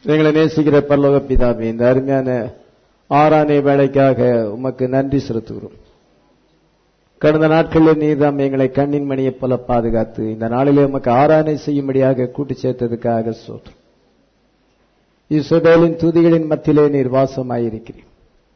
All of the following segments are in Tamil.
எங்களை நேசிக்கிற பரலோக பிதாவே இந்த அருமையான ஆறானே வேலைக்காக உமக்கு நன்றி செலுத்துகிறோம் கடந்த நாட்களில் நீர்தாம் எங்களை கண்ணின் மணியைப் போல பாதுகாத்து இந்த நாளிலே உமக்கு ஆராதனை செய்யும்படியாக கூட்டி சேர்த்ததுக்காக சோற்றம் இஸ்ரவேலின் துதிகளின் மத்தியிலே நீர் வாசமாயிருக்கிறீர்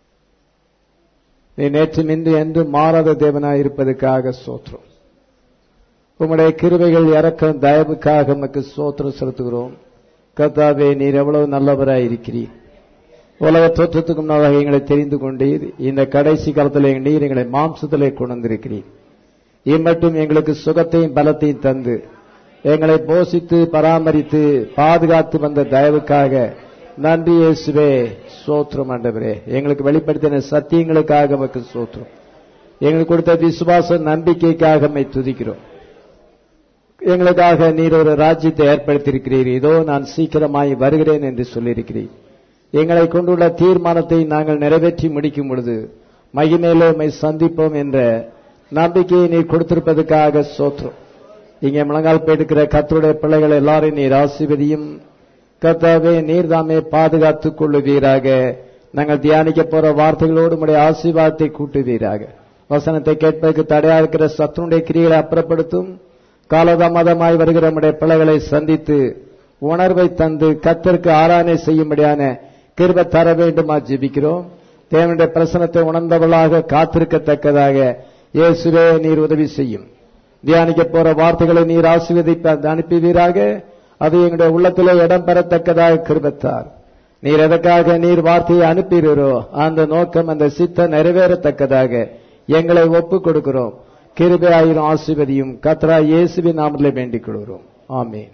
நீ நேற்று மின்று என்று மாறாத தேவனாயிருப்பதற்காக சோற்றம் உம்முடைய கிருபைகள் இறக்கம் தயவுக்காக உமக்கு சோத்திரம் செலுத்துகிறோம் கர்த்தாவே நீர் எவ்வளவு நல்லவராய் இருக்கிறீர் உலக தோற்றத்துக்கு முன்னதாக எங்களை தெரிந்து கொண்டீர் இந்த கடைசி காலத்தில் நீர் எங்களை மாம்சத்திலே கொண்டு வந்திருக்கிறீர் இம்மட்டும் எங்களுக்கு சுகத்தையும் பலத்தையும் தந்து எங்களை போஷித்து பராமரித்து பாதுகாத்து வந்த தயவுக்காக நன்றி இயேசுவே சோத்திரம் ஆண்டவரே எங்களுக்கு வெளிப்படுத்தின சத்தியங்களுக்காக நமக்கு சோத்திரம் எங்களுக்கு கொடுத்த விசுவாச நம்பிக்கைக்காக நம்மை துதிக்கிறோம் எங்களுக்காக நீர் ஒரு ராஜ்யத்தை ஏற்படுத்தியிருக்கிறீர் இதோ நான் சீக்கிரமாய் வருகிறேன் என்று சொல்லியிருக்கிறீர் எங்களை கொண்டுள்ள தீர்மானத்தை நாங்கள் நிறைவேற்றி முடிக்கும் பொழுது மகிமேலே உம்மை சந்திப்போம் என்ற நம்பிக்கையை நீர் கொடுத்திருப்பதற்காக சோத்திரம் இங்கே முழங்கால் போயிருக்கிற கத்தருடைய பிள்ளைகள் எல்லாரையும் நீர் ஆசிர்வதியும் கத்தாவே நீர் தாமே பாதுகாத்துக் கொள்ளுவீராக நாங்கள் தியானிக்க போற வார்த்தைகளோடு உடைய ஆசீர்வாதத்தை கூட்டுவீராக வசனத்தை கேட்பதற்கு தடையா இருக்கிற சத்துனுடைய கிரிகளை அப்புறப்படுத்தும் காலதாமதமாய் வருகிற நம்முடைய பிள்ளைகளை சந்தித்து உணர்வை தந்து கத்தருக்கு ஆராதனை செய்யும்படியான கிருப தர வேண்டுமா ஜெபிக்கிறோம் தேவனுடைய பிரசனத்தை உணர்ந்தவர்களாக காத்திருக்கத்தக்கதாக இயேசுவே நீர் உதவி செய்யும் தியானிக்க போற வார்த்தைகளை நீர் ஆசீர்வதிப்ப அனுப்புவீராக அது எங்களுடைய உள்ளத்திலே இடம் பெறத்தக்கதாக கிருபத்தார் நீர் எதற்காக நீர் வார்த்தையை அனுப்புகிறீரோ அந்த நோக்கம் அந்த சித்த நிறைவேறத்தக்கதாக எங்களை ஒப்புக் கொடுக்கிறோம் கிருபை ஆயிரம் ஆசிர்வதியும் கத்ரா இயேசுவின் நாமத்திலே வேண்டிக் கொள்கிறோம் ஆமீன்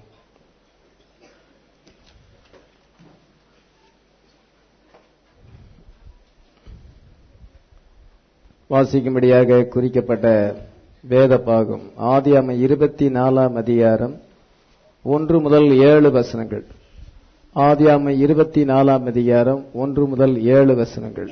வாசிக்கும்படியாக குறிக்கப்பட்ட வேத பாகம் ஆதியாம இருபத்தி நாலாம் அதிகாரம் ஒன்று முதல் ஏழு வசனங்கள் ஆதியாம இருபத்தி நாலாம் அதிகாரம் ஒன்று முதல் ஏழு வசனங்கள்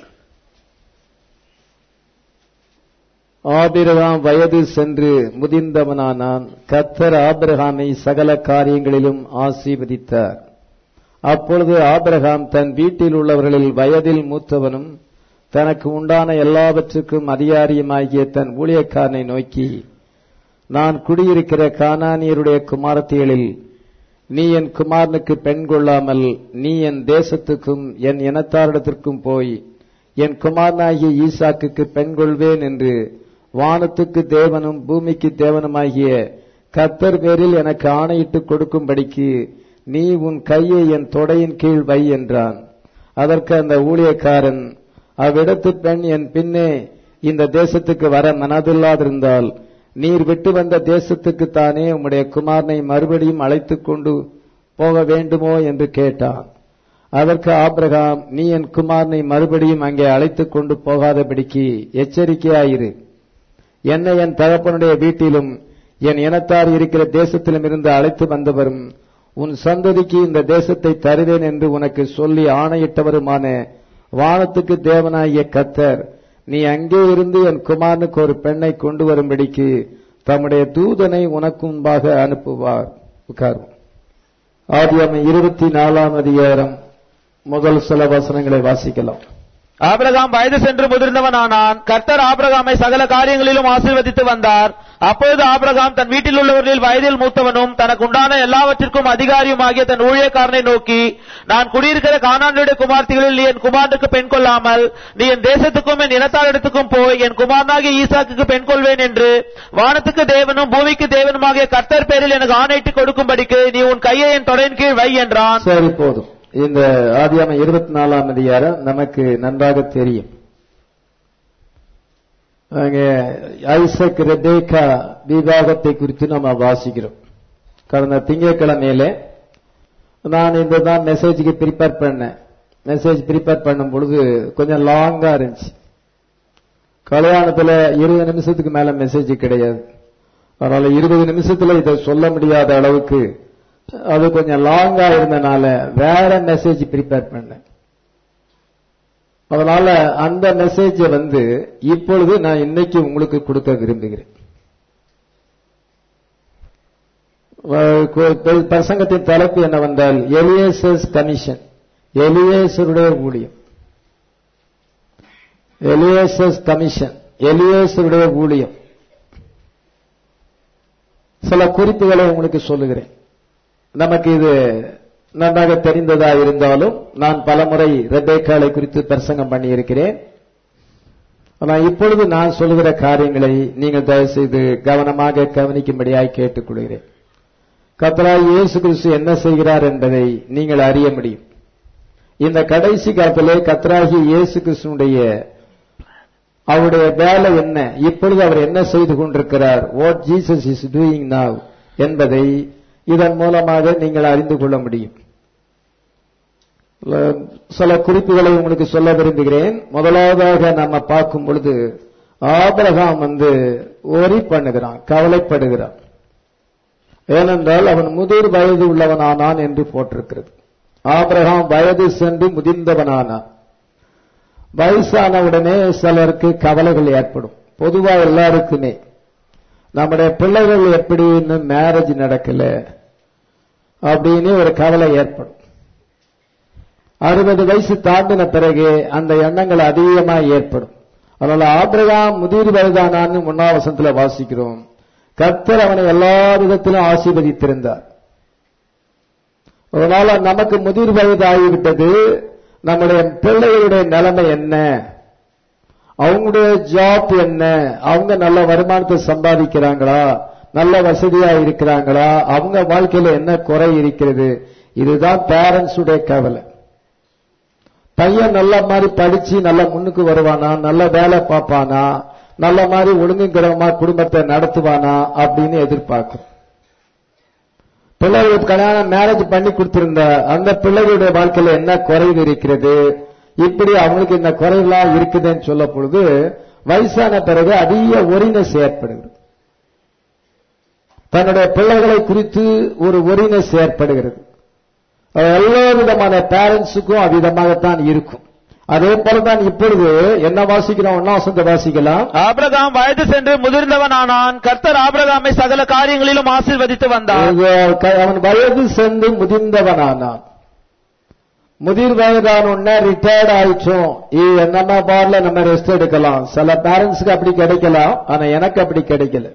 ஆபிரகாம் வயது சென்று முதிர்ந்தவனானான் கத்தர் ஆபிரகாமை சகல காரியங்களிலும் ஆசீர்வதித்தார் அப்பொழுது ஆபிரகாம் தன் வீட்டில் உள்ளவர்களில் வயதில் மூத்தவனும் தனக்கு உண்டான எல்லாவற்றுக்கும் அதிகாரியுமாகிய தன் ஊழியக்காரனை நோக்கி நான் குடியிருக்கிற கானானியருடைய குமாரத்திகளில் நீ என் குமாரனுக்கு பெண் கொள்ளாமல் நீ என் தேசத்துக்கும் என் இனத்தாரிடத்திற்கும் போய் என் குமாரனாகிய ஈசாக்குக்கு பெண் கொள்வேன் என்று வானத்துக்கு தேவனும் பூமிக்கு தேவனுமாகிய கத்தர் பேரில் எனக்கு ஆணையிட்டு கொடுக்கும்படிக்கு நீ உன் கையை என் தொடையின் கீழ் வை என்றான் அதற்கு அந்த ஊழியக்காரன் அவ்விடத்து பெண் என் பின்னே இந்த தேசத்துக்கு வர மனதில்லாதிருந்தால் நீர் விட்டு வந்த தேசத்துக்கு தானே உம்முடைய குமாரனை மறுபடியும் அழைத்துக் கொண்டு போக வேண்டுமோ என்று கேட்டான் அதற்கு ஆபிரகாம் நீ என் குமாரனை மறுபடியும் அங்கே அழைத்துக் கொண்டு போகாதபடிக்கு எச்சரிக்கையாயிரு என்னை என் தகப்பனுடைய வீட்டிலும் என் இனத்தார் இருக்கிற தேசத்திலும் இருந்து அழைத்து வந்தவரும் உன் சந்ததிக்கு இந்த தேசத்தை தருவேன் என்று உனக்கு சொல்லி ஆணையிட்டவருமான வானத்துக்கு தேவனாகிய கத்தர் நீ அங்கே இருந்து என் குமாரனுக்கு ஒரு பெண்ணை கொண்டு வரும்படிக்கு தம்முடைய தூதனை உனக்கு முன்பாக அனுப்புவார் உட்காரும் ஆதியாம இருபத்தி நாலாம் அதிகாரம் முதல் சில வசனங்களை வாசிக்கலாம் ஆபிரகாம் வயது சென்று முதிர்ந்தவனானான் கர்த்தர் ஆபிரகாமை சகல காரியங்களிலும் ஆசீர்வதித்து வந்தார் அப்பொழுது ஆபிரகாம் தன் வீட்டில் உள்ளவர்களில் வயதில் மூத்தவனும் தனக்கு உண்டான எல்லாவற்றிற்கும் அதிகாரியுமாகிய தன் ஊழியக்காரனை நோக்கி நான் குடியிருக்கிற கானானுடைய குமார்த்திகளில் நீ என் குமாரனுக்கு பெண் கொள்ளாமல் நீ என் தேசத்துக்கும் என் இனத்தாரிடத்துக்கும் போய் என் குமாரனாகிய ஈசாக்குக்கு பெண் கொள்வேன் என்று வானத்துக்கு தேவனும் பூமிக்கு தேவனுமாகிய கர்த்தர் பேரில் எனக்கு ஆணையிட்டு கொடுக்கும்படிக்கு நீ உன் கையை என் தொடையின் கீழ் வை என்றான் சரி போதும் இந்த ஆதியாம இருபத்தி நாலாம் அதிகாரம் நமக்கு நன்றாக தெரியும் அங்கே ஐசக் ரெபேக்கா விவாகத்தை குறித்து நம்ம வாசிக்கிறோம் கடந்த திங்கட்கிழமையில நான் இந்த தான் மெசேஜுக்கு ப்ரிப்பேர் பண்ணேன் மெசேஜ் ப்ரிப்பேர் பண்ணும் பொழுது கொஞ்சம் லாங்கா இருந்துச்சு கல்யாணத்துல இருபது நிமிஷத்துக்கு மேல மெசேஜ் கிடையாது அதனால இருபது நிமிஷத்துல இதை சொல்ல முடியாத அளவுக்கு அது கொஞ்சம் லாங்கா இருந்தனால வேற மெசேஜ் ப்ரிப்பேர் பண்ணேன் அதனால அந்த மெசேஜ வந்து இப்பொழுது நான் இன்னைக்கு உங்களுக்கு கொடுக்க விரும்புகிறேன் பிரசங்கத்தின் தலைப்பு என்னவென்றால் எலியசஸ் கமிஷன் எலியேசருடைய ஊழியம் எலியேசஸ் கமிஷன் எலியேசருடைய ஊழியம் சில குறிப்புகளை உங்களுக்கு சொல்லுகிறேன் நமக்கு இது நன்றாக தெரிந்ததா இருந்தாலும் நான் பலமுறை ரெபேக்காலை குறித்து பிரசங்கம் பண்ணியிருக்கிறேன் ஆனால் இப்பொழுது நான் சொல்லுகிற காரியங்களை நீங்கள் தயவு செய்து கவனமாக கவனிக்கும்படியாய் கேட்டுக்கொள்கிறேன் கத்தராய் இயேசு கிறிஸ்து என்ன செய்கிறார் என்பதை நீங்கள் அறிய முடியும் இந்த கடைசி காலத்திலே கத்தராகி இயேசு கிறிஸ்துனுடைய அவருடைய வேலை என்ன இப்பொழுது அவர் என்ன செய்து கொண்டிருக்கிறார் what Jesus is doing now என்பதை இதன் மூலமாக நீங்கள் அறிந்து கொள்ள முடியும் சில குறிப்புகளை உங்களுக்கு சொல்ல விரும்புகிறேன் முதலாவதாக நம்ம பார்க்கும் பொழுது ஆபிரகாம் வந்து ஒரி பண்ணுகிறான் கவலைப்படுகிறான் ஏனென்றால் அவன் முதிர் வயது உள்ளவனானான் என்று போட்டிருக்கிறது ஆபிரகாம் வயது சென்று முதிர்ந்தவனானான் வயசானவுடனே சிலருக்கு கவலைகள் ஏற்படும் பொதுவா எல்லாருக்குமே நம்முடைய பிள்ளைகள் எப்படி இன்னும் மேரேஜ் நடக்கல அப்படின்னு ஒரு கவலை ஏற்படும் அறுபது வயசு தாண்டின பிறகு அந்த எண்ணங்கள் அதிகமா ஏற்படும் அதனால ஆபிரகாம் முதிர் வயதானான்னு முன்னாவசத்துல வாசிக்கிறோம் கர்த்தர் அவனை எல்லா விதத்திலும் ஆசீர்வதித்திருந்தார் அதனால நமக்கு முதிர் வயது ஆகிவிட்டது நம்முடைய பிள்ளைகளுடைய நிலைமை என்ன அவங்களுடைய ஜாப் என்ன அவங்க நல்ல வருமானத்தை சம்பாதிக்கிறாங்களா நல்ல வசதியா இருக்கிறாங்களா அவங்க வாழ்க்கையில என்ன குறை இருக்கிறது இதுதான் பேரண்ட்ஸ் உடைய கவலை பையன் நல்ல மாதிரி படிச்சு நல்ல முன்னுக்கு வருவானா நல்ல வேலை பார்ப்பானா நல்ல மாதிரி ஒழுங்குங்கிறவமா குடும்பத்தை நடத்துவானா அப்படின்னு எதிர்பார்க்கும் பிள்ளைகளுக்கு கல்யாணம் மேரேஜ் பண்ணி கொடுத்திருந்த அந்த பிள்ளைகளுடைய வாழ்க்கையில என்ன குறைவு இருக்கிறது இப்படி அவங்களுக்கு இந்த குறைவெல்லாம் இருக்குதுன்னு சொல்ல பொழுது வயசான பிறகு அதிக ஒரினஸ் ஏற்படுகிறது தன்னுடைய பிள்ளைகளை குறித்து ஒரு ஒரினஸ் ஏற்படுகிறது எல்லா விதமான பேரண்ட்ஸுக்கும் அவ்விதமாகத்தான் இருக்கும் அதே போலதான் இப்பொழுது என்ன வாசிக்கிறோம் ஒன்னாசந்த வாசிக்கலாம் ஆபிரகாம் வயது சென்று முதிர்ந்தவனானான் கர்த்தர் ஆபிரகாமை சகல காரியங்களிலும் ஆசீர்வதித்து வந்தார் அவன் வயது சென்று முதிர்ந்தவனானான் முதிர் வயதான உடனே ரிட்டையர்ட் ஆயிட்டோம் நம்ம பார்ல நம்ம ரெஸ்ட் எடுக்கலாம் சில பேரண்ட்ஸுக்கு அப்படி கிடைக்கலாம் ஆனா எனக்கு அப்படி கிடைக்கல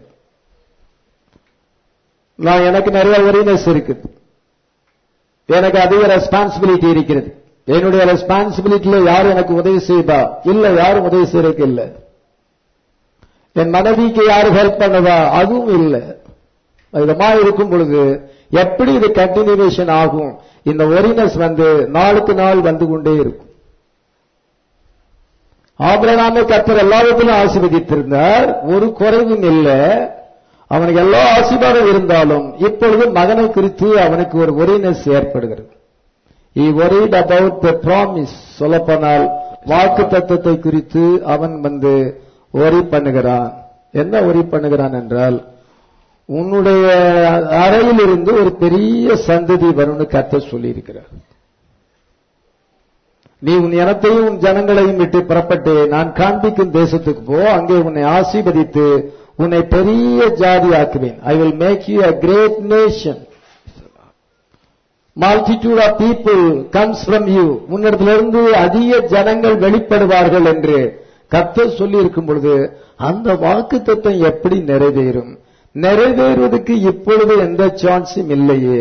நான் எனக்கு நிறைய ஒரினஸ் இருக்குது எனக்கு அதிக ரெஸ்பான்சிபிலிட்டி இருக்கிறது என்னுடைய ரெஸ்பான்சிபிலிட்டியில யாரும் எனக்கு உதவி செய்தா இல்ல யாரும் உதவி செய்யறதுக்கு இல்ல என் மனைவிக்கு யாரும் ஹெல்ப் பண்ணதா அதுவும் இல்ல விதமா இருக்கும் பொழுது எப்படி இது கண்டினியூவேஷன் ஆகும் இந்த ஒரினஸ் வந்து நாளுக்கு நாள் வந்து கொண்டே இருக்கும் ஆபிரகாமை கத்தர் எல்லாவற்றிலும் ஆசீர்வதித்திருந்தார் ஒரு குறைவும் இல்லை அவனுக்கு எல்லா ஆசீர்வாதம் இருந்தாலும் இப்பொழுது மகனை குறித்து அவனுக்கு ஒரு ஒரினஸ் ஏற்படுகிறது he worried about the promise சொல்லப்போனால் வாக்கு தத்துவத்தை குறித்து அவன் வந்து ஒரி பண்ணுகிறான் என்ன ஒரி பண்ணுகிறான் என்றால் உன்னுடைய அறையில் இருந்து ஒரு பெரிய சந்ததி வரும்னு கத்த சொல்லி இருக்கிறார் நீ உன் இனத்தையும் உன் ஜனங்களையும் விட்டு புறப்பட்டு நான் காண்பிக்கும் தேசத்துக்கு போ அங்கே உன்னை ஆசீர்வதித்து உன்னை பெரிய ஜாதி ஆக்குவேன் I will make you a great nation multitude of people comes from you உன்னிடத்திலிருந்து அதிக ஜனங்கள் வெளிப்படுவார்கள் என்று கத்த சொல்லி இருக்கும் பொழுது அந்த வாக்கு தத்துவம் எப்படி நிறைவேறும் நிறைவேறுவதற்கு இப்பொழுது எந்த சான்ஸும் இல்லையே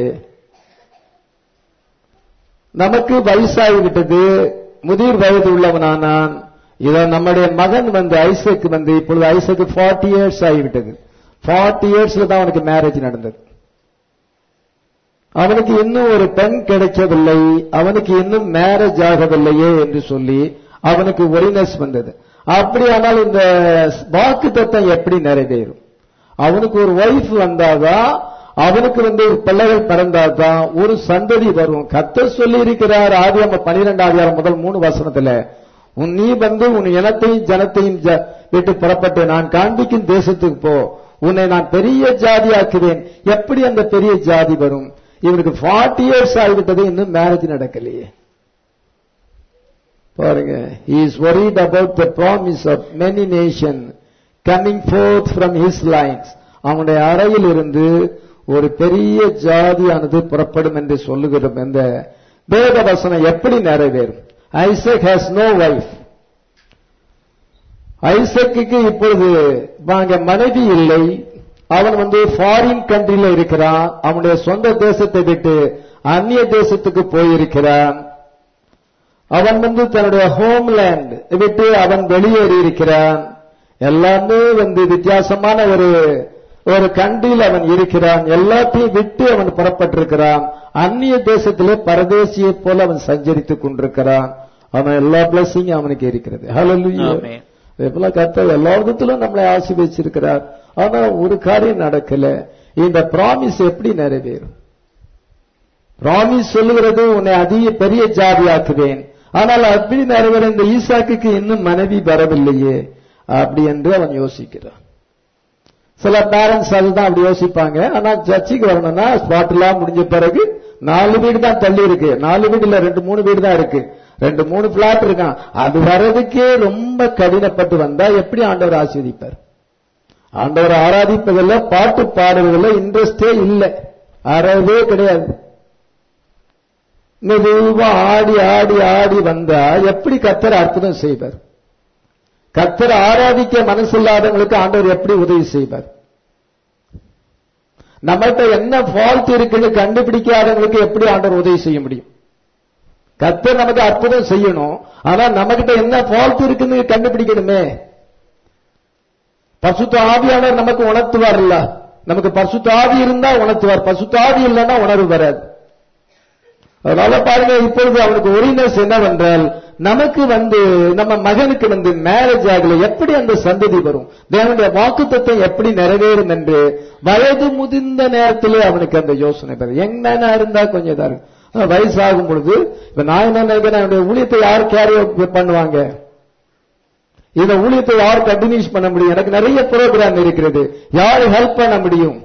நமக்கு வயசாகிவிட்டது முதிர் வயது உள்ளவனானான் இத நம்முடைய மகன் வந்து ஐசக் வந்து இப்பொழுது ஐசக்கு ஃபார்ட்டி இயர்ஸ் ஆகிவிட்டது ஃபார்ட்டி இயர்ஸ்ல தான் அவனுக்கு மேரேஜ் நடந்தது அவனுக்கு இன்னும் ஒரு பெண் கிடைக்கவில்லை அவனுக்கு இன்னும் மேரேஜ் ஆகவில்லையே என்று சொல்லி அவனுக்கு ஒரினஸ் வந்தது அப்படியானால் இந்த வாக்கு தத்தம் எப்படி நிறைவேறும் அவனுக்கு ஒரு ஒய்ஃப் வந்தாதான் அவனுக்கு வந்து பிள்ளைகள் பிறந்தாதான் ஒரு சந்ததி வரும் கத்த சொல்லி இருக்கிறார் ஆதியாம பனிரெண்டு ஆதியாரம் முதல் மூணு வசனத்துல உன் நீ வந்து உன் இனத்தையும் ஜனத்தையும் விட்டு புறப்பட்டு நான் காண்பிக்கும் தேசத்துக்கு போ உன்னை நான் பெரிய ஜாதி ஆக்குவேன் எப்படி அந்த பெரிய ஜாதி வரும் இவனுக்கு ஃபார்ட்டி இயர்ஸ் ஆகிவிட்டது இன்னும் மேரேஜ் நடக்கலையே பாருங்க he is worried about the promise of many nation coming forth from his lines அவனுடைய அறையில் இருந்து ஒரு பெரிய ஜாதியானது புறப்படும் என்று சொல்லுகிறோம் இந்த வேத வசனம் எப்படி நிறைவேறும் ஐசக் ஹேஸ் நோ வைஃப் ஐசக்குக்கு இப்பொழுது வாங்க மனைவி இல்லை அவன் வந்து ஃபாரின் கண்ட்ரில இருக்கிறான் அவனுடைய சொந்த தேசத்தை விட்டு அந்நிய தேசத்துக்கு போயிருக்கிறான் அவன் வந்து தன்னுடைய ஹோம்லேண்ட் விட்டு அவன் வெளியேறி இருக்கிறான் எல்லாமே வந்து வித்தியாசமான ஒரு ஒரு கண்டில் அவன் இருக்கிறான் எல்லாத்தையும் விட்டு அவன் புறப்பட்டிருக்கிறான் அந்நிய தேசத்திலே பரதேசியை போல அவன் சஞ்சரித்துக் கொண்டிருக்கிறான் அவன் எல்லா பிளஸிங் அவனுக்கு இருக்கிறது ஹalleluya ஆமென். இதெல்லாம் கர்த்தர் எல்லா விதத்திலும் நம்மளை ஆசீர்வதிச்சிருக்கிறார் ஆனா ஒரு காரியம் நடக்கல இந்த ப்ராமிஸ் எப்படி நிறைவேறும் ப்ராமிஸ் சொல்லுகிறது உன்னை அதிக பெரிய ஜாதியாக்குவேன் ஆனால் அப்படி நிறைவேற இந்த ஈசாக்குக்கு இன்னும் மனைவி வரவில்லையே அப்படி என்று அவன் யோசிக்கிறான் சில பேரண்ட்ஸ் அதுதான் அப்படி யோசிப்பாங்க ஆனா சர்ச்சுக்கு வரணும்னா ஸ்பாட் எல்லாம் முடிஞ்ச பிறகு நாலு வீடு தான் தள்ளி இருக்கு நாலு வீடு இல்ல ரெண்டு மூணு வீடு தான் இருக்கு ரெண்டு மூணு பிளாட் இருக்கான் அது வர்றதுக்கே ரொம்ப கடினப்பட்டு வந்தா எப்படி ஆண்டவர் ஆஸ்வதிப்பார் ஆண்டவர் ஆராதிப்பதில்ல பாட்டு பாடுவதில்ல இன்ட்ரெஸ்டே இல்லை அறவே கிடையாது மெதுவா ஆடி ஆடி ஆடி வந்தா எப்படி கத்தர் அற்புதம் செய்வார் கத்தர் ஆராதிக்க மனசில்லாதவங்களுக்கு ஆண்டவர் எப்படி உதவி செய்வார் நம்மகிட்ட என்ன ஃபால்ட் இருக்குன்னு கண்டுபிடிக்காதவங்களுக்கு எப்படி ஆண்டவர் உதவி செய்ய முடியும் கத்தர் நமக்கு அற்புதம் செய்யணும் ஆனா நம்மகிட்ட என்ன ஃபால்ட் இருக்குன்னு கண்டுபிடிக்கணுமே பசுத்த ஆவியாளர் நமக்கு உணர்த்துவார்ல நமக்கு பசுத்த ஆவி இருந்தா உணர்த்துவார் பசுத்த ஆவி இல்லைன்னா உணர்வு வராது அதனால பாருங்க இப்பொழுது அவனுக்கு ஒரினஸ் என்னவென்றால் நமக்கு வந்து நம்ம மகனுக்கு வந்து மேரேஜ் ஆகல எப்படி அந்த சந்ததி வரும் தேவனுடைய வாக்குத்தத்தை எப்படி நிறைவேறும் என்று வயது முதிர்ந்த நேரத்திலே அவனுக்கு அந்த யோசனை வரும் யங் மேனா இருந்தா கொஞ்சம் இதா இருக்கும் ஆனா வயசாகும் பொழுது இப்ப நான் என்ன நினைக்கிறேன் என்னுடைய ஊழியத்தை யார் கேரி பண்ணுவாங்க இந்த ஊழியத்தை யார் கண்டினியூஸ் பண்ண முடியும் எனக்கு நிறைய ப்ரோக்ராம் இருக்கிறது யார் ஹெல்ப் பண்ண முடியும்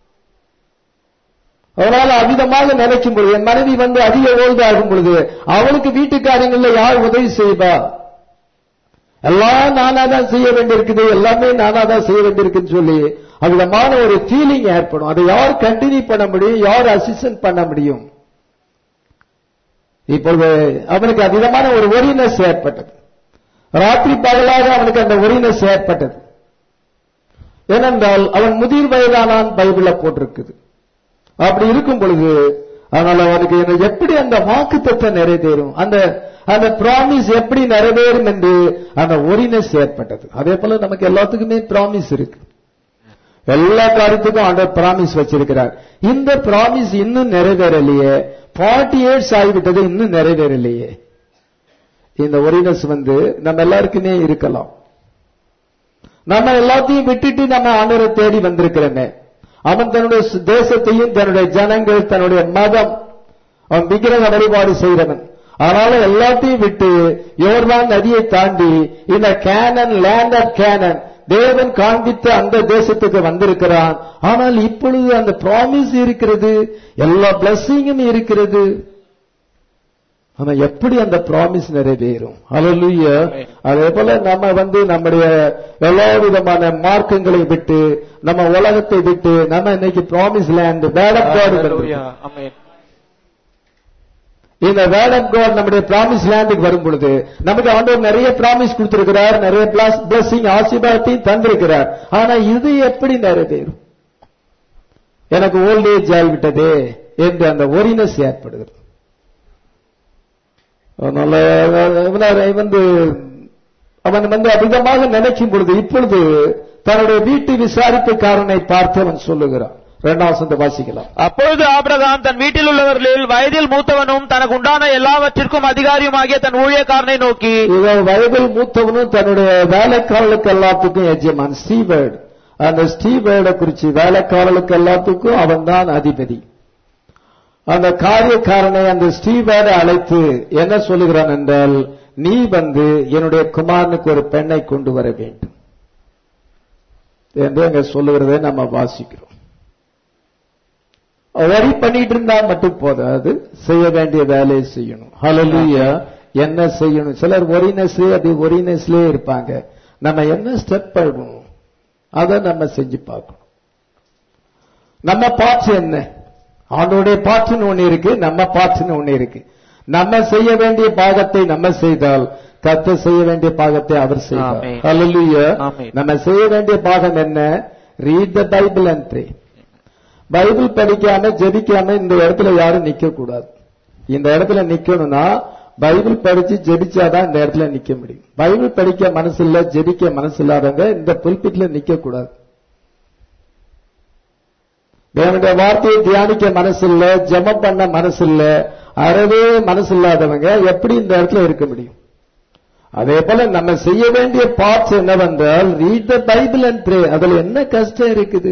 அதனால அவிதமாக நினைக்கும் பொழுது என் மனைவி வந்து அதிக ஓல்டு ஆகும் பொழுது அவளுக்கு வீட்டு காரியங்கள்ல யார் உதவி செய்வா எல்லாம் நானா தான் செய்ய வேண்டியிருக்குது எல்லாமே நானா தான் செய்ய வேண்டியிருக்குன்னு சொல்லி அவிதமான ஒரு ஃபீலிங் ஏற்படும் அதை யார் கண்டினியூ பண்ண முடியும் யார் அசிஸ்டன்ட் பண்ண முடியும் இப்பொழுது அவனுக்கு அவிதமான ஒரு ஒரினஸ் ஏற்பட்டது ராத்திரி பகலாக அவனுக்கு அந்த ஒரினஸ் ஏற்பட்டது ஏனென்றால் அவன் முதிர் வயதானான் பைபிள்ல போட்டிருக்குது அப்படி இருக்கும் பொழுது அதனால அவனுக்கு எனக்கு எப்படி அந்த வாக்குத்தத்தை நிறைவேறும் அந்த அந்த ப்ராமிஸ் எப்படி நிறைவேறும் என்று அந்த ஒரினஸ் ஏற்பட்டது அதே போல நமக்கு எல்லாத்துக்குமே ப்ராமிஸ் இருக்கு எல்லா காரியத்துக்கும் ஆண்டவர் ப்ராமிஸ் வச்சிருக்கிறார் இந்த ப்ராமிஸ் இன்னும் நிறைவேறலையே ஃபார்ட்டி இயர்ஸ் ஆகிவிட்டது இன்னும் நிறைவேறலையே இந்த ஒரினஸ் வந்து நம்ம எல்லாருக்குமே இருக்கலாம் நம்ம எல்லாத்தையும் விட்டுட்டு நம்ம ஆண்டவரை தேடி வந்திருக்கிறோமே அவன் தன்னுடைய சு- தேசத்தையும் தன்னுடைய ஜனங்கள் தன்னுடைய மதம் அவன் விக்கிரக வழிபாடு செய்கிறவன் அதனால எல்லாத்தையும் விட்டு யோர்தான் நதியை தாண்டி இந்த கேனன் லேண்ட் ஆஃப் கேனன் தேவன் காண்பித்த அந்த தேசத்துக்கு வந்திருக்கிறான் ஆனால் இப்பொழுது அந்த ப்ராமிஸ் இருக்கிறது எல்லா பிளஸ்ஸிங்கும் இருக்கிறது ஆனா எப்படி அந்த ப்ராமிஸ் நிறைவேறும் ஹalleluya அதே போல நம்ம வந்து நம்முடைய எல்லா விதமான மார்க்கங்களை விட்டு நம்ம உலகத்தை விட்டு நம்ம இன்னைக்கு promise land word of God Hallelujah. Amen. இந்த வேர்ட் ஆஃப் காட் நம்முடைய ப்ராமிஸ் லேண்டுக்கு வரும் பொழுது நமக்கு ஆண்டவர் நிறைய ப்ராமிஸ் கொடுத்திருக்கிறார் நிறைய பிளஸிங் ஆசீர்வாதத்தையும் தந்திருக்கிறார் ஆனா இது எப்படி நிறைவேறும் எனக்கு ஓல்ட் ஏஜ் ஆகிவிட்டதே என்று அந்த ஒரினஸ் ஏற்படுகிறது அதனால இவனார் வந்து அவன் வந்து அதிகமாக நினைக்கும் பொழுது இப்பொழுது தன்னுடைய வீட்டு விசாரிப்புக்காரனை பார்த்து அவன் சொல்லுகிறான் இரண்டாம் வசனத்தை வாசிக்கலாம் அப்பொழுது ஆபிரகாம் தன் வீட்டில் உள்ளவர்களில் வயதில் மூத்தவனும் தனக்கு உண்டான எல்லாவற்றிற்கும் அதிகாரியுமாகிய தன் ஊழியக்காரனை நோக்கி இவன் வயதில் மூத்தவனும் தன்னுடைய வேலைக்காரர்களுக்கு எல்லாத்துக்கும் எஜமான் ஸ்டீவேர்டு அந்த ஸ்டீவேர்டை குறிச்சு வேலைக்காரர்களுக்கு எல்லாத்துக்கும் அவன் தான் அதிபதி அந்த காரியக்காரனை அந்த ஸ்டீவேர்டை அழைத்து என்ன சொல்லுகிறான் என்றால் நீ வந்து என்னுடைய குமாரனுக்கு ஒரு பெண்ணை கொண்டு வர வேண்டும் என்று அங்க சொல்லுகிறதை நம்ம வாசிக்கிறோம் வரி பண்ணிட்டு இருந்தா மட்டும் போதாது செய்ய வேண்டிய வேலையை செய்யணும் ஹalleluya என்ன செய்யணும் சிலர் ஒரினஸ் அப்படி ஒரினஸ்லயே இருப்பாங்க நம்ம என்ன ஸ்டெப் பண்ணணும் அதை நம்ம செஞ்சு பார்க்கணும் நம்ம பார்ட்ஸ் என்ன ஆண்டோடைய பார்ட்ஸ்னு ஒண்ணு இருக்கு நம்ம பார்ட்ஸ்னு ஒண்ணு இருக்கு நம்ம செய்ய வேண்டிய பாகத்தை நம்ம செய்தால் கர்த்தர் செய்ய வேண்டிய பாகத்தை அவர் செய்வார் ஆமென். Hallelujah. ஆமென். நம்ம செய்ய வேண்டிய பாகம் என்ன read the Bible and pray Bible படிக்காம ஜெபிக்காம இந்த இடத்துல யாரும் நிக்க கூடாது இந்த இடத்துல நிக்கணும்னா பைபிள் படிச்சு ஜெபிச்சாதான் இந்த இடத்துல நிக்க முடியும் பைபிள் படிக்க மனசு இல்ல ஜெபிக்க மனசு இல்லாதவங்க இந்த புல்பிட்ல நிக்க கூடாது தேவனுடைய வார்த்தையை தியானிக்க மனசு இல்ல ஜெபம் பண்ண மனசு இல்ல அறவே மனசு இல்லாதவங்க எப்படி இந்த இடத்துல இருக்க முடியும் அதே போல நம்ம செய்ய வேண்டிய பார்ட்ஸ் என்னவென்றால் read the Bible and pray அதுல என்ன கஷ்டம் இருக்குது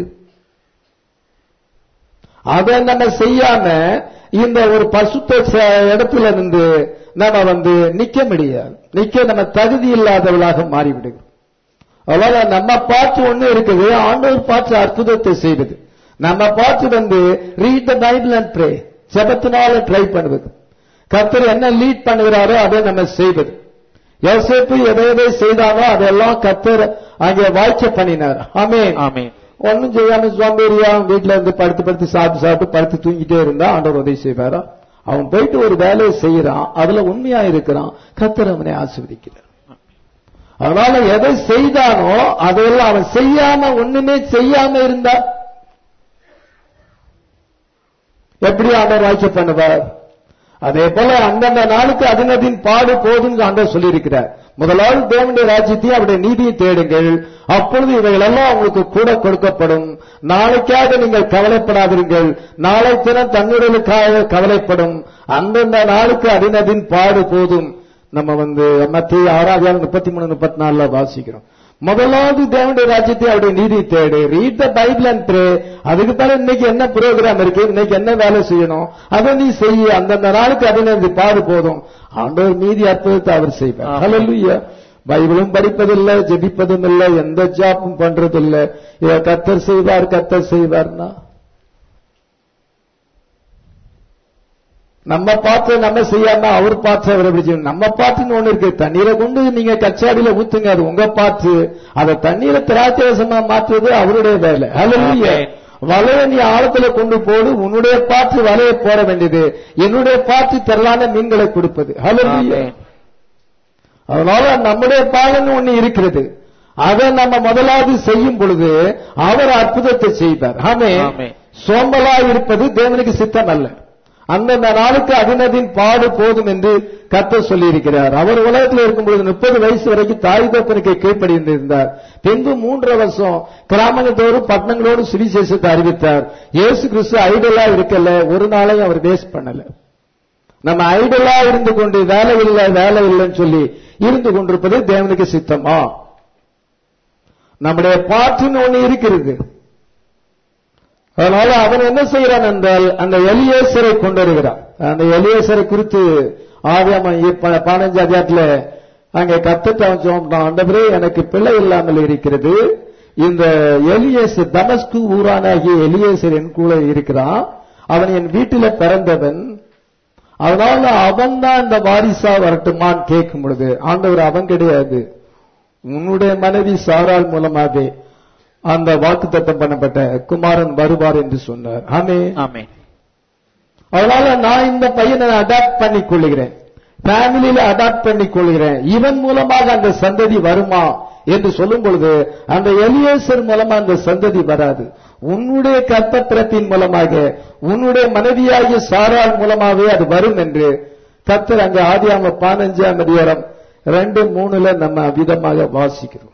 அதை நம்ம செய்யாம இந்த ஒரு பசுத்த ச- இடத்துல இருந்து நம்ம வந்து நிக்க முடியாது நிக்க நம்ம தகுதி இல்லாதவளாக மாறிவிடுகிறோம் அதனால நம்ம பாட்டு ஒண்ணு இருக்குது ஆண்டவர் பாட்டு அற்புதத்தை செய்வது நம்ம பாட்டு வந்து read the Bible and pray ஜெபத்தினால ட்ரை பண்ணுவது கர்த்தர் என்ன லீட் பண்ணுகிறாரோ அதை நம்ம செய்வது யோசேப்பு எதை எதை செய்தானோ அதெல்லாம் கர்த்தர் அங்கே வாய்ச்ச பண்ணினார் ஆமென் ஆமென் ஒண்ணும் செய்யாம சோம்பேறியா வீட்டுல இருந்து படுத்து படுத்து சாப்பிட்டு சாப்பிட்டு படுத்து தூங்கிட்டே இருந்தா ஆண்டவர் உதவி செய்வாரா அவன் போயிட்டு ஒரு வேலையை செய்யறான் அதுல உண்மையா இருக்கிறான் கர்த்தர் அவனை ஆசீர்வதிக்கிறார் அதனால எதை செய்தானோ அதெல்லாம் அவன் செய்யாம ஒண்ணுமே செய்யாம இருந்தா எப்படி ஆண்டவர் வாய்ச்ச பண்ணுவார் அதே போல அந்தந்த நாளுக்கு அதினதின் பாடு போதும் ஆண்டவர் சொல்லியிருக்கிறார் முதலாவது தேவனுடைய ராஜ்யத்தையும் அவருடைய நீதியை தேடுங்கள் அப்பொழுது இவைகளெல்லாம் உங்களுக்கு கூட கொடுக்கப்படும் நாளைக்காக நீங்கள் கவலைப்படாதீர்கள் நாளை தினம் தன்னுடலுக்காக கவலைப்படும் அந்தந்த நாளுக்கு அதினதின் பாடு போதும் நம்ம வந்து மத்திய ஆறாவது முப்பத்தி மூணு முப்பத்தி நாலுல வாசிக்கிறோம் முதலாவது தேவனுடைய ராஜ்யத்தை அவருடைய நீதி தேடு read the Bible and pray அதுக்கு தானே இன்னைக்கு என்ன ப்ரோக்ராம் இருக்கு இன்னைக்கு என்ன வேலை செய்யணும் அதை நீ செய்ய அந்தந்த நாளுக்கு அதினது பாடு போதும் ஆண்டவர் மீதி அற்புதத்தை அவர் செய்வார் ஆமென். ஹalleluya பைபிளும் படிப்பதில்லை ஜெபிப்பதும் இல்லை எந்த ஜாப்பும் பண்றதில்லை இத கத்தர் செய்வார் கத்தர் செய்வார்னா நம்ம பார்த்து நம்ம செய்யாம அவர் பார்த்து அவர் எப்படி செய்யணும் நம்ம பார்த்துன்னு ஒண்ணு இருக்கு தண்ணீரை கொண்டு நீங்க கச்சாடியில ஊத்துங்க அது உங்க பார்த்து அதை தண்ணீரை திராட்சரசமா மாற்றுறது அவருடைய வேலை ஹalleluya ஆமென். வலையை நீ ஆழத்துல கொண்டு போடு உன்னுடைய பார்த்து வலையை போட வேண்டியது என்னுடைய பார்த்து திரளான மீன்களை கொடுப்பது ஹalleluya ஆமென். அதனால நம்முடைய பாலன் ஒண்ணு இருக்கிறது அதை நம்ம முதலாவது செய்யும் பொழுது அவர் அற்புதத்தை செய்தார் ஆமே ஆமென். சோம்பலா இருப்பது தேவனுக்கு சித்தம் அல்ல அந்தந்த நாளுக்கு அதினதின் பாடு போதும் என்று கர்த்தர் சொல்லியிருக்கிறார் அவர் உலகத்தில் இருக்கும் பொழுது முப்பது வயசு வரைக்கும் தாய் தப்பனுக்கு கீழ்ப்படிந்திருந்தார் பின்பு மூன்று வருஷம் கிராமங்களோடும் பட்டணங்களோடு சுவிசேஷத்தை அறிவித்தார் இயேசு கிறிஸ்து ஐடலா இருக்கல ஒரு நாளையும் அவர் வேஸ்ட் பண்ணல நம்ம ஐடலா இருந்து கொண்டு வேலை இல்லை வேலை இல்லைன்னு சொல்லி இருந்து கொண்டிருப்பது தேவனுக்கு சித்தமா நம்முடைய பாட்டுன்னு ஒண்ணு இருக்கிறது அதனால அவன் என்ன செய்யறான் என்றால் அந்த எலியேசரை கொண்டு வருகிறான் அந்த எலியேசரை குறித்து ஆவியாம பதினஞ்சு அதிகாரத்துல அங்கே கத்துட்டு அவன் சொல்றான் ஆண்டவரே எனக்கு பிள்ளை இல்லாமல் இருக்கிறது இந்த எலியேசர் தமஸ்கு ஊரானாகிய எலியேசர் என் கூட இருக்கிறான் அவன் என் வீட்டில பிறந்தவன் அதனால அவன் தான் இந்த வாரிசா வரட்டுமான்னு கேட்கும் பொழுது ஆண்டவர் அவன் கிடையாது உன்னுடைய மனைவி சாரால் மூலமாகவே அந்த வாக்குத்தத்தம் பண்ணப்பட்ட குமாரன் வருவார் என்று சொன்னார் ஆமே ஆமென் அதனால நான் இந்த பையனை அடாப்ட் பண்ணி கொள்ளுகிறேன் ஃபேமிலியில அடாப்ட் பண்ணி கொள்கிறேன் இவன் மூலமாக அந்த சந்ததி வருமா என்று சொல்லும் பொழுது அந்த எலியேசர் மூலமா அந்த சந்ததி வராது உன்னுடைய கற்பப்பிறப்பின் மூலமாக உன்னுடைய மனைவியாகிய சாராள் மூலமாகவே அது வரும் என்று கத்தர் அங்க ஆதியாம பதினஞ்சாம் அதிகாரம் ரெண்டு மூணுல நம்ம விதமாக வாசிக்கிறோம்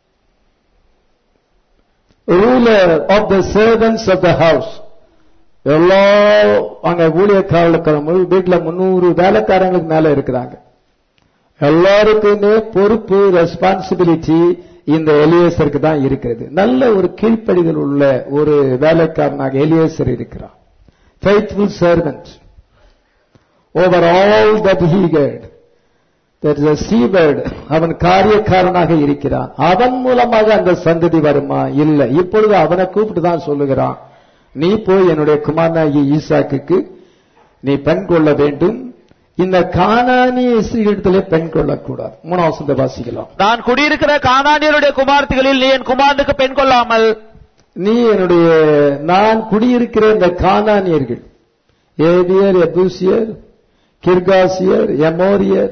ruler of the servants of the house எல்லா அங்க ஊழியக்காரர்களுக்கு வீட்டுல முன்னூறு வேலைக்காரங்களுக்கு மேல இருக்கிறாங்க எல்லாருக்குமே பொறுப்பு ரெஸ்பான்சிபிலிட்டி இந்த எலியேசருக்கு தான் இருக்கிறது நல்ல ஒரு கீழ்ப்படிதல் உள்ள ஒரு வேலைக்காரனாக எலியேசர் இருக்கிறான் faithful servant over all that he had that is shepherd அவன் காரியக்காரனாக இருக்கிறான் அவன் மூலமாக அந்த சந்ததி வருமா இல்ல இப்பொழுது அவனை கூப்பிட்டு தான் சொல்லுகிறான் நீ போய் என்னுடைய குமாரனாகிய ஈசாக்குக்கு நீ பெண் கொள்ள வேண்டும் இந்த காணானிய ஸ்ரீகளிடத்திலே பெண் கொள்ளக்கூடாது மூணாம் வசந்த வாசிக்கலாம் நான் குடியிருக்கிற கானானியருடைய குமார்த்திகளில் நீ என் குமாரனுக்கு பெண் கொள்ளாமல் நீ என்னுடைய நான் குடியிருக்கிற இந்த கானானியர்கள் ஏபியர் எபூசியர் கிர்காசியர் எமோரியர்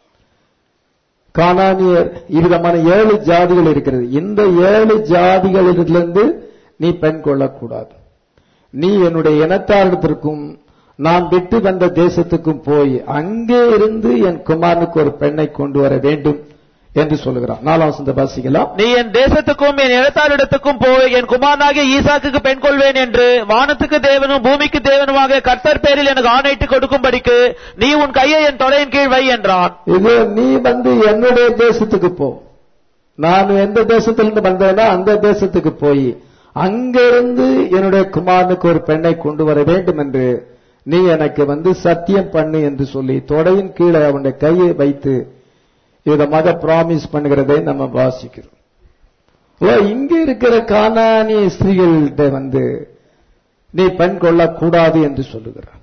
கானானியர் இவ்விதமான ஏழு ஜாதிகள் இருக்கிறது இந்த ஏழு ஜாதிகளிலிருந்து நீ பெண் கொள்ளக்கூடாது நீ என்னுடைய இனத்தாரிடத்திற்கும் நான் விட்டு வந்த தேசத்துக்கும் போய் அங்கே இருந்து என் குமாரனுக்கு ஒரு பெண்ணை கொண்டு வர வேண்டும் என்று சொல்லுகிறான் நாலாம் வசந்த வாசிக்கலாம் நீ என் தேசத்துக்கும் என் இடத்தாரிடத்துக்கும் போய் என் குமாரனாகிய ஈசாக்குக்கு பெண் கொள்வேன் என்று வானத்துக்கு தேவனும் பூமிக்கு தேவனுமாக கர்த்தர் பேரில் எனக்கு ஆணையிட்டு கொடுக்கும்படிக்கு நீ உன் கையை என் தொடையின் கீழ் வை என்றான் இது நீ வந்து என்னுடைய தேசத்துக்கு போ நான் எந்த தேசத்திலிருந்து வந்தேனோ அந்த தேசத்துக்கு போய் அங்கிருந்து என்னுடைய குமாரனுக்கு ஒரு பெண்ணை கொண்டு வர வேண்டும் என்று நீ எனக்கு வந்து சத்தியம் பண்ணு என்று சொல்லி தொடையின் கீழே அவனுடைய கையை வைத்து விதமாக பிராமிஸ் பண்ணுகிறதை நம்ம வாசிக்கிறோம் ஓ, இங்க இருக்கிற கானானிய ஸ்திரீகள்கிட்ட வந்து நீ பெண் கொள்ளக்கூடாது என்று சொல்லுகிறார்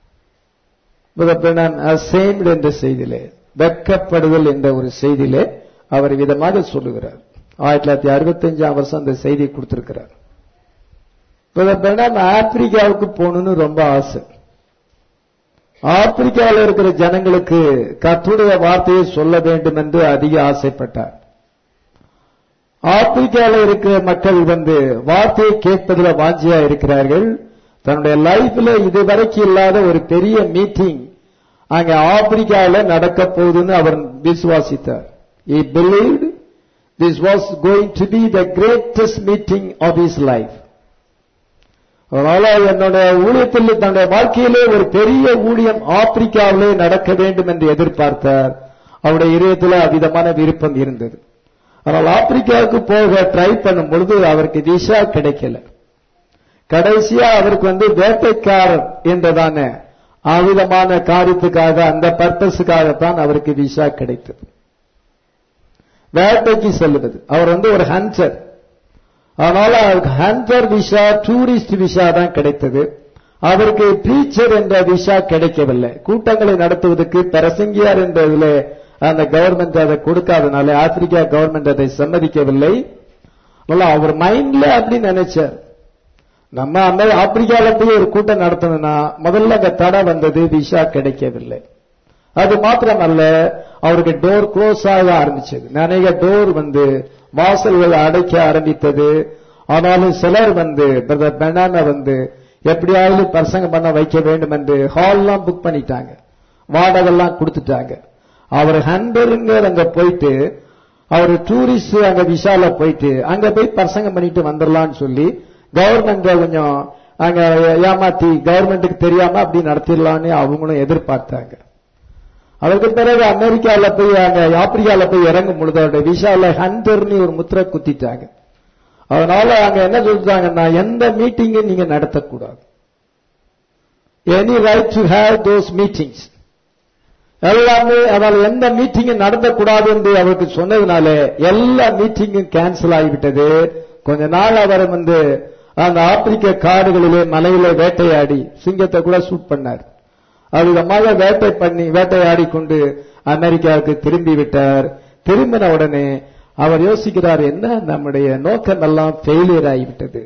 அசேம்டு என்ற செய்தியிலே வெட்கப்படுதல் என்ற ஒரு செய்தியிலே அவர் விதமாக சொல்லுகிறார் ஆயிரத்தி தொள்ளாயிரத்தி அறுபத்தஞ்சாம் வருஷம் அந்த செய்தி கொடுத்திருக்கிறார் பிரணாம் ஆப்பிரிக்காவுக்கு போகணும்னு ரொம்ப ஆசை ஆப்பிரிக்காவில் இருக்கிற ஜனங்களுக்கு கர்த்தருடைய வார்த்தையை சொல்ல வேண்டும் என்று அதிக ஆசைப்பட்டார் ஆப்பிரிக்காவில் இருக்கிற மக்கள் வந்து வார்த்தையை கேட்பதில் வாஞ்சியா இருக்கிறார்கள் தன்னுடைய லைஃப்ல இதுவரைக்கும் இல்லாத ஒரு பெரிய மீட்டிங் அங்க ஆப்பிரிக்காவில் நடக்க போகுதுன்னு அவர் விசுவாசித்தார் he believed this was going to be the greatest meeting of his life அதனால என்னுடைய ஊழியத்தில் தன்னுடைய வாழ்க்கையிலே ஒரு பெரிய ஊழியம் ஆப்பிரிக்காவிலே நடக்க வேண்டும் என்று எதிர்பார்த்தார் அவருடைய இதயத்தில் அவ்விதமான விருப்பம் இருந்தது ஆனால் ஆப்பிரிக்காவுக்கு போக ட்ரை பண்ணும் பொழுது அவருக்கு விசா கிடைக்கல கடைசியா அவருக்கு வந்து வேட்டைக்காரர் என்றதான அவ்விதமான காரியத்துக்காக அந்த பர்பஸுக்காகத்தான் அவருக்கு விசா கிடைத்தது வேட்டைக்கு செல்லுவது அவர் வந்து ஒரு ஹன்சர் அதனால அவருக்கு ஹண்டர் விசா டூரிஸ்ட் விசா தான் கிடைத்தது அவருக்கு டீச்சர் என்ற விசா கிடைக்கவில்லை கூட்டங்களை நடத்துவதற்கு பிரசங்கியார் என்ற இதுல அந்த கவர்மெண்ட் அதை கொடுக்காதனால ஆப்பிரிக்கா கவர்மெண்ட் அதை சம்மதிக்கவில்லை அதனால அவர் மைண்ட்ல அப்படி நினைச்சார் நம்ம அந்த ஆப்பிரிக்கால போய் ஒரு கூட்டம் நடத்தணும்னா முதல்ல அங்க தடை வந்தது விசா கிடைக்கவில்லை அது மாத்திரமல்ல அவருக்கு டோர் க்ளோஸ் ஆக ஆரம்பிச்சது அநேக டோர் வந்து வாசல்கள் அடைக்க ஆரம்பித்தது ஆனாலும் சிலர் வந்து பிரதர் பெனான வந்து எப்படியாவது பிரசங்கம் பண்ண வைக்க வேண்டும் என்று ஹால்லாம் புக் பண்ணிட்டாங்க வாடகைலாம் கொடுத்துட்டாங்க அவர் ஹண்டருங்க அங்க போயிட்டு அவர் டூரிஸ்ட் அங்க விசால போயிட்டு அங்க போய் பிரசங்கம் பண்ணிட்டு வந்துடலாம்னு சொல்லி கவர்மெண்ட் கொஞ்சம் அங்க ஏமாத்தி கவர்மெண்ட்டுக்கு தெரியாம அப்படி நடத்திடலான்னு அவங்களும் எதிர்பார்த்தாங்க அதற்கு பிறகு அமெரிக்கால போய் அங்க ஆப்பிரிக்கால போய் இறங்கும் பொழுது அவருடைய விசால ஹண்டர்னு ஒரு முத்திரை குத்திட்டாங்க அதனால அங்க என்ன சொல்றாங்கன்னா எந்த மீட்டிங்கும் நீங்க நடத்தக்கூடாது any right to have those meetings எல்லாமே அதனால எந்த மீட்டிங்கும் நடத்தக்கூடாது என்று அவருக்கு சொன்னதுனால எல்லா மீட்டிங்கும் கேன்சல் ஆகிவிட்டது கொஞ்ச நாள் அவர் வந்து அந்த ஆப்பிரிக்க காடுகளிலே மலையில வேட்டையாடி சிங்கத்தை கூட ஷூட் பண்ணார் அவ்விதமாக வேட்டை பண்ணி வேட்டையாடி கொண்டு அமெரிக்காவுக்கு திரும்பி விட்டார் திரும்பின உடனே அவர் யோசிக்கிறார் என்ன நம்முடைய நோக்கம் எல்லாம் ஃபெயிலியர் ஆகிவிட்டது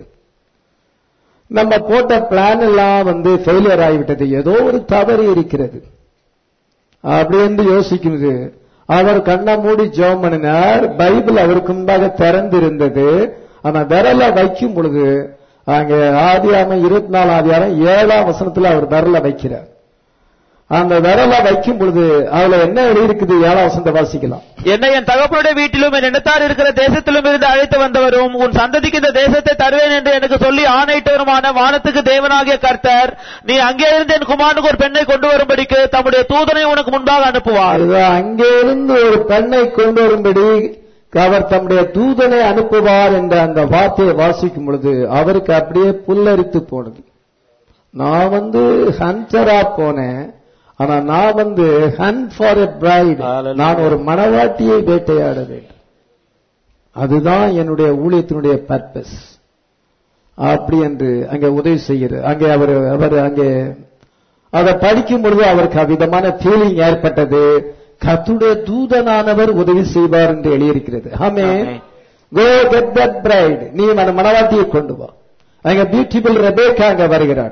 நம்ம போட்ட பிளான் எல்லாம் வந்து ஃபெயிலியர் ஆகிவிட்டது ஏதோ ஒரு தவறு இருக்கிறது அப்படி என்று யோசிக்கிறது அவர் கண்ணை மூடி ஜெபம் பண்ணினார் பைபிள் அவருக்கு முன்பாக திறந்திருந்தது ஆனா விரல வைக்கும் பொழுது அங்க ஆதியாம இருபத்தி நாலு ஆதியாரம் ஏழாம் வசனத்துல அவர் விரல வைக்கிறார் அந்த விரல வைக்கும் பொழுது அதுல என்ன இருக்குது ஏழாம் வசனத்தை வாசிக்கலாம் என்னை என் தகப்பனுடைய வீட்டிலும் என் இனத்தார் இருக்கிற தேசத்திலும் இருந்து அழைத்து வந்தவரும் உன் சந்ததிக்கு இந்த தேசத்தை தருவேன் என்று எனக்கு சொல்லி ஆணையிட்டவருமான வானத்துக்கு தேவனாகிய கர்த்தர் நீ அங்கே இருந்து என் குமாரனுக்கு ஒரு பெண்ணை கொண்டு வரும்படிக்கு தம்முடைய தூதனை உனக்கு முன்பாக அனுப்புவார் அதுதான் அங்கே இருந்து ஒரு பெண்ணை கொண்டு வரும்படி அவர் தம்முடைய தூதனை அனுப்புவார் என்ற அந்த வார்த்தையை வாசிக்கும் பொழுது அவருக்கு அப்படியே புல்லரித்து போனது நான் வந்து ஹன்சரா போனேன் ஆனா நான் வந்து hunt for a bride Hallelujah. நான் ஒரு மணவாட்டியை வேட்டையாட வேண்டும் அதுதான் என்னுடைய ஊழியத்தினுடைய பர்பஸ் அப்படி என்று அங்கே உதவி செய்கிறது அங்கே அவர் அவர் அங்கே அதை படிக்கும் பொழுது அவருக்கு அவ்விதமான ஃபீலிங் ஏற்பட்டது கத்துடைய தூதனானவர் உதவி செய்வார் என்று எழுதியிருக்கிறது ஆமே Amen. Go get that bride நீ அந்த மணவாட்டியை கொண்டு வா அங்க பியூட்டிஃபுல் ரெபேக்கா அங்க வருகிறார்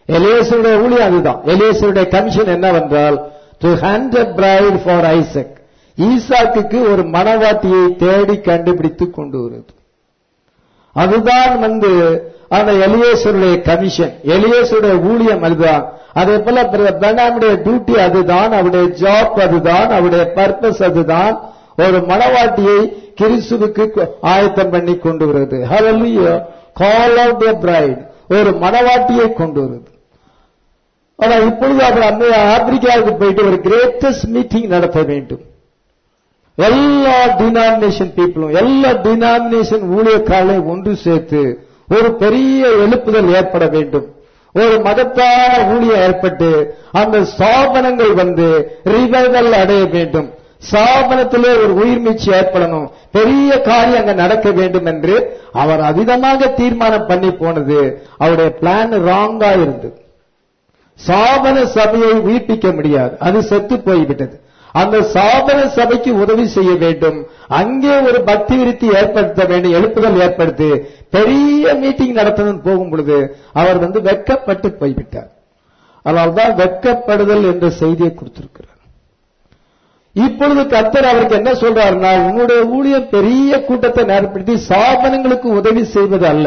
எலியேசருடைய ஊழியம் அதுதான் எலியேசருடைய கமிஷன் என்னவென்றால் to hunt a bride for Isaac ஈசாக்குக்கு ஒரு மனவாட்டியை தேடி கண்டுபிடித்து கொண்டு வருது அதுதான் வந்து அந்த எலியேசருடைய கமிஷன் எலியேசருடைய ஊழியம் அதுதான் அதே போல பெனாமுடைய டியூட்டி அதுதான் அவருடைய ஜாப் அதுதான் அவருடைய பர்பஸ் அதுதான் ஒரு மனவாட்டியை கிறிஸ்துவுக்கு ஆயத்தம் பண்ணி கொண்டு வருது ஹalleluya கால் அவுட் த பிரைட் ஒரு மனவாட்டியை கொண்டு வருது ஆனா இப்பொழுது அவர் அந்த ஆப்பிரிக்காவுக்கு போயிட்டு ஒரு கிரேட்டஸ்ட் மீட்டிங் நடத்த வேண்டும் எல்லா டினாமினேஷன் பீப்புளும் எல்லா டினாமினேஷன் ஊழியக்காரர்களையும் ஒன்று சேர்த்து ஒரு பெரிய எழுப்புதல் ஏற்பட வேண்டும் ஒரு மகத்தான ஊழியம் ஏற்பட்டு அந்த ஸ்தாபனங்கள் வந்து ரிவைவல் அடைய வேண்டும் ஸ்தாபனத்திலே ஒரு உயிர்மீச்சு ஏற்படணும் பெரிய காரியம் அங்க நடக்க வேண்டும் என்று அவர் அதிகமாக தீர்மானம் பண்ணி போனது அவருடைய பிளான் ராங்கா இருந்தது சாபன சபையை உயிர்ப்பிக்க முடியாது அது செத்து போய்விட்டது அந்த சாபன சபைக்கு உதவி செய்ய வேண்டும் அங்கே ஒரு பக்தி விருத்தி ஏற்படுத்த வேண்டும் எழுப்புதல் ஏற்படுத்தி பெரிய மீட்டிங் நடத்தணும் போகும் பொழுது அவர் வந்து வெட்கப்பட்டு போய்விட்டார் அதனால்தான் வெட்கப்படுதல் என்ற செய்தியை கொடுத்திருக்கிறார் இப்பொழுது கத்தர் அவருக்கு என்ன சொல்றாருன்னா உன்னுடைய ஊழியம் பெரிய கூட்டத்தை ஏற்படுத்தி சாபனங்களுக்கு உதவி செய்வது அல்ல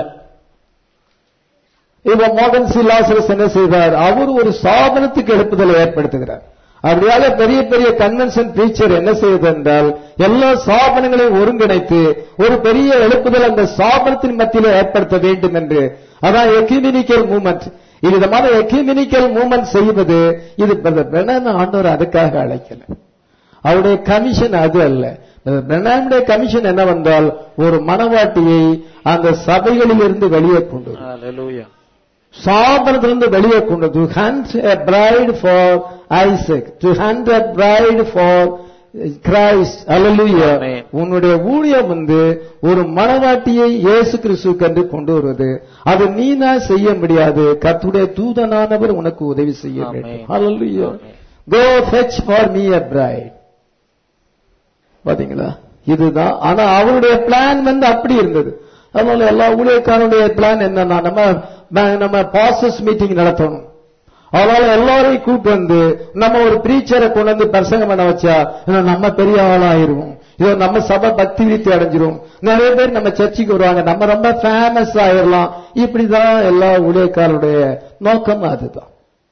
இப்ப மோகன் சி லாசரஸ் என்ன செய்தார் அவர் ஒரு சாதனத்துக்கு எழுப்புதலை ஏற்படுத்துகிறார் அப்படியாக பெரிய பெரிய கன்வென்ஷன் டீச்சர் என்ன செய்வது என்றால் எல்லா சாபனங்களையும் ஒருங்கிணைத்து ஒரு பெரிய எழுப்புதல் அந்த சாபனத்தின் மத்தியில் ஏற்படுத்த வேண்டும் என்று அதான் எக்யூமினிக்கல் மூமெண்ட் விதமான எக்யூமினிக்கல் மூமெண்ட் செய்வது இது பிரதர் ஆண்டவர் அதுக்காக அழைக்கல அவருடைய கமிஷன் அது அல்ல பிரணாமுடைய கமிஷன் என்னவென்றால் ஒரு மனவாட்டியை அந்த சபைகளில் இருந்து வெளியே கொண்டு வரும். Hallelujah. சாபனத்திலிருந்து வெளியே கொண்டு to hunt a bride for Isaac to hunt a bride for Christ hallelujah Amen. உன்னுடைய ஊழியம் வந்து ஒரு மனவாட்டியை இயேசு கிறிஸ்துவுக்கு என்று கொண்டு வருவது அது நீனா செய்ய முடியாது கர்த்தருடைய தூதனானவர் உனக்கு உதவி செய்ய Amen. வேண்டும் hallelujah Amen. Go fetch for me a bride பாத்தீங்களா இதுதான் ஆனா அவருடைய பிளான் வந்து அப்படி இருந்தது அதனால எல்லா ஊழியக்காரனுடைய பிளான் என்னன்னா நம்ம ப- நம்ம பாசஸ் மீட்டிங் நடத்தணும் அதனால எல்லாரையும் கூட்டு வந்து நம்ம ஒரு பிரீச்சரை கொண்டு வந்து பிரசங்கம் பண்ண வச்சா இன்னும் நம்ம பெரிய ஆளாயிருவோம் இதோ நம்ம சபை பக்தி விருத்தி அடைஞ்சிரும் நிறைய பேர் நம்ம சர்ச்சுக்கு வருவாங்க நம்ம ரொம்ப ஃபேமஸ் ஆயிரலாம் இப்படிதான் எல்லா ஊழியக்காரருடைய நோக்கம் அதுதான்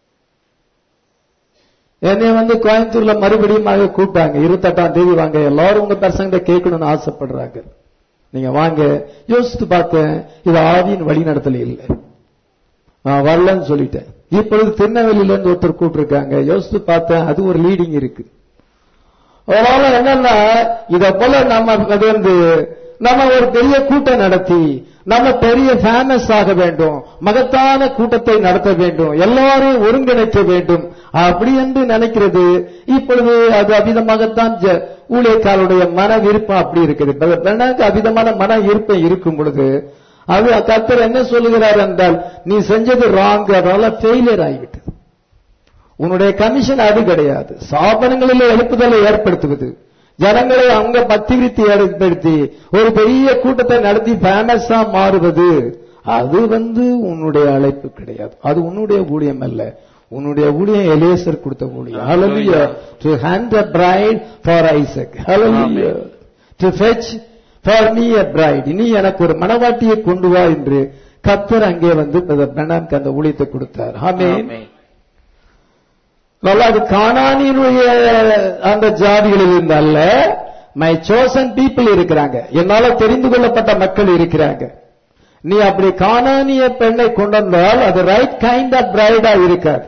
என்னை வந்து கோயம்புத்தூர்ல மறுபடியும் கூப்பிட்டாங்க இருபத்தெட்டாம் தேதி வாங்க எல்லாரும் உங்க பசங்க கேட்கணும்னு ஆசைப்படுறாங்க நீங்க வாங்க யோசித்து பார்த்தேன் இது ஆவியின் வழிநடத்தல் இல்லை நான் வரலன்னு சொல்லிட்டேன் இப்பொழுது திருநெல்வேலியில இருந்து ஒருத்தர் கூப்பிட்டுருக்காங்க யோசித்து பார்த்தேன் அது ஒரு லீடிங் இருக்கு அதனால என்னன்னா இத போல நம்ம அது வந்து நம்ம ஒரு பெரிய கூட்டம் நடத்தி நம்ம பெரிய ஃபேமஸ் ஆக வேண்டும் மகத்தான கூட்டத்தை நடத்த வேண்டும் எல்லாரையும் ஒருங்கிணைக்க வேண்டும் அப்படி என்று நினைக்கிறது இப்பொழுது அது அவிதமாகத்தான் ஜ- ஊழியக்காரருடைய மன விருப்பம் அப்படி இருக்குது பெண்ணாக்கு அவிதமான மன விருப்பம் இருக்கும் பொழுது அது கர்த்தர் என்ன சொல்லுகிறார் என்றால் நீ செஞ்சது ராங் அதனால ஃபெயிலியர் ஆகிவிட்டது உன்னுடைய கமிஷன் அது கிடையாது சாபனங்களிலே எழுப்புதலை ஏற்படுத்துவது ஜனங்களை அவங்க பக்தி விருத்தி ஏற்படுத்தி ஒரு பெரிய கூட்டத்தை நடத்தி ஃபேமஸா மாறுவது அது வந்து உன்னுடைய அழைப்பு கிடையாது அது உன்னுடைய ஊழியம் அல்ல உன்னுடைய ஊழியம் எலேசர் கொடுத்த ஊழியம் ஹalleluya to hand a bride for Isaac hallelujah to fetch for me a bride நீ எனக்கு ஒரு மணவாட்டியை கொண்டு வா என்று கத்தர் அங்கே வந்து பெனாம்க்கு அந்த ஊழியத்தை கொடுத்தார் ஆமென் Amen. நல்லா அது கானானியினுடைய அந்த ஜாதிகளில் இருந்து அல்ல மை சோசன் பீப்புள் இருக்கிறாங்க என்னால தெரிந்து கொள்ளப்பட்ட மக்கள் இருக்கிறாங்க நீ அப்படி கானானிய பெண்ணை கொண்டு வந்தால் அது ரைட் கைண்ட் ஆஃப் பிரைடா இருக்காது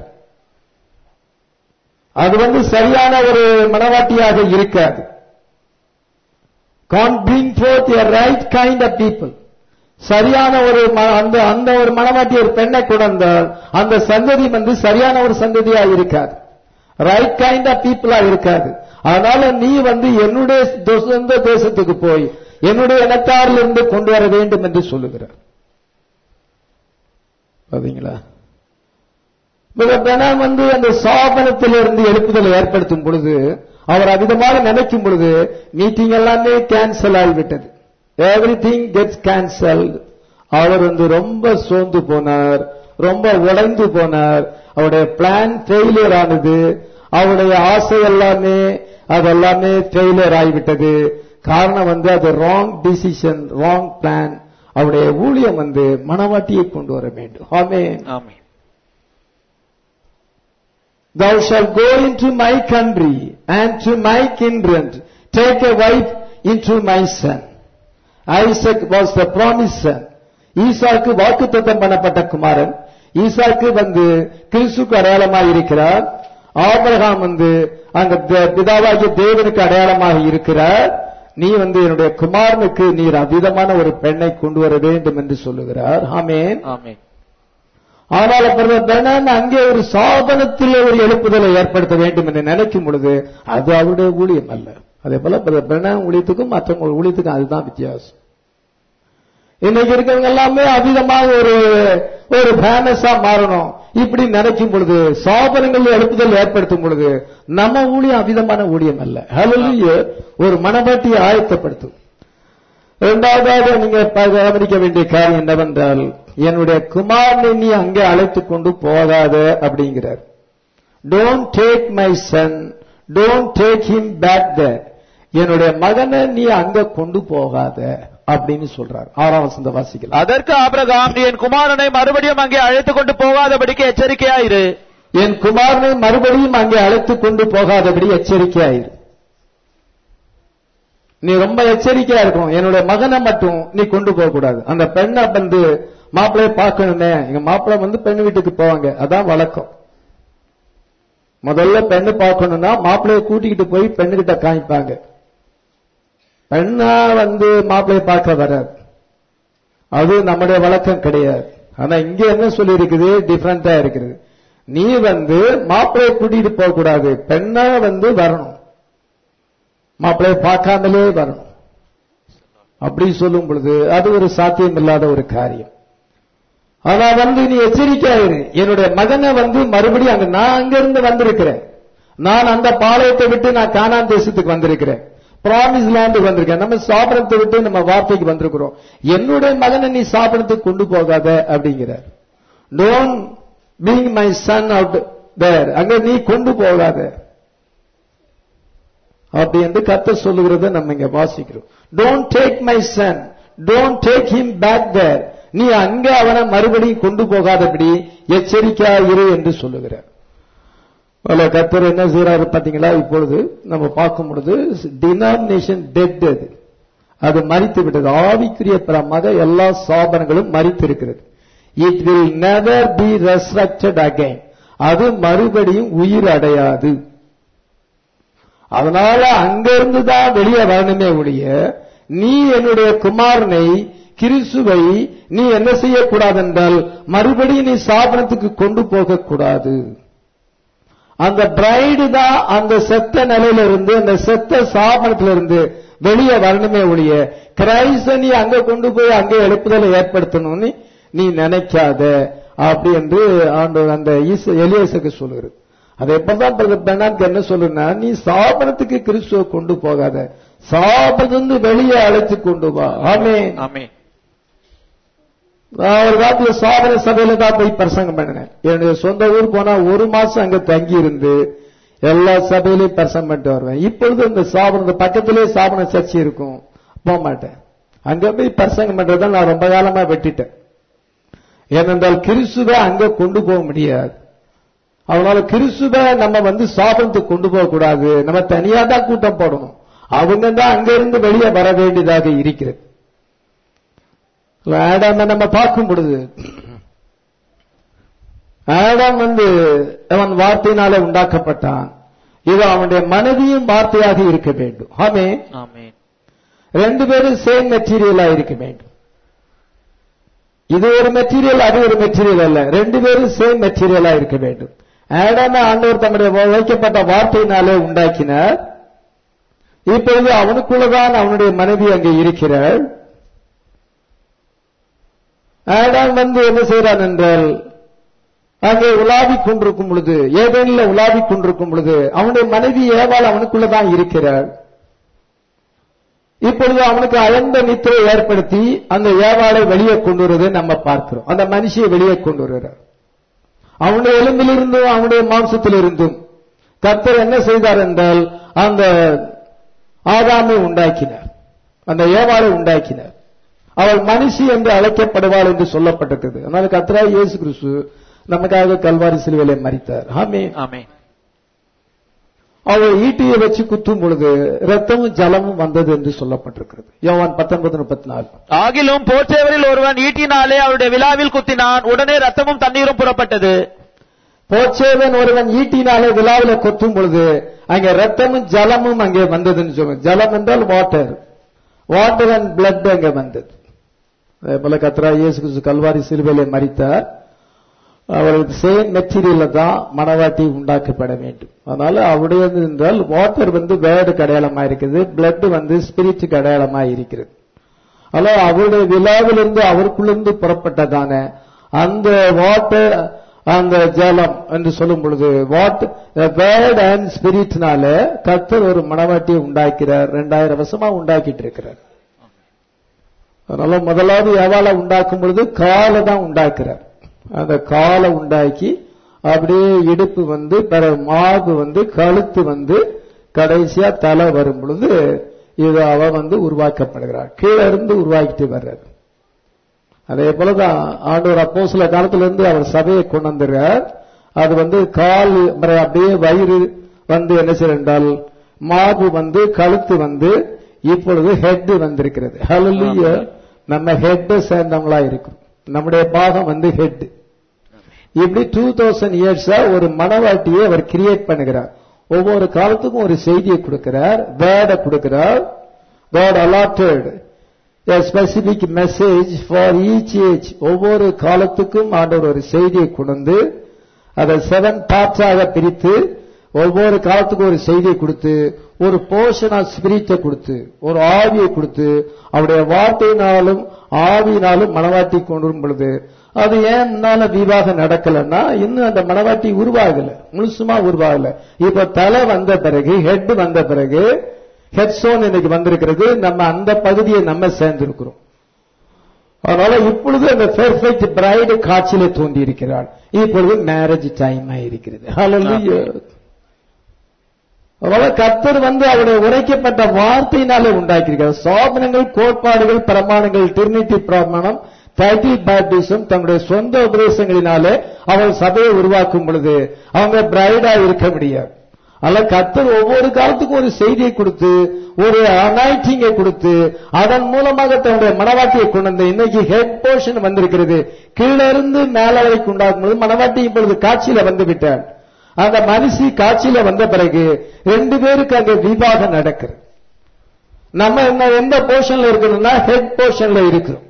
அது வந்து சரியான ஒரு மனவாட்டியாக இருக்காது can bring forth a right kind of people சரியான ஒரு ம- அந்த அந்த ஒரு மனவாட்டி ஒரு பெண்ணை கொண்டு வந்தால் அந்த சந்ததி வந்து சரியான ஒரு சந்ததியா இருக்காது ரைட் கைண்ட் ஆஃப் பீப்புளா இருக்காது அதனால நீ வந்து என்னுடைய தோ- சொந்த தேசத்துக்கு போய் என்னுடைய இனத்தாரில் இருந்து கொண்டு வர வேண்டும் என்று சொல்லுகிறார் பாத்தீங்களா பெனாம் வந்து அந்த சாபனத்திலிருந்து எழுப்புதலை ஏற்படுத்தும் பொழுது அவர் அதிகமாக நினைக்கும் பொழுது மீட்டிங் எல்லாமே கேன்சல் ஆகிவிட்டது எவ்ரி திங் கெட்ஸ் கேன்சல் அவர் வந்து ரொம்ப சோர்ந்து போனார் ரொம்ப உடைந்து போனார் அவருடைய பிளான் ஃபெயிலியர் ஆனது அவருடைய ஆசை எல்லாமே அதெல்லாமே ஃபெயிலியர் ஆகிவிட்டது காரணம் வந்து அது ராங் டிசிஷன் ராங் பிளான் அவருடைய ஊழியம் வந்து மனவாட்டியை கொண்டு வர வேண்டும் ஆமென் ஆமென் Thou shalt go into my country and to my kindred, take a wife into my son. Isaac was the promised son. ஈசாக்கு வாக்குத்தத்தம் பண்ணப்பட்ட குமாரன் ஈசாக்கு வந்து கிறிஸ்துக்கு அடையாளமாக இருக்கிறார் ஆபிரகாம் வந்து அங்க த- பிதாவாகிய தேவனுக்கு அடையாளமாக இருக்கிறார் நீ வந்து என்னுடைய குமாரனுக்கு நீர் அவ்விதமான ஒரு பெண்ணை கொண்டு வர வேண்டும் என்று சொல்லுகிறார் ஆமென் ஆமென் ஆனால் பிரதர் பெர்னான் அங்கே ஒரு சாதனத்தில் ஒரு எழுப்புதலை ஏற்படுத்த வேண்டும் என்று நினைக்கும் பொழுது அது அவருடைய ஊழியம் அல்ல அதே போல பிரதர் பெர்னான் ஊழியத்துக்கும் மற்றவங்க ஊழியத்துக்கும் அதுதான் வித்தியாசம் இன்னைக்கு இருக்கிறவங்க எல்லாமே அவிதமாக ஒரு ஒரு ஃபேமஸா மாறணும் இப்படி நினைக்கும் பொழுது சாதனங்கள் எழுப்புதல் ஏற்படுத்தும் பொழுது நம்ம ஊழியம் அவிதமான ஊழியம் அல்ல ஹalleluya ஒரு மனப்பாட்டியை ஆயத்தப்படுத்தும் இரண்டாவதாக நீங்க ப- கவனிக்க வேண்டிய காரியம் என்னவென்றால் என்னுடைய குமாரனை நீ அங்கே அழைத்துக் கொண்டு போகாத அப்படிங்கிறார் don't take my son don't take him back there என்னுடைய மகனை நீ அங்க கொண்டு போகாத அப்படின்னு சொல்றார் ஆறாம் வசந்த வாசிக்கலாம் அதற்கு ஆபிரகாம் நீ என் குமாரனை மறுபடியும் அங்கே அழைத்துக் கொண்டு போகாதபடிக்கு எச்சரிக்கையாயிரு என் குமாரனை மறுபடியும் அங்கே அழைத்துக் கொண்டு போகாதபடி எச்சரிக்கையாயிரு நீ ரொம்ப எச்சரிக்கையா இருக்கும் என்னுடைய மகனை மட்டும் நீ கொண்டு போக கூடாது அந்த பெண்ணை வந்து மாப்பிள்ளைய பார்க்கணுமே எங்க மாப்பிள்ளை வந்து பெண் வீட்டுக்கு போவாங்க அதான் வழக்கம் முதல்ல பெண்ணு பார்க்கணும்னா மாப்பிள்ளைய கூட்டிக்கிட்டு போய் பெண்ணுகிட்ட காமிப்பாங்க பெண்ணா வந்து மாப்பிள்ளைய பார்க்க வராது அது நம்முடைய வழக்கம் கிடையாது ஆனா இங்க என்ன சொல்லி இருக்குது டிஃபரெண்டா இருக்குது நீ வந்து மாப்பிள்ளைய கூட்டிட்டு போக கூடாது பெண்ணா வந்து வரணும் மாப்பிள்ளைய பார்க்காமலே வரணும் அப்படி சொல்லும் பொழுது அது ஒரு சாத்தியம் இல்லாத ஒரு காரியம் ஆனா வந்து நீ எச்சரிக்கையாயிரு என்னுடைய மகனை வந்து மறுபடியும் அங்க நான் அங்க இருந்து வந்திருக்கிறேன் நான் அந்த பாளையத்தை விட்டு நான் கானான் தேசத்துக்கு வந்திருக்கிறேன் ப்ராமிஸ் லேண்டுக்கு வந்திருக்கேன் நம்ம சாப்பிடத்தை விட்டு நம்ம வார்த்தைக்கு வந்திருக்கிறோம் என்னுடைய மகனை நீ சாப்பிடத்துக்கு கொண்டு போகாத அப்படிங்கிறார் don't bring my son out there அங்க நீ கொண்டு போகாத அப்படி என்று கர்த்தர் சொல்லுகிறத நம்ம இங்க வாசிக்கிறோம் don't take my son don't take him back there நீ அங்க அவனை மறுபடியும் கொண்டு போகாதபடி எச்சரிக்கையா இரு என்று சொல்லுகிறார் பல கர்த்தர் என்ன செய்யறாரு பாத்தீங்களா இப்பொழுது நம்ம பார்க்கும் பொழுது டினாமினேஷன் டெட் அது அது மறித்து விட்டது ஆவிக்குரிய பிரமாக எல்லா சாபனங்களும் மறித்து இருக்கிறது it will never be restricted again அது மறுபடியும் உயிர் அடையாது அதனால அங்கிருந்து தான் வெளியே வரணுமே ஒழிய நீ என்னுடைய குமாரனை கிறிஸ்துவை நீ என்ன செய்யக்கூடாது என்றால் மறுபடியும் நீ சாபனத்துக்கு கொண்டு போக கூடாது அந்த பிரைடு தான் அந்த செத்த நிலையில இருந்து அந்த செத்த சாபனத்தில இருந்து வெளியே வரணுமே ஒழிய கிரைஸ்த நீ அங்க கொண்டு போய் அங்கே எழுப்புதலை ஏற்படுத்தணும்னு நீ நினைக்காத அப்படி என்று ஆண்டவர் அந்த ஈச எலியேசுக்கு சொல்லுகிறது அதே போலதான் பிரதர் பெர்னான்க்கு என்ன சொல்லுன்னா நீ சாபனத்துக்கு கிறிஸ்துவ கொண்டு போகாத சாபத்திலிருந்து வெளியே அழைத்து கொண்டு வா ஆமே ஆமென் நான் ஒரு காலத்துல சாதன சபையில தான் போய் பிரசங்கம் பண்ணினேன் என்னுடைய சொந்த ஊர் போனா ஒரு மாசம் அங்க தங்கி இருந்து எல்லா சபையிலையும் பிரசங்கம் பண்ணிட்டு வருவேன் இப்பொழுது இந்த சாபன பக்கத்திலே சாபன சர்ச்சை இருக்கும் போக மாட்டேன் அங்க போய் பிரசங்கம் பண்றதை நான் ரொம்ப காலமா வெட்டிட்டேன் ஏனென்றால் கிறிஸ்துவை அங்க கொண்டு போக முடியாது அதனால கிறிஸ்துவை நம்ம வந்து சாபனத்துக்கு கொண்டு போக கூடாது நம்ம தனியா தான் கூட்டம் போடணும் அவங்க தான் அங்க இருந்து வெளியே வர வேண்டியதாக இருக்கிறது ஆடாம நம்ம பார்க்கும் பொழுது ஆடாம் வந்து அவன் வார்த்தையினால உண்டாக்கப்பட்டான் இது அவனுடைய மனைவியும் வார்த்தையாக இருக்க வேண்டும் ஆமே ஆமென் ரெண்டு பேரும் சேம் மெட்டீரியலா இருக்க வேண்டும் இது ஒரு மெட்டீரியல் அது ஒரு மெட்டீரியல் அல்ல ரெண்டு பேரும் சேம் மெட்டீரியலா இருக்க வேண்டும் ஆடாம ஆண்டவர் தம்முடைய வைக்கப்பட்ட வார்த்தையினாலே உண்டாக்கினார் இப்பொழுது அவனுக்குள்ளதான் அவனுடைய மனைவி அங்கே இருக்கிறாள் ஆடாம் வந்து என்ன செய்கிறான் என்றால் அங்கே உலாவிக் கொண்டிருக்கும் பொழுது ஏதேனில் உலாவிக் கொண்டிருக்கும் பொழுது அவனுடைய மனைவி ஏவாள் அவனுக்குள்ளதான் இருக்கிறாள் இப்பொழுது அவனுக்கு அயர்ந்த நித்திரை ஏற்படுத்தி அந்த ஏவாளை வெளியே கொண்டு வருவதை நம்ம பார்க்கிறோம் அந்த மனுஷியை வெளியே கொண்டு வருகிறார் அவனுடைய எலும்பிலிருந்தும் அவனுடைய மாம்சத்திலிருந்தும் கர்த்தர் என்ன செய்தார் என்றால் அந்த ஆதாமை உண்டாக்கினார் அந்த ஏவாளை உண்டாக்கினார் அவள் மனுஷி என்று அழைக்கப்படுவாள் என்று சொல்லப்பட்டிருக்கிறது அதனால கர்த்தரா இயேசு கிறிஸ்து நமக்காக கல்வாரி சிலுவையிலே மறித்தார் ஆமே ஆமென் அவள் ஈட்டியை வச்சு குத்தும் பொழுது ரத்தமும் ஜலமும் வந்தது என்று சொல்லப்பட்டிருக்கிறது யோவான் பத்தொன்பது முப்பத்தி நாலு ஆகிலும் போர்ச்சேவரில் ஒருவன் ஈட்டினாலே அவருடைய விழாவில் குத்தினான் உடனே ரத்தமும் தண்ணீரும் புறப்பட்டது போச்சேவன் ஒருவன் ஈட்டினாலே விழாவில கொத்தும் பொழுது அங்கே ரத்தமும் ஜலமும் அங்கே வந்ததுன்னு சொல்லுங்க ஜலம் என்றால் வாட்டர் வாட்டர் அண்ட் பிளட் அங்கே வந்தது அதே போல கத்ரா இயேசு கிறிஸ்து கல்வாரி சிலுவையிலே மறித்தார் அவருக்கு சேம் மெட்டீரியல்ல தான் மனவாட்டி உண்டாக்கப்பட வேண்டும் அதனால அவருடையது என்றால் வாட்டர் வந்து வேர்டுக்கு அடையாளமா இருக்குது பிளட் வந்து ஸ்பிரிட்டுக்கு அடையாளமா இருக்கிறது அதனால அவருடைய விழாவிலிருந்து அவருக்குள்ளிருந்து புறப்பட்டதான அந்த வாட்டர் அந்த ஜலம் என்று சொல்லும் பொழுது வாட் வேர்ட் அண்ட் ஸ்பிரிட்னால கர்த்தர் ஒரு மனவாட்டியை உண்டாக்கிறார் ரெண்டாயிரம் வருஷமா உண்டாக்கிட்டு இருக்கிறார் அதனால முதலாவது எவால உண்டாக்கும் பொழுது காலை தான் உண்டாக்குறார் அந்த காலை உண்டாக்கி அப்படியே இடுப்பு வந்து பிற மார்பு வந்து கழுத்து வந்து கடைசியா தலை வரும் பொழுது இது அவ வந்து உருவாக்கப்படுகிறார் கீழே இருந்து உருவாக்கிட்டு வர்றாரு அதே போலதான் ஆண்டவர் அப்போ சில காலத்துல இருந்து அவர் சபையை கொண்டு வந்துடுறார் அது வந்து கால் அப்புறம் அப்படியே வயிறு வந்து என்ன செய்ய என்றால் மார்பு வந்து கழுத்து வந்து இப்பொழுது ஹெட் வந்திருக்கிறது ஹalleluya நம்ம ஹெட் சேர்ந்தவங்களா இருக்கும் நம்முடைய பாகம் வந்து ஹெட் இப்படி டூ தௌசண்ட் இயர்ஸா ஒரு மனவாட்டியை அவர் கிரியேட் பண்ணுகிறார் ஒவ்வொரு காலத்துக்கும் ஒரு செய்தியை கொடுக்கிறார் வேர்டை கொடுக்கிறார் word allotted a specific message for each age ஒவ்வொரு காலத்துக்கும் ஆண்டவர் ஒரு செய்தியை கொண்டு அதை செவன் பார்ட்ஸாக பிரித்து ஒவ்வொரு காலத்துக்கும் ஒரு செய்தியை கொடுத்து ஒரு போர்ஷன் ஆஃப் ஸ்பிரிட்டை கொடுத்து ஒரு ஆவியை கொடுத்து அவருடைய வார்த்தையினாலும் ஆவியினாலும் மனவாட்டி கொண்டு வரும் பொழுது அது ஏன் முன்னால விவாகம் நடக்கலன்னா இன்னும் அந்த மனவாட்டி உருவாகல முழுசுமா உருவாகல இப்ப தலை வந்த பிறகு ஹெட் வந்த பிறகு ஹெட்ஸோன் இன்னைக்கு வந்திருக்கிறது நம்ம அந்த பகுதியை நம்ம சேர்ந்திருக்கிறோம் அதனால இப்பொழுது அந்த பெர்ஃபெக்ட் பிரைடு காட்சியிலே தோன்றி இருக்கிறாள் இப்பொழுது மேரேஜ் டைம் இருக்கிறது Hallelujah. அதனால கர்த்தர் வந்து அவருடைய உரைக்கப்பட்ட வார்த்தையினாலே உண்டாக்கியிருக்கிறார் சாதனங்கள் கோட்பாடுகள் பிரமாணங்கள் திருநீட்டி பிரமாணம் டைட்டில் பேப்டிசம் தங்களுடைய சொந்த உபதேசங்களினாலே அவள் சபையை உருவாக்கும் பொழுது அவங்க பிரைடா இருக்க முடியாது அல்ல கர்த்தர் ஒவ்வொரு காலத்துக்கும் ஒரு செய்தியை கொடுத்து ஒரு அனாய்டிங்கை கொடுத்து அதன் மூலமாக தன்னுடைய மனவாட்டியை கொண்டு வந்து இன்னைக்கு ஹெட் போர்ஷன் வந்திருக்கிறது கீழே இருந்து மேல வரைக்கும் உண்டாக்கும் போது மனவாட்டி இப்பொழுது காட்சியில வந்து விட்டார் அந்த மனுஷி காட்சியில வந்த பிறகு ரெண்டு பேருக்கு அங்க விவாதம் நடக்குது நம்ம என்ன எந்த போர்ஷன்ல இருக்கணும்னா ஹெட் போர்ஷன்ல இருக்கிறோம்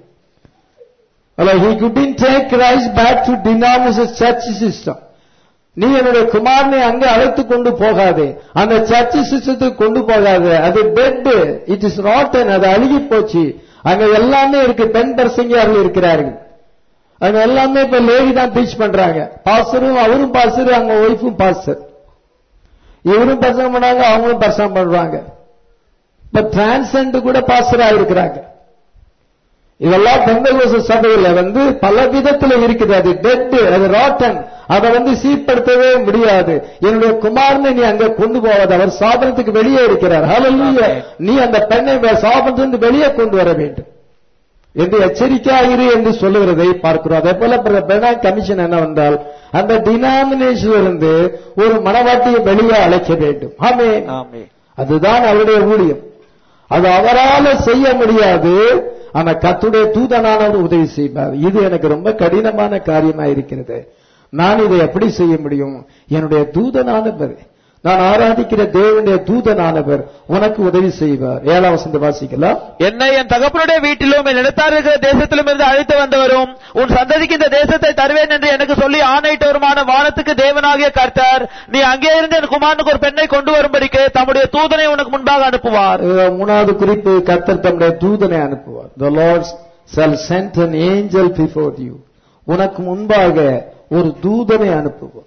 he couldn't take Christ back to denomination church system நீ என்னுடைய குமாரனை அங்கே அழைத்து கொண்டு போகாதே அந்த சர்ச் சிஸ்டத்துக்கு கொண்டு போகாதே அது டெட் இட் இஸ் ராட்டன் அது அழுகி போச்சு அங்க எல்லாமே இருக்கு பெண் பர்சங்கியார்கள் இருக்கிறார்கள் அங்க எல்லாமே இப்ப லேடி தான் டீச் பண்றாங்க பாஸ்டரும் அவரும் பாஸ்டர் அவங்க ஒய்ஃபும் பாஸ்டர் இவரும் பிரசங்கம் பண்ணாங்க அவங்களும் பிரசங்கம் பண்றாங்க இப்ப டிரான்சென்ட் கூட பாஸ்டரா இருக்கிறாங்க இதெல்லாம் பெந்தகோச சபையில வந்து பல விதத்துல இருக்குது அது டெட் அது ராட்டன் அதை வந்து சீர்படுத்தவே முடியாது என்னுடைய குமாரனை நீ அங்க கொண்டு போவாது அவர் சாபனத்துக்கு வெளியே இருக்கிறார் ஹalleluya நீ அந்த பெண்ணை சாபனத்திலிருந்து வெளியே கொண்டு வர வேண்டும் என்று எச்சரிக்கையாயிரு என்று சொல்லுகிறதை பார்க்கிறோம் அதே போல பெனா கமிஷன் என்னவென்றால் அந்த டினாமினேஷன் இருந்து ஒரு மனவாட்டியை வெளியே அழைக்க வேண்டும் ஆமே ஆமென் அதுதான் அவருடைய ஊழியம் அது அவரால செய்ய முடியாது ஆனா கத்துடைய தூதனானவர் உதவி செய்வார் இது எனக்கு ரொம்ப கடினமான காரியமா இருக்கிறது நான் இதை எப்படி செய்ய முடியும் என்னுடைய தூதனானவர் நான் ஆராதிக்கிற தேவனுடைய தூதனானவர் உனக்கு உதவி செய்வார் ஏழாம் வசந்த வாசிக்கலாம் என்னை என் தகப்பனுடைய வீட்டிலும் என் இடத்தார் இருக்கிற தேசத்திலும் இருந்து அழைத்து வந்தவரும் உன் சந்ததிக்கு இந்த தேசத்தை தருவேன் என்று எனக்கு சொல்லி ஆணையிட்டவருமான வானத்துக்கு தேவனாகிய கர்த்தர் நீ அங்கே இருந்து என் குமாரனுக்கு ஒரு பெண்ணை கொண்டு வரும்படிக்கு தம்முடைய தூதனை உனக்கு முன்பாக அனுப்புவார் இது மூணாவது குறிப்பு கர்த்தர் தம்முடைய தூதனை அனுப்புவார் the lord shall send an angel before you உனக்கு முன்பாக ஒரு தூதனை அனுப்புவார்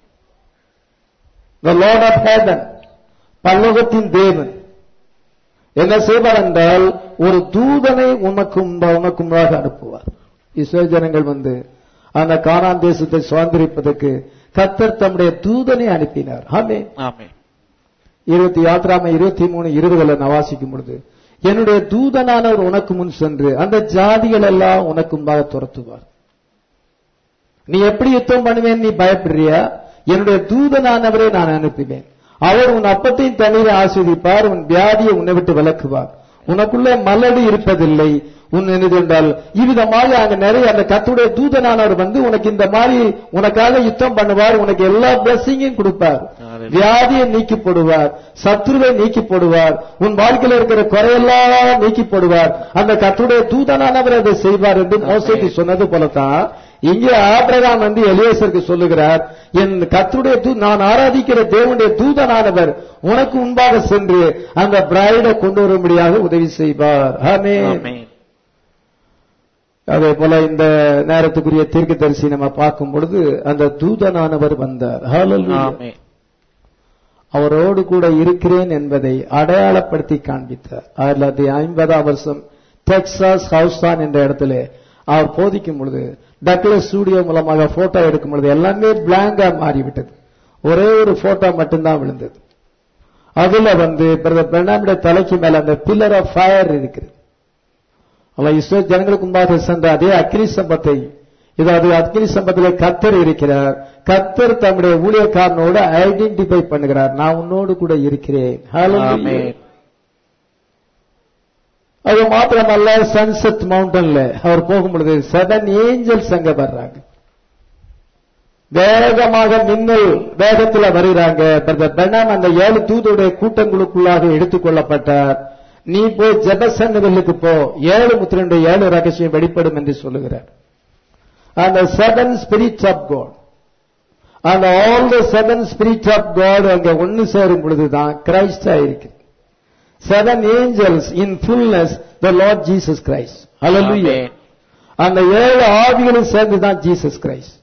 the lord of heaven பல்லோகத்தின் தேவன் என்ன செய்வார் என்றால் ஒரு தூதனை உனக்கு முன்பா- உனக்கு முன்பாக அனுப்புவார் இஸ்ரேல் ஜனங்கள் வந்து அந்த கானான் தேசத்தை சுதந்திரிப்பதற்கு கத்தர் தம்முடைய தூதனை அனுப்பினார் ஆமே ஆமென் இருபத்தி யாத்ராம இருபத்தி மூணு இருபதுல நான் வாசிக்கும் பொழுது என்னுடைய தூதனானவர் உனக்கு முன் சென்று அந்த ஜாதிகள் எல்லாம் உனக்கு முன்பாக துரத்துவார் நீ எப்படி யுத்தம் பண்ணுவேன் நீ பயப்படுறியா என்னுடைய தூதனானவரை நான் அனுப்பினேன் அவர் உன் அப்பத்தையும் தண்ணீரை ஆஸ்வதிப்பார் உன் வியாதியை உன்னை விட்டு விலக்குவார் உனக்குள்ள மலடு இருப்பதில்லை உன் என்னது என்றால் இவ்விதமாக அங்க நிறைய அந்த கத்துடைய தூதனானவர் வந்து உனக்கு இந்த மாதிரி உனக்காக யுத்தம் பண்ணுவார் உனக்கு எல்லா பிளஸிங்கும் கொடுப்பார் Hallelujah. வியாதியை நீக்கி போடுவார் சத்ருவை நீக்கி போடுவார் உன் வாழ்க்கையில் இருக்கிற குறையெல்லாம் நீக்கி போடுவார் அந்த கத்துடைய தூதனானவர் அதை செய்வார் என்று மோசைக்கு சொன்னது போலதான் இங்கே ஆபிரகாம் வந்து எலியேசருக்கு சொல்லுகிறார் என் கத்துடைய தூ நான் ஆராதிக்கிற தேவனுடைய தூதனானவர் உனக்கு முன்பாக சென்று அந்த பிரைடை கொண்டு வரும்படியாக உதவி செய்வார் ஆமென் ஆமென் அதே போல இந்த நேரத்துக்குரிய தீர்க்கதரிசி நம்ம பார்க்கும் பொழுது அந்த தூதனானவர் வந்தார் Hallelujah. ஆமென் அவரோடு கூட இருக்கிறேன் என்பதை அடையாளப்படுத்தி காண்பித்தார் ஆயிரத்தி தொள்ளாயிரத்தி ஐம்பதாம் வருஷம் டெக்சாஸ் ஹவுஸ்தான் என்ற இடத்துல அவர் போதிக்கும் பொழுது டக்ளஸ் ஸ்டூடியோ மூலமாக போட்டோ எடுக்கும் பொழுது எல்லாமே பிளாங்கா மாறிவிட்டது ஒரே ஒரு போட்டோ மட்டும்தான் விழுந்தது அதுல வந்து பிரதர் பிரணாமுடைய தலைக்கு மேல அந்த பில்லர் ஆஃப் ஃபயர் இருக்கிறது அல்ல இஸ்ரோ ஜனங்களுக்கு முன்பாக சென்ற அதே அக்னி சம்பத்தை இதாவது அக்னி சம்பத்தில் கத்தர் இருக்கிறார் கத்தர் தம்முடைய ஊழியக்காரனோடு ஐடென்டிஃபை பண்ணுகிறார் நான் உன்னோடு கூட இருக்கிறேன் Hallelujah. ஆமென் அது மாத்திரமல்ல சன்செட் மவுண்டன்ல அவர் போகும் பொழுது செவன் ஏஞ்சல்ஸ் அங்க வர்றாங்க வேகமாக மின்னல் வேகத்துல வருகிறாங்க பிரதர் பெண்ணாம் அந்த ஏழு தூதுடைய கூட்டங்களுக்குள்ளாக எடுத்துக் கொள்ளப்பட்டார் நீ போய் ஜெபசன்னதலுக்கு போ ஏழு முத்திரனுடைய ஏழு ரகசியம் வெளிப்படும் என்று சொல்லுகிறார் அந்த செவன் ஸ்பிரிட்ஸ் ஆஃப் காட் அந்த all the seven spirit of God அங்க ஒன்னு சேரும் பொழுதுதான் கிரைஸ்டா இருக்கு seven angels in fullness the Lord Jesus Christ hallelujah ஆமென். அந்த ஏழு ஆவிகளும் சேர்ந்து தான் ஜீசஸ் கிரைஸ்ட்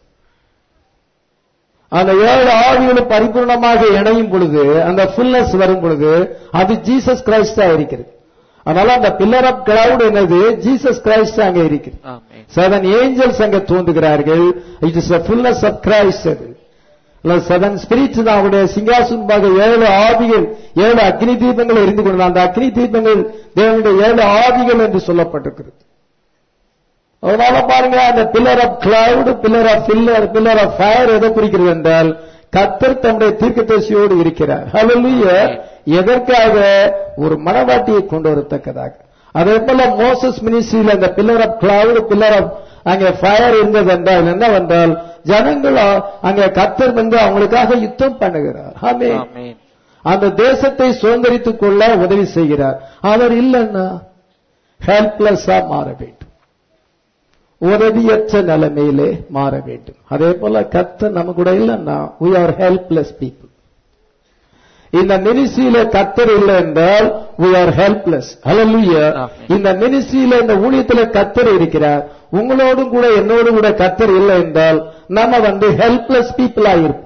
அந்த ஏழு ஆவிகளும் பரிபூர்ணமாக இணையும் பொழுது அந்த ஃபுல்னஸ் வரும் பொழுது அது ஜீசஸ் கிரைஸ்டா இருக்கிறது அதனால அந்த பில்லர் ஆஃப் கிளவுட் என்னது ஜீசஸ் கிரைஸ்ட் அங்க இருக்கிறது ஆமென் செவன் ஏஞ்சல்ஸ் அங்க தோன்றுகிறார்கள் it is fullness of Christ அது செவன் ஸ்பிரிட்ஸ் தான் அவருடைய சிங்காசனமாக ஏழு ஆவிகள் ஏழு அக்னி தீபங்கள் எரிந்து கொண்டு அந்த அக்னி தீபங்கள் தேவனுடைய ஏழு ஆவிகள் என்று சொல்லப்பட்டிருக்கிறது அதனால பாருங்க அந்த pillar of cloud pillar of pillar pillar of fire எதை குறிக்கிறது என்றால் கத்தர் தம்முடைய தீர்க்கதரிசியோடு இருக்கிறார் ஹalleluya எதற்காக ஒரு மனவாட்டியை கொண்டு வரத்தக்கதாக அதே போல மோசஸ் மினிஸ்ட்ரியில் அந்த pillar of cloud pillar of அங்கே ஃபயர் இருந்தது என்றால் என்னவென்றால் ஜனங்கள் அ- அங்கே கத்தர் வந்து அவங்களுக்காக யுத்தம் பண்ணுகிறார் ஆமென் ஆமென் அந்த தேசத்தை சுதந்திரித்துக் கொள்ள உதவி செய்கிறார் அவர் இல்லைன்னா ஹெல்ப்லெஸ்ஸா மாற வேண்டும் உதவியற்ற நிலைமையிலே மாற வேண்டும் அதே போல கத்த நம்ம கூட இல்லைன்னா we are helpless people இந்த மினிஸ்ட்ரியில கத்தர் இல்லை என்றால் we are helpless hallelujah ஆமென். இந்த இந்த மினிஸ்ட்ரியில இந்த ஊழியத்துல கத்தர் இருக்கிறார் உங்களோடும் கூட என்னோடும் கூட கத்தர் இல்லை என்றால் நம்ம வந்து ஹெல்ப்லெஸ் பீப்புளா இருப்போம்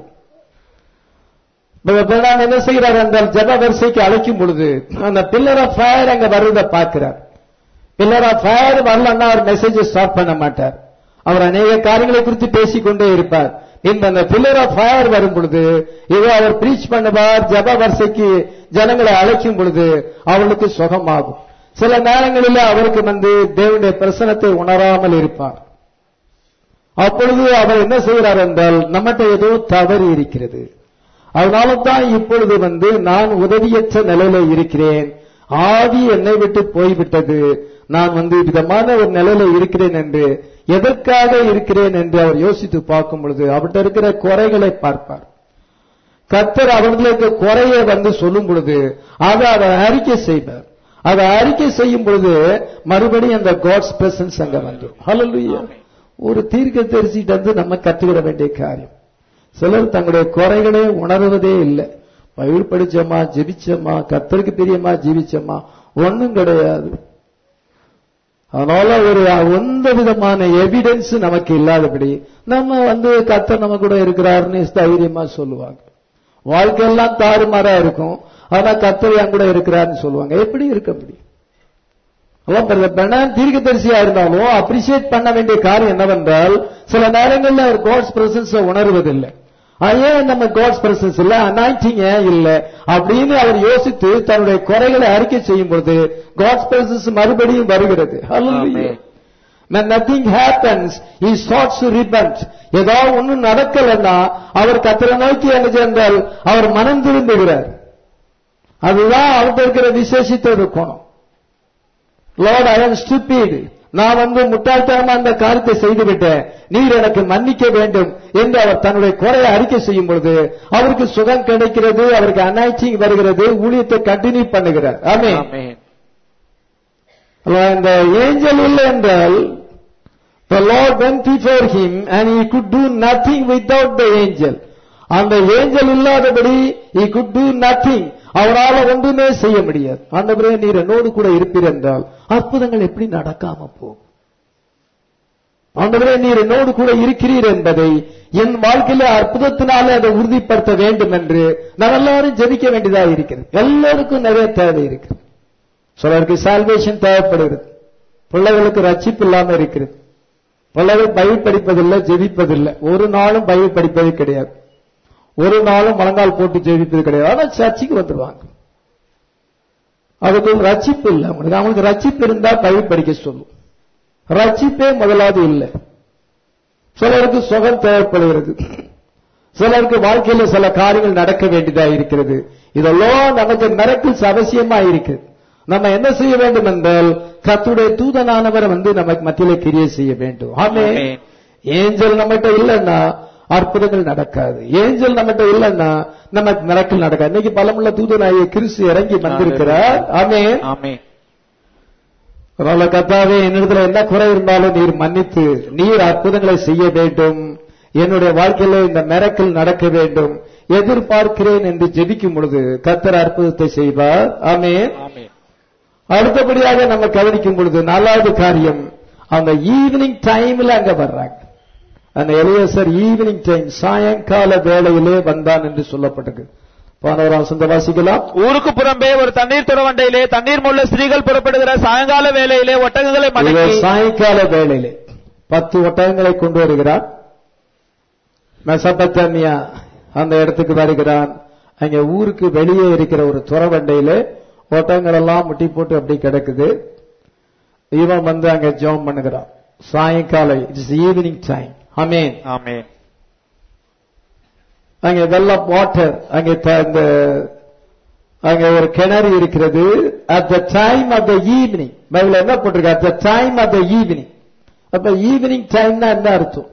பிரணாம் என்ன செய்கிறார் என்றால் ஜப வரிசைக்கு அழைக்கும் பொழுது அந்த பில்லர் ஆஃப் ஃபயர் அங்க வருவதை பார்க்கிறார் பில்லர் ஆஃப் ஃபயர் வரலன்னா அவர் மெசேஜ் ஸ்டாப் பண்ண மாட்டார் அவர் அநேக காரியங்களை குறித்து பேசிக்கொண்டே இருப்பார் இந்த அந்த பில்லர் ஆஃப் ஃபயர் வரும் பொழுது இதோ அவர் பிரீச் பண்ணுவார் ஜப வரிசைக்கு ஜனங்களை அழைக்கும் பொழுது அவர்களுக்கு சுகமாகும் சில நேரங்களில் அவருக்கு வந்து தேவனுடைய பிரசனத்தை உணராமல் இருப்பார் அப்பொழுது அவர் என்ன செய்கிறார் என்றால் நம்மகிட்ட ஏதோ தவறு இருக்கிறது அதனால தான் இப்பொழுது வந்து நான் உதவியற்ற நிலையில இருக்கிறேன் ஆவி என்னை விட்டு போய்விட்டது நான் வந்து விதமான ஒரு நிலையில இருக்கிறேன் என்று எதற்காக இருக்கிறேன் என்று அவர் யோசித்து பார்க்கும் பொழுது அவர்கிட்ட இருக்கிற குறைகளை பார்ப்பார் கர்த்தர் அவர்களுக்கு குறைய வந்து சொல்லும் பொழுது அதை அவர் அறிக்கை செய்வார் அதை அறிக்கை செய்யும் பொழுது மறுபடியும் அந்த காட்ஸ் பிரசன்ஸ் அங்க வந்துடும் ஹalleluya ஒரு தீர்க்க தரிசிட்டு வந்து நம்ம கற்றுக்கிட வேண்டிய காரியம் சிலர் தங்களுடைய குறைகளை உணர்வதே இல்லை பயிர் படிச்சோமா ஜெபிச்சோமா கத்தருக்கு பிரியமா ஜீவிச்சோமா ஒண்ணும் கிடையாது அதனால ஒரு எந்த விதமான எவிடன்ஸ் நமக்கு இல்லாதபடி நம்ம வந்து கத்தர் நம்ம கூட இருக்கிறாருன்னு தைரியமா சொல்லுவாங்க வாழ்க்கையெல்லாம் தாறுமாறா இருக்கும் அதான் கத்தர் என் கூட இருக்கிறாருன்னு சொல்லுவாங்க எப்படி இருக்க முடியும் அதான் பிரதர் பெர்னான் தீர்க்கதரிசியா இருந்தாலும் அப்ரிசியேட் பண்ண வேண்டிய காரியம் என்னவென்றால் சில நேரங்கள்ல அவர் காட்ஸ் பிரசன்ஸ் உணர்வதில்லை அது ஏன் நம்ம காட்ஸ் பிரசன்ஸ் இல்ல அனாயிட்டிங் ஏன் இல்ல அப்படின்னு அவர் யோசித்து தன்னுடைய குறைகளை அறிக்கை செய்யும் பொழுது காட்ஸ் பிரசன்ஸ் மறுபடியும் வருகிறது Hallelujah. Amen. When nothing happens, he starts to repent. ஏதாவது ஒண்ணும் நடக்கலன்னா அவர் கத்தரை நோக்கி என்ன சென்றால் அவர் மனம் திரும்புகிறார் அதுதான் அவர்கிட்ட இருக்கிற விசேஷித்த ஒரு குணம் லார்ட் ஐ am stupid நான் வந்து முட்டாள்தனமா அந்த காரியத்தை செய்து விட்டேன் நீர் எனக்கு மன்னிக்க வேண்டும் என்று அவர் தன்னுடைய குறையை அறிக்கை செய்யும் பொழுது அவருக்கு சுகம் கிடைக்கிறது அவருக்கு அனாய்ச்சிங் வருகிறது ஊழியத்தை கண்டினியூ பண்ணுகிறார் ஆமென் ஆமென் இந்த ஏஞ்சல் இல்லை என்றால் the Lord went before him and he could do nothing without the angel. அந்த ஏஞ்சல் இல்லாதபடி he could do nothing. அவரால் ஒன்றுமே செய்ய முடியாது ஆண்டவரே நீர் என்னோடு கூட இருப்பீர் என்றால் அற்புதங்கள் எப்படி நடக்காம போகும் ஆண்டவரே நீர் என்னோடு கூட இருக்கிறீர் என்பதை என் வாழ்க்கையில அற்புதத்தினாலே அதை உறுதிப்படுத்த வேண்டும் என்று நாம் எல்லாரும் ஜெபிக்க வேண்டியதா இருக்கிறது எல்லாருக்கும் நிறைய தேவை இருக்கிறது சிலருக்கு சால்வேஷன் தேவைப்படுகிறது பிள்ளைகளுக்கு ரட்சிப்பு இல்லாம இருக்கிறது பிள்ளைகள் பைபிள் படிப்பதில்லை ஜெபிப்பதில்லை ஒரு நாளும் பைபிள் படிப்பது கிடையாது ஒரு நாளும் முழங்கால் போட்டு ஜெபிப்பது கிடையாது ஆனா சர்ச்சுக்கு வந்துருவாங்க அதுக்கு ரட்சிப்பு இல்லை அவங்களுக்கு அவங்களுக்கு ரட்சிப்பு இருந்தா பைபிள் படிக்க சொல்லும் ரட்சிப்பே முதலாவது இல்லை சிலருக்கு சுகம் தேவைப்படுகிறது சிலருக்கு வாழ்க்கையில சில காரியங்கள் நடக்க வேண்டியதா இருக்கிறது இதெல்லாம் நமக்கு மிரக்கிள்ஸ் அவசியமா இருக்கு நம்ம என்ன செய்ய வேண்டும் என்றால் கத்துடைய தூதனானவர் வந்து நமக்கு மத்தியில கிரியை செய்ய வேண்டும் ஆமே ஆமென். ஏஞ்சல் நம்மகிட்ட இல்லைன்னா அற்புதங்கள் நடக்காது ஏஞ்சல் நம்மகிட்ட இல்லைன்னா நமக்கு மிரக்கல் நடக்காது இன்னைக்கு பலமுள்ள தூதனாகிய கிறிஸ்து இறங்கி வந்திருக்கிறார் ஆமே ஆமென் அதனால கத்தாவே என்னிடத்துல என்ன குறை இருந்தாலும் நீர் மன்னித்து நீர் அற்புதங்களை செய்ய வேண்டும் என்னுடைய வாழ்க்கையில இந்த மிரக்கல் நடக்க வேண்டும் எதிர்பார்க்கிறேன் என்று ஜெபிக்கும் பொழுது கத்தர் அற்புதத்தை செய்வார் ஆமே ஆமென் அடுத்தபடியாக நம்ம கவனிக்கும் பொழுது நாலாவது காரியம் அந்த ஈவினிங் டைம்ல அங்க வர்றாங்க அந்த எலியசர் ஈவினிங் டைம் சாயங்கால வேளையிலே வந்தான் என்று சொல்லப்பட்டது பதினோராம் சொந்த வாசிக்கலாம் ஊருக்கு புறம்பே ஒரு தண்ணீர் துறவண்டையிலே தண்ணீர் முள்ள ஸ்திரீகள் புறப்படுகிற சாயங்கால வேளையிலே ஒட்டகங்களை இவர் மடக்கி சாயங்கால வேளையிலே பத்து ஒட்டகங்களை கொண்டு வருகிறார் மெசபத்தன்யா அந்த இடத்துக்கு வருகிறான் அங்க ஊருக்கு வெளியே இருக்கிற ஒரு துறவண்டையில ஒட்டகங்கள் எல்லாம் முட்டி போட்டு அப்படி கிடக்குது இவன் வந்து அங்க ஜெபம் பண்ணுகிறான் சாயங்காலை இட்ஸ் ஈவினிங் டைம் அமேன் ஆமென் அங்க வெள்ளம் வாட்டர் அங்க த- இந்த அங்க ஒரு கிணறு இருக்கிறது at the time of the evening Bible என்ன போட்டிருக்கு at the time of the evening அப்ப ஈவினிங் டைம்னா என்ன அர்த்தம்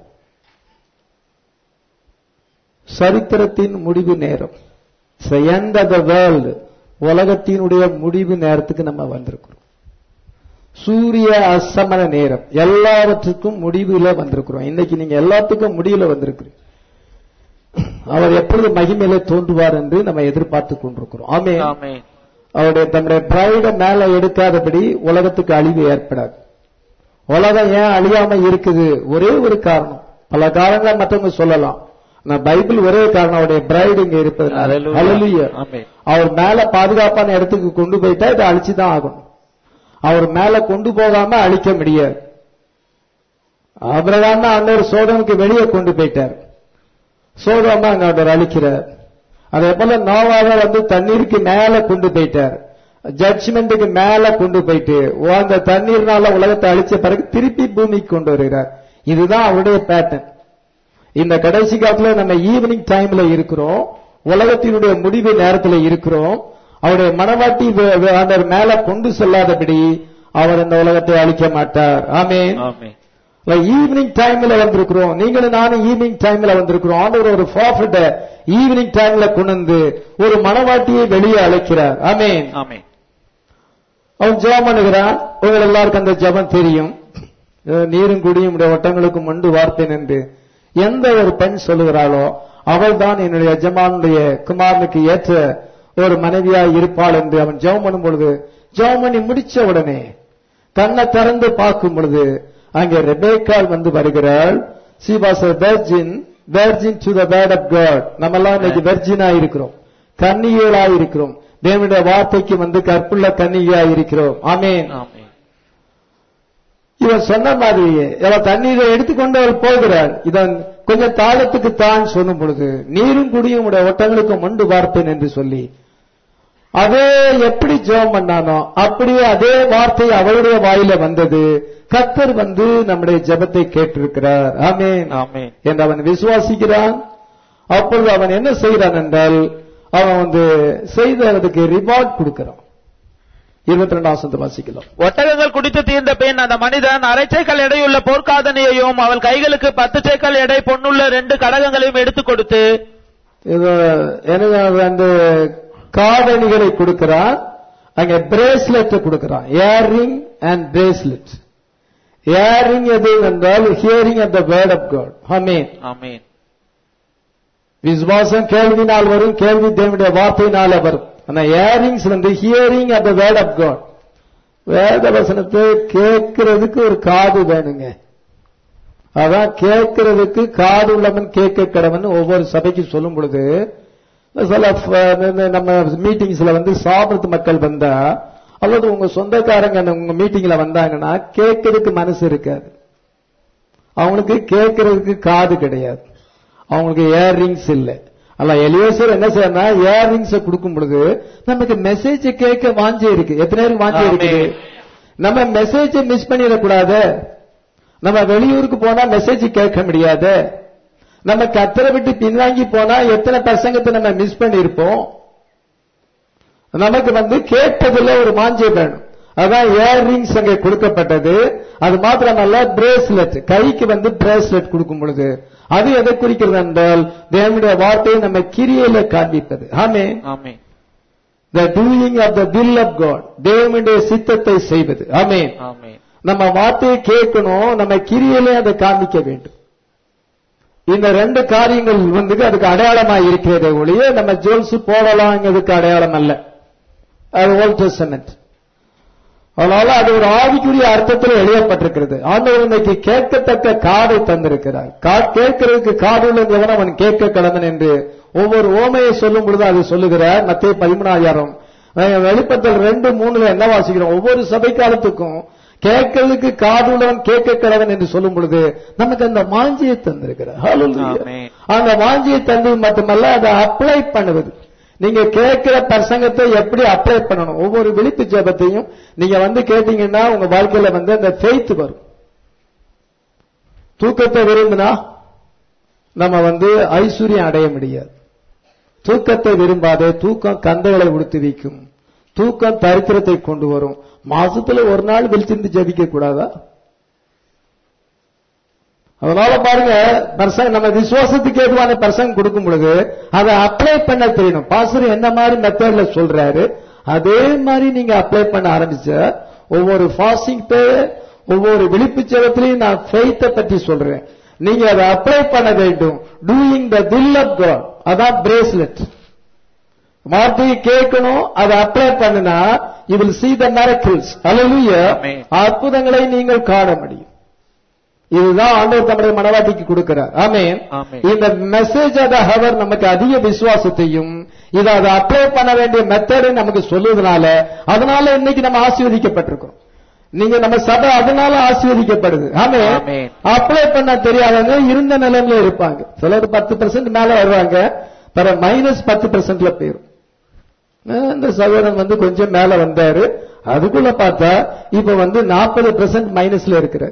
சரித்திரத்தின் முடிவு நேரம் எண்ட் ஆஃப் த வேர்ல்டு உலகத்தினுடைய முடிவு நேரத்துக்கு நம்ம வந்திருக்கிறோம் சூரிய அஸ்தமன நேரம் எல்லாவற்றுக்கும் முடிவுல வந்திருக்கிறோம் இன்னைக்கு நீங்க எல்லாத்துக்கும் முடிவுல வந்திருக்கிறீங்க அவர் எப்பொழுது மகிமையில தோன்றுவார் என்று நம்ம எதிர்பார்த்து கொண்டிருக்கிறோம் ஆமே ஆமென் அவருடைய தன்னுடைய பிரைட மேல எடுக்காதபடி உலகத்துக்கு அழிவு ஏற்படாது உலகம் ஏன் அழியாம இருக்குது ஒரே ஒரு காரணம் பல காரணங்களை மற்றவங்க சொல்லலாம் ஆனா பைபிள் ஒரே காரணம் அவருடைய பிரைடு இங்க இருப்பது Hallelujah. ஆமென். அவர் மேல பாதுகாப்பான இடத்துக்கு கொண்டு போயிட்டா இதை அழிச்சுதான் ஆகணும் அவர் மேல கொண்டு போகாம அழிக்க முடியாது அபிரகாம் தான் அன்னொரு சோதனுக்கு வெளியே கொண்டு போயிட்டார் சோதமா அங்க அவர் அழிக்கிறார் அதே போல நோவாவை வந்து தண்ணீருக்கு மேல கொண்டு போயிட்டார் ஜட்ஜ்மெண்ட்டுக்கு மேல கொண்டு போயிட்டு ஓ, அந்த தண்ணீர்னால உலகத்தை அழிச்ச பிறகு திருப்பி பூமிக்கு கொண்டு வருகிறார் இதுதான் அவருடைய பேட்டர்ன் இந்த கடைசி காலத்துல நம்ம ஈவினிங் டைம்ல இருக்கிறோம் உலகத்தினுடைய முடிவு நேரத்துல இருக்கிறோம் அவருடைய மனவாட்டி வே- வே- அவர் மேல கொண்டு செல்லாதபடி அவர் இந்த உலகத்தை அழிக்க மாட்டார் ஆமென் ஆமென் ஈவினிங் டைம்ல வந்திருக்கிறோம் நீங்களும் நானும் ஈவினிங் டைம்ல வந்திருக்கிறோம் ஆண்டவர் ஒரு ப்ராஃபிட்ட ஈவினிங் டைம்ல கொண்டு வந்து ஒரு மனவாட்டியை வெளியே அழைக்கிறார் ஆமென் ஆமென் அவன் ஜெபம் பண்ணுகிறான் உங்கள் எல்லாருக்கும் அந்த ஜெபம் தெரியும் அஹ் நீரும் குடியும் உடைய ஒட்டங்களுக்கு மண்டு வார்த்தேன் என்று எந்த ஒரு பெண் சொல்லுகிறாளோ அவள் தான் என்னுடைய எஜமானுடைய குமாரனுக்கு ஏற்ற ஒரு மனைவியா இருப்பாள் என்று அவன் ஜெபம் பண்ணும் பொழுது ஜெபம் பண்ணி முடிச்ச உடனே கண்ணை திறந்து பார்க்கும் பொழுது அங்கே ரெபேக்கால் வந்து வருகிறாள் she was a virgin virgin to the word of god நம்ம எல்லாம் இன்னைக்கு வெர்ஜினா இருக்கிறோம் கன்னியேளா இருக்கிறோம் தேவனுடைய வார்த்தைக்கு வந்து கற்புள்ள கன்னிகையா இருக்கிறோம் ஆமென் ஆமென் இவன் சொன்ன மாதிரியே இவன் தண்ணீரை எடுத்துக்கொண்டு அவள் போகிறாள் இதன் கொஞ்சம் தாளத்துக்கு தான் சொல்லும் பொழுது நீரும் குடியும் உடைய ஒட்டங்களுக்கு மண்டு பார்ப்பேன் என்று சொல்லி அதே எப்படி ஜெபம் பண்ணானோ அப்படியே அதே வார்த்தை அவளுடைய வாயில வந்தது கத்தர் வந்து நம்முடைய ஜெபத்தை கேட்டிருக்கிறார் ஆமென் ஆமென் என்று அவன் விசுவாசிக்கிறான் அப்பொழுது அவன் என்ன செய்கிறான் என்றால் அவன் வந்து செய்ததுக்கு ரிவார்ட் கொடுக்கிறான் இருபத்தி ரெண்டாம் வாசிக்கலாம் ஒட்டகங்கள் குடித்து தீர்ந்த பின் அந்த மனிதன் அரை சேக்கல் எடையுள்ள போர்க்காதனையையும் அவள் கைகளுக்கு பத்து சேக்கல் எடை பொன்னுள்ள ரெண்டு கடகங்களையும் எடுத்துக் கொடுத்து இது எனக்கு அந்த காதணிகளை கொடுக்கிறான் அங்க பிரேஸ்லெட் கொடுக்கிறான் ஏரிங் அண்ட் பிரேஸ்லெட் ஏரிங் எது என்றால் hearing of the word of God ஆமென் ஆமென் விசுவாசம் கேள்வினால் வரும் கேள்வி தேவனுடைய வார்த்தையினால வரும் ஆனா ஏரிங்ஸ் வந்து hearing of the word of God வேத வசனத்தை கேட்கறதுக்கு ஒரு காது வேணுங்க அதான் கேட்கறதுக்கு காது உள்ளவன் கேட்க கடவன் ஒவ்வொரு சபைக்கு சொல்லும் பொழுது சில ஃப- நம்ம மீட்டிங்ஸ்ல வந்து சாப்பிடுறது மக்கள் வந்தா அல்லது உங்க சொந்தக்காரங்க உங்க மீட்டிங்ல வந்தாங்கன்னா கேட்கறதுக்கு மனசு இருக்காது அவங்களுக்கு கேட்கறதுக்கு காது கிடையாது அவங்களுக்கு இயர்ரிங்ஸ் இல்ல அல்ல எலியோசர் என்ன செய்யறா இயர்ரிங்ஸ் கொடுக்கும் பொழுது நமக்கு மெசேஜ் கேட்க வாஞ்சி இருக்கு எத்தனை பேருக்கு வாஞ்சி இருக்கு ஆமென். நம்ம மெசேஜ் மிஸ் பண்ணிடக்கூடாது நம்ம வெளியூருக்கு போனா மெசேஜ் கேட்க முடியாது நம்ம கத்தரை விட்டு பின்வாங்கி போனா எத்தனை பிரசங்கத்தை நம்ம மிஸ் பண்ணியிருப்போம் நமக்கு வந்து கேட்பதில் ஒரு மாஞ்சை வேணும் அதான் இயர்ரிங்ஸ் அங்கே கொடுக்கப்பட்டது அது மாத்திரமல்ல பிரேஸ்லெட் கைக்கு வந்து பிரேஸ்லெட் கொடுக்கும் பொழுது அது எதை குறிக்கிறது என்றால் தேவனுடைய வார்த்தையை நம்ம கிரியையில காண்பிப்பது ஆமே ஆமென் the doing of the will of God தேவனுடைய சித்தத்தை செய்வது ஆமே ஆமென் நம்ம வார்த்தையை கேட்கணும் நம்ம கிரியையிலே அதை காண்பிக்க வேண்டும் இந்த ரெண்டு காரியங்கள் வந்து அதுக்கு அடையாளமா இருக்கிறதே ஒழிய நம்ம ஜோல்ஸ் போடலாங்கிறதுக்கு அடையாளம் அல்ல அது ஓல்ட் டெஸ்டமென்ட் அதனால அது ஒரு ஆவிக்குரிய அர்த்தத்தில் எழுதப்பட்டிருக்கிறது ஆண்டவர் இன்னைக்கு கேட்கத்தக்க காதை தந்திருக்கிறார் கா- கேட்கிறதுக்கு காது உள்ளவன் அவன் கேட்க கடவன் என்று ஒவ்வொரு ஓமையை சொல்லும் பொழுது அது சொல்லுகிறார் மத்திய பதிமூணாயிரம் வெளிப்பத்தல் ரெண்டு மூணுல என்ன வாசிக்கிறோம் ஒவ்வொரு சபை காலத்துக்கும் கேட்கறதுக்கு காது உள்ளவன் கேட்க கடவன் என்று சொல்லும் பொழுது நமக்கு அந்த மாஞ்சியை தந்திருக்கிறார் Hallelujah. ஆமென். அந்த வாஞ்சியை தந்தது மட்டுமல்ல அதை அப்ளை பண்ணுவது நீங்க கேட்கிற பிரசங்கத்தை எப்படி அப்ளை பண்ணணும் ஒவ்வொரு விழிப்பு ஜெபத்தையும் நீங்க வந்து கேட்டீங்கன்னா உங்க வாழ்க்கையில வந்து அந்த ஃபெய்த் வரும் தூக்கத்தை விரும்பினா நம்ம வந்து ஐஸ்வர்யம் அடைய முடியாது தூக்கத்தை விரும்பாதே தூக்கம் கந்தைகளை உடுத்து வைக்கும் தூக்கம் தரித்திரத்தை கொண்டு வரும் மாசத்துல ஒரு நாள் விழிச்சிருந்து ஜெபிக்க கூடாதா அதனால பாருங்க பர்சன் நம்ம விசுவாசத்துக்கு ஏதுவான பர்சன் கொடுக்கும் பொழுது அதை அப்ளை பண்ண தெரியணும் பாஸ்டர் என்ன மாதிரி மெத்தட்ல சொல்றாரு அதே மாதிரி நீங்க அப்ளை பண்ண ஆரம்பிச்ச ஒவ்வொரு ஃபாஸ்டிங் ஒவ்வொரு விழிப்பு ஜெபத்திலையும் நான் ஃபெய்த்தை பற்றி சொல்றேன் நீங்க அதை அப்ளை பண்ண வேண்டும் doing the will of God அதான் பிரேஸ்லெட் வார்த்தையை கேட்கணும் அதை அப்ளை பண்ணுனா you will see the miracles hallelujah Amen. அற்புதங்களை நீங்கள் காண முடியும் இதுதான் ஆண்டவர் தம்முடைய மனவாட்டிக்கு கொடுக்கிறார் ஆமென் ஆமென். இந்த மெசேஜ் ஆஃப் ஹவர் நமக்கு அதிக விசுவாசத்தையும் இதை அதை அப்ளை பண்ண வேண்டிய மெத்தடை நமக்கு சொல்லுவதனால அதனால இன்னைக்கு நம்ம ஆசீர்வதிக்கப்பட்டிருக்கோம் நீங்க நம்ம சபை அதனால ஆசீர்வதிக்கப்படுது ஆமே ஆமென். அப்ளை பண்ண தெரியாதவங்க இருந்த நிலைமையில இருப்பாங்க சிலர் பத்து பெர்சென்ட் மேல வருவாங்க பிற மைனஸ் பத்து பெர்சென்ட்ல போயிரும் அஹ் இந்த சகோதரன் வந்து கொஞ்சம் மேல வந்தாரு அதுக்குள்ள பார்த்தா இப்ப வந்து நாற்பது பெர்சென்ட் மைனஸ்ல இருக்கிறார்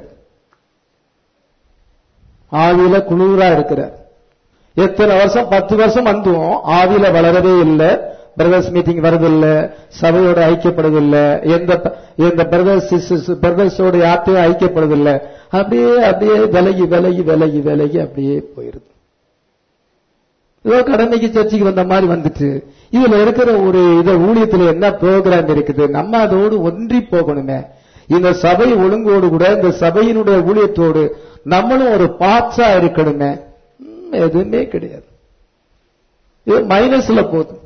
ஆவியில குளிரா இருக்கிறார் எத்தனை வருஷம் பத்து வருஷம் வந்தும் ஆவியில வளரவே இல்லை பிரதர்ஸ் மீட்டிங் வரதில்லை சபையோட ஐக்கியப்படுவதில்லை எந்த ப- எந்த பிரதர்ஸ் பிரதர்ஸோட யார்ட்டையும் ஐக்கியப்படுவதில்லை அப்படியே அப்படியே விலகி விலகி விலகி விலகி அப்படியே போயிருது ஏதோ கடமைக்கு சர்ச்சைக்கு வந்த மாதிரி வந்துட்டு இதுல இருக்கிற ஒரு இத ஊழியத்துல என்ன ப்ரோக்ராம் இருக்குது நம்ம அதோடு ஒன்றி போகணுமே இந்த சபை ஒழுங்கோடு கூட இந்த சபையினுடைய ஊழியத்தோடு நம்மளும் ஒரு பார்ட்ஸா இருக்கணுமே ம், எதுவுமே கிடையாது இது மைனஸ்ல போதும்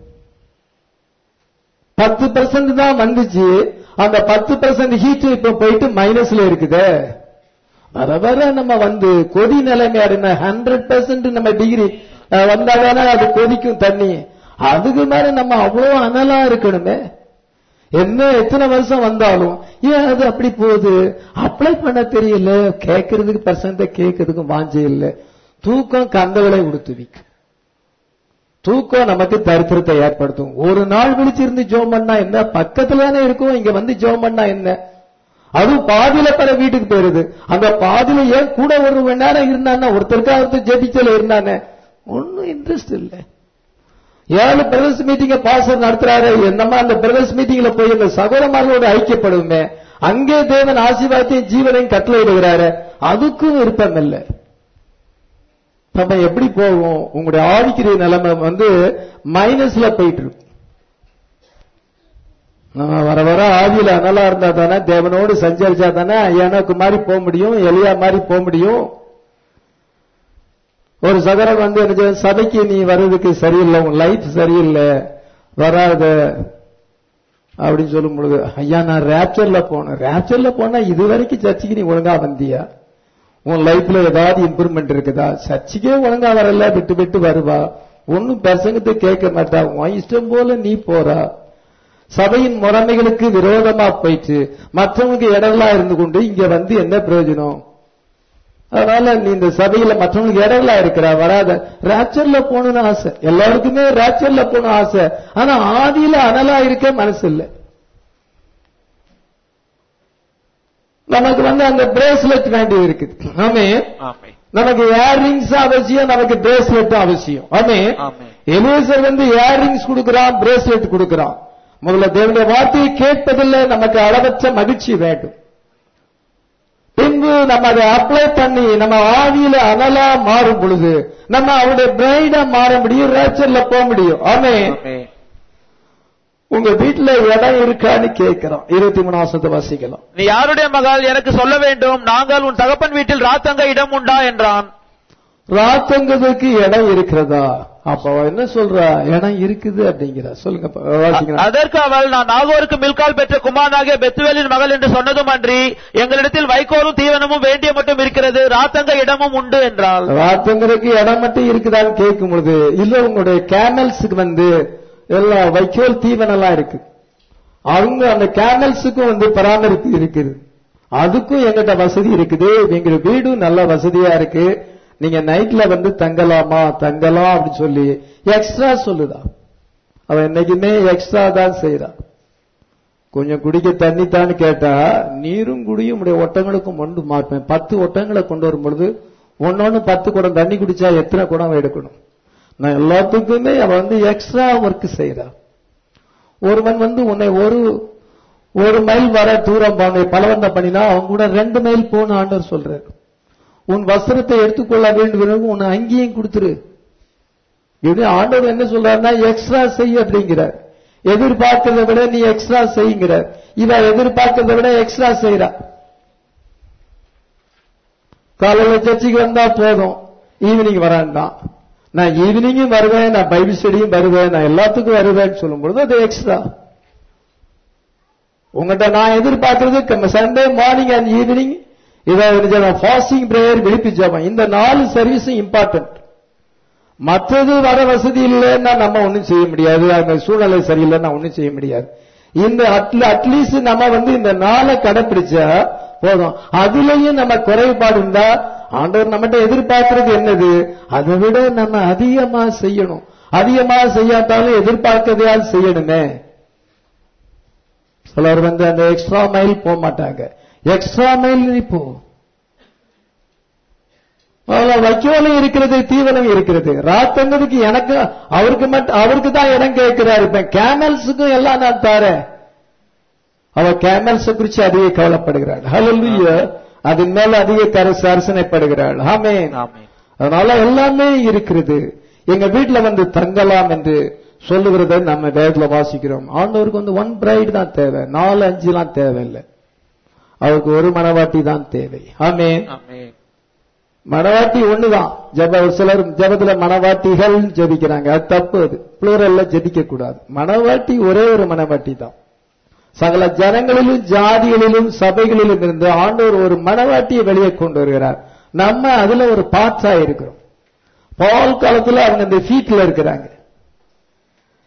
பத்து பெர்சன்ட் தான் வந்துச்சு அந்த பத்து பெர்சன்ட் ஹீட் இப்ப போயிட்டு மைனஸ்ல இருக்குதே வர வர நம்ம வந்து கொதி நிலைமை அடைந்த ஹண்ட்ரட் பெர்சன்ட் நம்ம டிகிரி வந்தாதானே அது கொதிக்கும் தண்ணி அதுக்கு மேல நம்ம அவ்வளவு அனலா இருக்கணுமே என்ன எத்தனை வருஷம் வந்தாலும் ஏன் அது அப்படி போகுது அப்ளை பண்ண தெரியல கேட்கறதுக்கு பர்சன்ட கேட்கறதுக்கு வாஞ்சே இல்ல தூக்கம் கந்தவளை உடுத்துவிக்கும் தூக்கம் நமக்கு தரித்திரத்தை ஏற்படுத்தும் ஒரு நாள் விழிச்சிருந்து ஜோம் பண்ணா என்ன பக்கத்துல தானே இருக்கும் இங்க வந்து ஜோம் பண்ணா என்ன அதுவும் பாதியில பல வீட்டுக்கு போயிருது அந்த பாதியில ஏன் கூட ஒரு மணி நேரம் இருந்தானே ஒருத்தருக்கா ஒருத்தர் ஜெபிச்சல இருந்தானே ஒன்னும் இன்ட்ரெஸ்ட் இல்லை ஏழு பிரதர்ஸ் மீட்டிங்க பாசர் நடத்துறாரு என்னமா அந்த பிரதர்ஸ் மீட்டிங்ல போய் இந்த சகோதரமார்களோடு ஐக்கியப்படுமே அங்கே தேவன் ஆசீர்வாதத்தையும் ஜீவனையும் கட்டளையிடுகிறாரு அதுக்கும் விருப்பம் இல்லை நம்ம எப்படி போவோம் உங்களுடைய ஆவிக்கிற நிலைமை வந்து மைனஸ்ல போயிட்டு இருக்கும் நம்ம வர வர ஆவியில அனலா இருந்தா தானே தேவனோடு சஞ்சரிச்சா தானே எனக்கு மாதிரி போக முடியும் எலியா மாதிரி போக முடியும் ஒரு சகரம் வந்து எனக்கு சபைக்கு நீ வர்றதுக்கு சரியில்லை உன் லைஃப் சரியில்லை வராத அப்படின்னு சொல்லும் பொழுது ஐயா நான் ரேப்சர்ல போனேன் ரேப்சர்ல போனா இது வரைக்கும் சர்ச்சுக்கு நீ ஒழுங்கா வந்தியா உன் லைஃப்ல ஏதாவது இம்ப்ரூவ்மெண்ட் இருக்குதா சர்ச்சுக்கே ஒழுங்கா வரல விட்டு விட்டு வருவா ஒன்னும் பிரசங்கத்தை கேட்க மாட்டா உன் இஷ்டம் போல நீ போறா சபையின் முறைமைகளுக்கு விரோதமா போயிட்டு மற்றவங்களுக்கு இடங்களா இருந்து கொண்டு இங்க வந்து என்ன பிரயோஜனம் அதனால நீ இந்த சபையில மற்றவங்களுக்கு இடங்களா இருக்கிற வராத ராச்சர்ல போகணும்னு ஆசை எல்லாருக்குமே ராச்சர்ல போகணும் ஆசை ஆனா ஆதியில அனலா இருக்க மனசு இல்லை நமக்கு வந்து அந்த பிரேஸ்லெட் வேண்டி இருக்குது ஆமே ஆமே நமக்கு இயர்ரிங்ஸ் அவசியம் நமக்கு பிரேஸ்லெட் அவசியம் ஆமே ஆமே. எலிவேசர் வந்து இயர்ரிங்ஸ் கொடுக்கிறான் பிரேஸ்லெட் கொடுக்கிறான் முதல்ல தேவனுடைய வார்த்தையை கேட்பதில்லை நமக்கு அளவற்ற மகிழ்ச்சி வேண்டும் பின்பு நம்ம அதை அப்ளை பண்ணி நம்ம ஆவியில அனலா மாறும் பொழுது நம்ம அவருடைய பிரைடா மாற முடியும் ரேச்சர்ல போக முடியும் ஆமே ஆமே உங்க வீட்டுல இடம் இருக்கான்னு கேட்கிறோம் இருபத்தி மூணு வருஷத்தை வாசிக்கலாம் நீ யாருடைய மகள் எனக்கு சொல்ல வேண்டும் நாங்கள் உன் தகப்பன் வீட்டில் ராத்தங்க இடம் உண்டா என்றான் ராத்தங்கிறதுக்கு இடம் இருக்கிறதா அப்ப அவ என்ன சொல்றா இடம் இருக்குது அப்படிங்கிறா சொல்லுங்க அப்ப, வாசிக்கலாம் அதற்கு அவள் நான் நாகோருக்கு மில்கால் பெற்ற குமாரனாகிய பெத்துவேலின் மகள் என்று சொன்னதும் அன்றி எங்களிடத்தில் வைக்கோலும் தீவனமும் வேண்டிய மட்டும் இருக்கிறது ராத்தங்க இடமும் உண்டு என்றாள் ராத்தங்கிறதுக்கு இடம் மட்டும் இருக்குதான்னு கேட்கும் பொழுது இல்ல உங்களுடைய கேமல்ஸுக்கு வந்து எல்லாம் வைக்கோல் தீவனெல்லாம் இருக்கு அவங்க அந்த கேமல்ஸுக்கும் வந்து பராமரிப்பு இருக்குது அதுக்கும் எங்கிட்ட வசதி இருக்குது எங்க வீடும் நல்ல வசதியா இருக்கு நீங்க நைட்ல வந்து தங்கலாமா தங்கலாம் அப்படின்னு சொல்லி எக்ஸ்ட்ரா சொல்லுதா அவ என்னைக்குமே எக்ஸ்ட்ரா தான் செய்யறா கொஞ்சம் குடிக்க தண்ணி தான்னு கேட்டா நீரும் குடியும் உடைய ஒட்டங்களுக்கும் கொண்டு மாற்பேன் பத்து ஒட்டங்களை கொண்டு வரும் பொழுது ஒன்னொன்னு பத்து குடம் தண்ணி குடிச்சா எத்தனை குடம் எடுக்கணும் நான் எல்லாத்துக்குமே அவ வந்து எக்ஸ்ட்ரா ஒர்க் செய்யறா ஒருவன் வந்து உன்னை ஒரு ஒரு மைல் வர தூரம் போன பலவந்தம் பண்ணினா அவன் கூட ரெண்டு மைல் போன ஆண்டவர் சொல்றாரு உன் வஸ்திரத்தை எடுத்துக்கொள்ள வேண்டும் உன் அங்கேயும் கொடுத்துரு இப்படி ஆண்டவர் என்ன சொல்றாருன்னா எக்ஸ்ட்ரா செய் அப்படிங்கிறார் எதிர்பார்க்கிறத விட நீ எக்ஸ்ட்ரா செய்யுங்கிறார் இவ எதிர்பார்க்கிறத விட எக்ஸ்ட்ரா செய்யறா காலையில சர்ச்சுக்கு வந்தா போதும் ஈவினிங் வரான்டான் நான் ஈவினிங்கும் வருவேன் நான் பைபிள் ஸ்டடியும் வருவேன் நான் எல்லாத்துக்கும் வருவேன்னு சொல்லும் பொழுது அது எக்ஸ்ட்ரா உங்கள்கிட்ட நான் எதிர்பார்க்கறது சண்டே மார்னிங் அண்ட் ஈவினிங் இதை ஃபாஸ்டிங் பிரேயர் விழிப்பு ஜபம் இந்த நாலு சர்வீஸும் இம்பார்ட்டன்ட் மற்றது வர வசதி இல்லைன்னா நம்ம ஒண்ணும் செய்ய முடியாது அந்த சூழ்நிலை சரியில்லைன்னா ஒண்ணும் செய்ய முடியாது இந்த அட்லீஸ்ட் நம்ம வந்து இந்த நாளை கடைப்பிடிச்சா போதும் அதுலயும் நம்ம குறைபாடு இருந்தா ஆண்டவர் நம்மகிட்ட எதிர்பார்க்கறது என்னது அதை விட நம்ம அதிகமா செய்யணும் அதிகமா செய்யாட்டாலும் எதிர்பார்க்கதையால் செய்யணுமே சிலர் வந்து அந்த எக்ஸ்ட்ரா மைல் போக மாட்டாங்க எக்ஸ்ட்ரா மைல் நீ போ அவ்வளவு வைக்கோலும் இருக்கிறது தீவனம் இருக்கிறது ராத்தங்கிறதுக்கு எனக்கு அவருக்கு மட்டும் அவருக்கு தான் இடம் கேட்கிறாரு இப்ப கேமல்ஸுக்கும் எல்லாம் நான் தாரேன் அவ கேமல்ஸ் குறிச்சு அதிக கவலைப்படுகிறாள் ஹalleluya அதன் மேல அதிக கரசு அரசனைப்படுகிறாள் ஆமென் ஆமென். அதனால எல்லாமே இருக்கிறது எங்க வீட்டுல வந்து தங்கலாம் என்று சொல்லுகிறத நம்ம வேதத்துல வாசிக்கிறோம் ஆண்டவருக்கு வந்து ஒன் பிரைடு தான் தேவை நாலு அஞ்சுலாம் தேவையில்லை அவருக்கு ஒரு மனவாட்டி தான் தேவை ஆமென் ஆமென். மனவாட்டி ஒண்ணுதான் ஜப ஒரு சிலர் ஜபத்துல மனவாட்டிகள் ஜபிக்கிறாங்க அது தப்பு அது புளூரல்ல ஜபிக்க கூடாது மனவாட்டி ஒரே ஒரு மனவாட்டி தான் சகல ஜனங்களிலும் ஜாதிகளிலும் சபைகளிலும் இருந்து ஆண்டவர் ஒரு மனவாட்டியை வெளியே கொண்டு வருகிறார் நம்ம அதுல ஒரு பாற்றா இருக்கிறோம் பால் காலத்துல அவங்க இந்த ஃபீட்ல இருக்கிறாங்க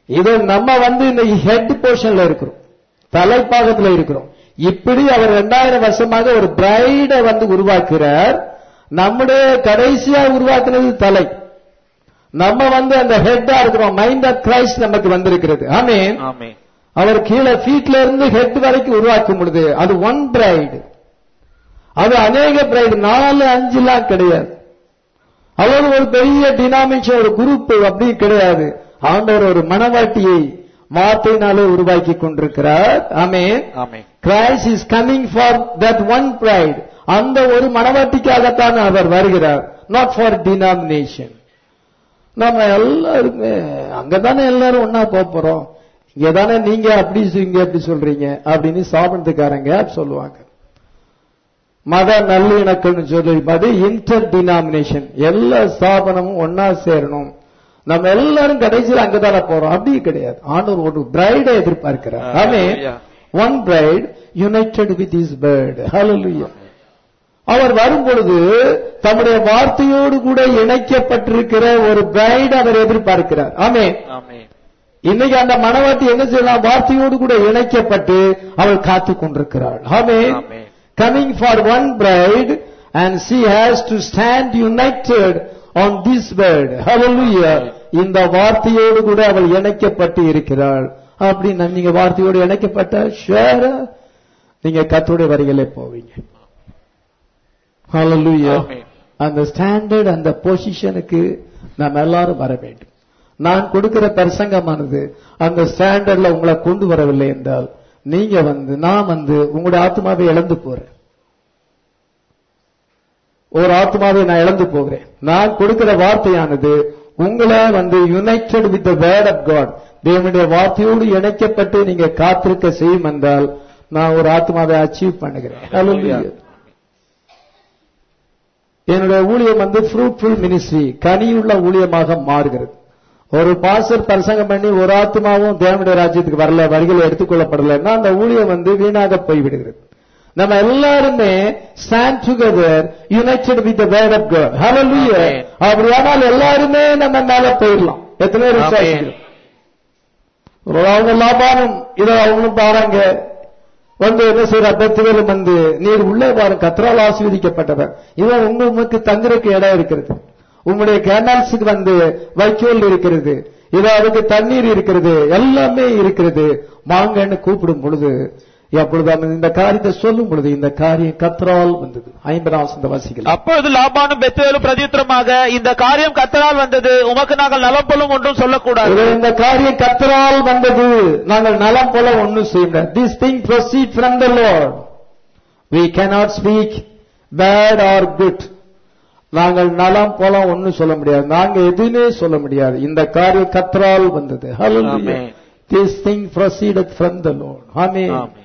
இது நம்ம வந்து இந்த ஹெட் போர்ஷன்ல இருக்கிறோம் தலைப்பாகத்துல இருக்கிறோம் இப்படி அவர் ரெண்டாயிரம் வருஷமாக ஒரு பிரைட வந்து உருவாக்குறார் நம்முடைய கடைசியா உருவாக்குனது தலை நம்ம வந்து அந்த ஹெட்டா இருக்கிறோம் மைண்ட் ஆஃப் கிரைஸ்ட் நமக்கு வந்திருக்கிறது ஆமென் ஆமென் அவர் கீழே ஃபீட்ல இருந்து ஹெட் வரைக்கும் உருவாக்கும் பொழுது அது ஒன் பிரைடு அது அநேக பிரைடு நாலு அஞ்சுலாம் கிடையாது அவர் ஒரு பெரிய டினாமினேஷன் ஒரு குரூப் அப்படி கிடையாது ஆண்டவர் ஒரு மனவாட்டியை வார்த்தையினாலே உருவாக்கி கொண்டிருக்கிறார் ஆமென் ஆமென் Christ is coming for that one bride அந்த ஒரு மனவாட்டிக்காகத்தான் அவர் வருகிறார் நாட் ஃபார் டினாமினேஷன் நம்ம எல்லாருமே அங்கதானே எல்லாரும் ஒன்னா போப் போறோம் இங்கதானே நீங்க அப்படி இங்க எப்படி சொல்றீங்க அப்படின்னு சாபனத்துக்காரங்க சொல்லுவாங்க மத நல்லிணக்கம்னு சொல்லி அது இன்டர் டினாமினேஷன் எல்லா ஸ்தாபனமும் ஒன்னா சேரணும் நம்ம எல்லாரும் கடைசியில் அங்கதானே போறோம் அப்படி கிடையாது ஆண்டவர் ஒரு பிரைடை எதிர்பார்க்கிறார் ஆமே Hallelujah. One bride united with his word ஹalleluya அவர் வரும் பொழுது தம்முடைய வார்த்தையோடு கூட இணைக்கப்பட்டிருக்கிற ஒரு பிரைட் அவர் எதிர்பார்க்கிறார் ஆமே ஆமென் இன்னைக்கு அந்த மனவாட்டி என்ன செய்யலாம் வார்த்தையோடு கூட இணைக்கப்பட்டு அவள் காத்து கொண்டிருக்கிறாள் ஆமே ஆமென் coming for one bride and she has to stand united on this word hallelujah இந்த வார்த்தையோடு கூட அவள் இணைக்கப்பட்டு இருக்கிறாள் அப்படின்னு நீங்க வார்த்தையோடு இணைக்கப்பட்ட ஷேர நீங்க கத்தோடைய வரிகளே போவீங்க hallelujah ஆமென் அந்த ஸ்டாண்டர்ட் அந்த பொசிஷனுக்கு நாம் எல்லாரும் வர வேண்டும் நான் கொடுக்கிற பிரசங்கமானது அந்த ஸ்டாண்டர்ட்ல உங்களை கொண்டு வரவில்லை என்றால் நீங்க வந்து நான் வந்து உங்களுடைய ஆத்மாவை இழந்து போறேன் ஒரு ஆத்மாவை நான் இழந்து போகிறேன் நான் கொடுக்கிற வார்த்தையானது உங்களை வந்து united with the word of God தேவனுடைய வார்த்தையோடு இணைக்கப்பட்டு நீங்க காத்திருக்க செய்யும் என்றால் நான் ஒரு ஆத்மாவை அச்சீவ் பண்ணுகிறேன் Hallelujah. என்னுடைய ஊழியம் வந்து ஃப்ரூட்ஃபுல் மினிஸ்ட்ரி கனியுள்ள ஊழியமாக மாறுகிறது ஒரு பாசர் பிரசங்கம் பண்ணி ஒரு ஆத்மாவும் தேவனுடைய ராஜ்யத்துக்கு வரல வரிகள் எடுத்துக்கொள்ளப்படலைன்னா அந்த ஊழியம் வந்து வீணாக போய்விடுகிறது நம்ம எல்லாருமே stand together united with word of God ஹalleluya Amen. அப்படியானால் எல்லாருமே நம்ம மேல போயிடலாம் எத்தனை பேர் Amen. விசுவாசிக்கிறோம்? ஒரு அவங்க லாபானம் இதை அவங்களும் பாருங்க வந்து என்ன செய்யற பெத்துகளும் வந்து நீர் உள்ளே பாருங்க கத்தரால் ஆசீர்வதிக்கப்பட்டவர் இவன் உங்க உமக்கு தங்குறதுக்கு இடம் இருக்கிறது உங்களுடைய கேனால்ஸுக்கு வந்து வைக்கோல் இருக்கிறது இது அதுக்கு தண்ணீர் இருக்கிறது எல்லாமே இருக்கிறது வாங்கன்னு கூப்பிடும் பொழுது அப்பொழுது அவன் இந்த காரியத்தை சொல்லும் பொழுது இந்த காரியம் கத்தரால் வந்தது ஐம்பதாம் வசந்த வாசிக்கலாம் அப்பொழுது லாபானும் பெத்துவேலும் பிரதியுத்தரமாக இந்த காரியம் கத்தரால் வந்தது உமக்கு நாங்கள் நலப்பொழும் ஒன்றும் சொல்லக்கூடாது இது இந்த காரியம் கத்தரால் வந்தது நாங்கள் நலம் போல ஒன்றும் செய்ய முடியாது this thing proceed from the Lord we cannot speak bad or good நாங்கள் நலம் போல ஒன்றும் சொல்ல முடியாது நாங்க எதுவுமே சொல்ல முடியாது இந்த காரியம் கத்தரால் வந்தது hallelujah Amen. this thing proceeded from the lord amen ஆமென்.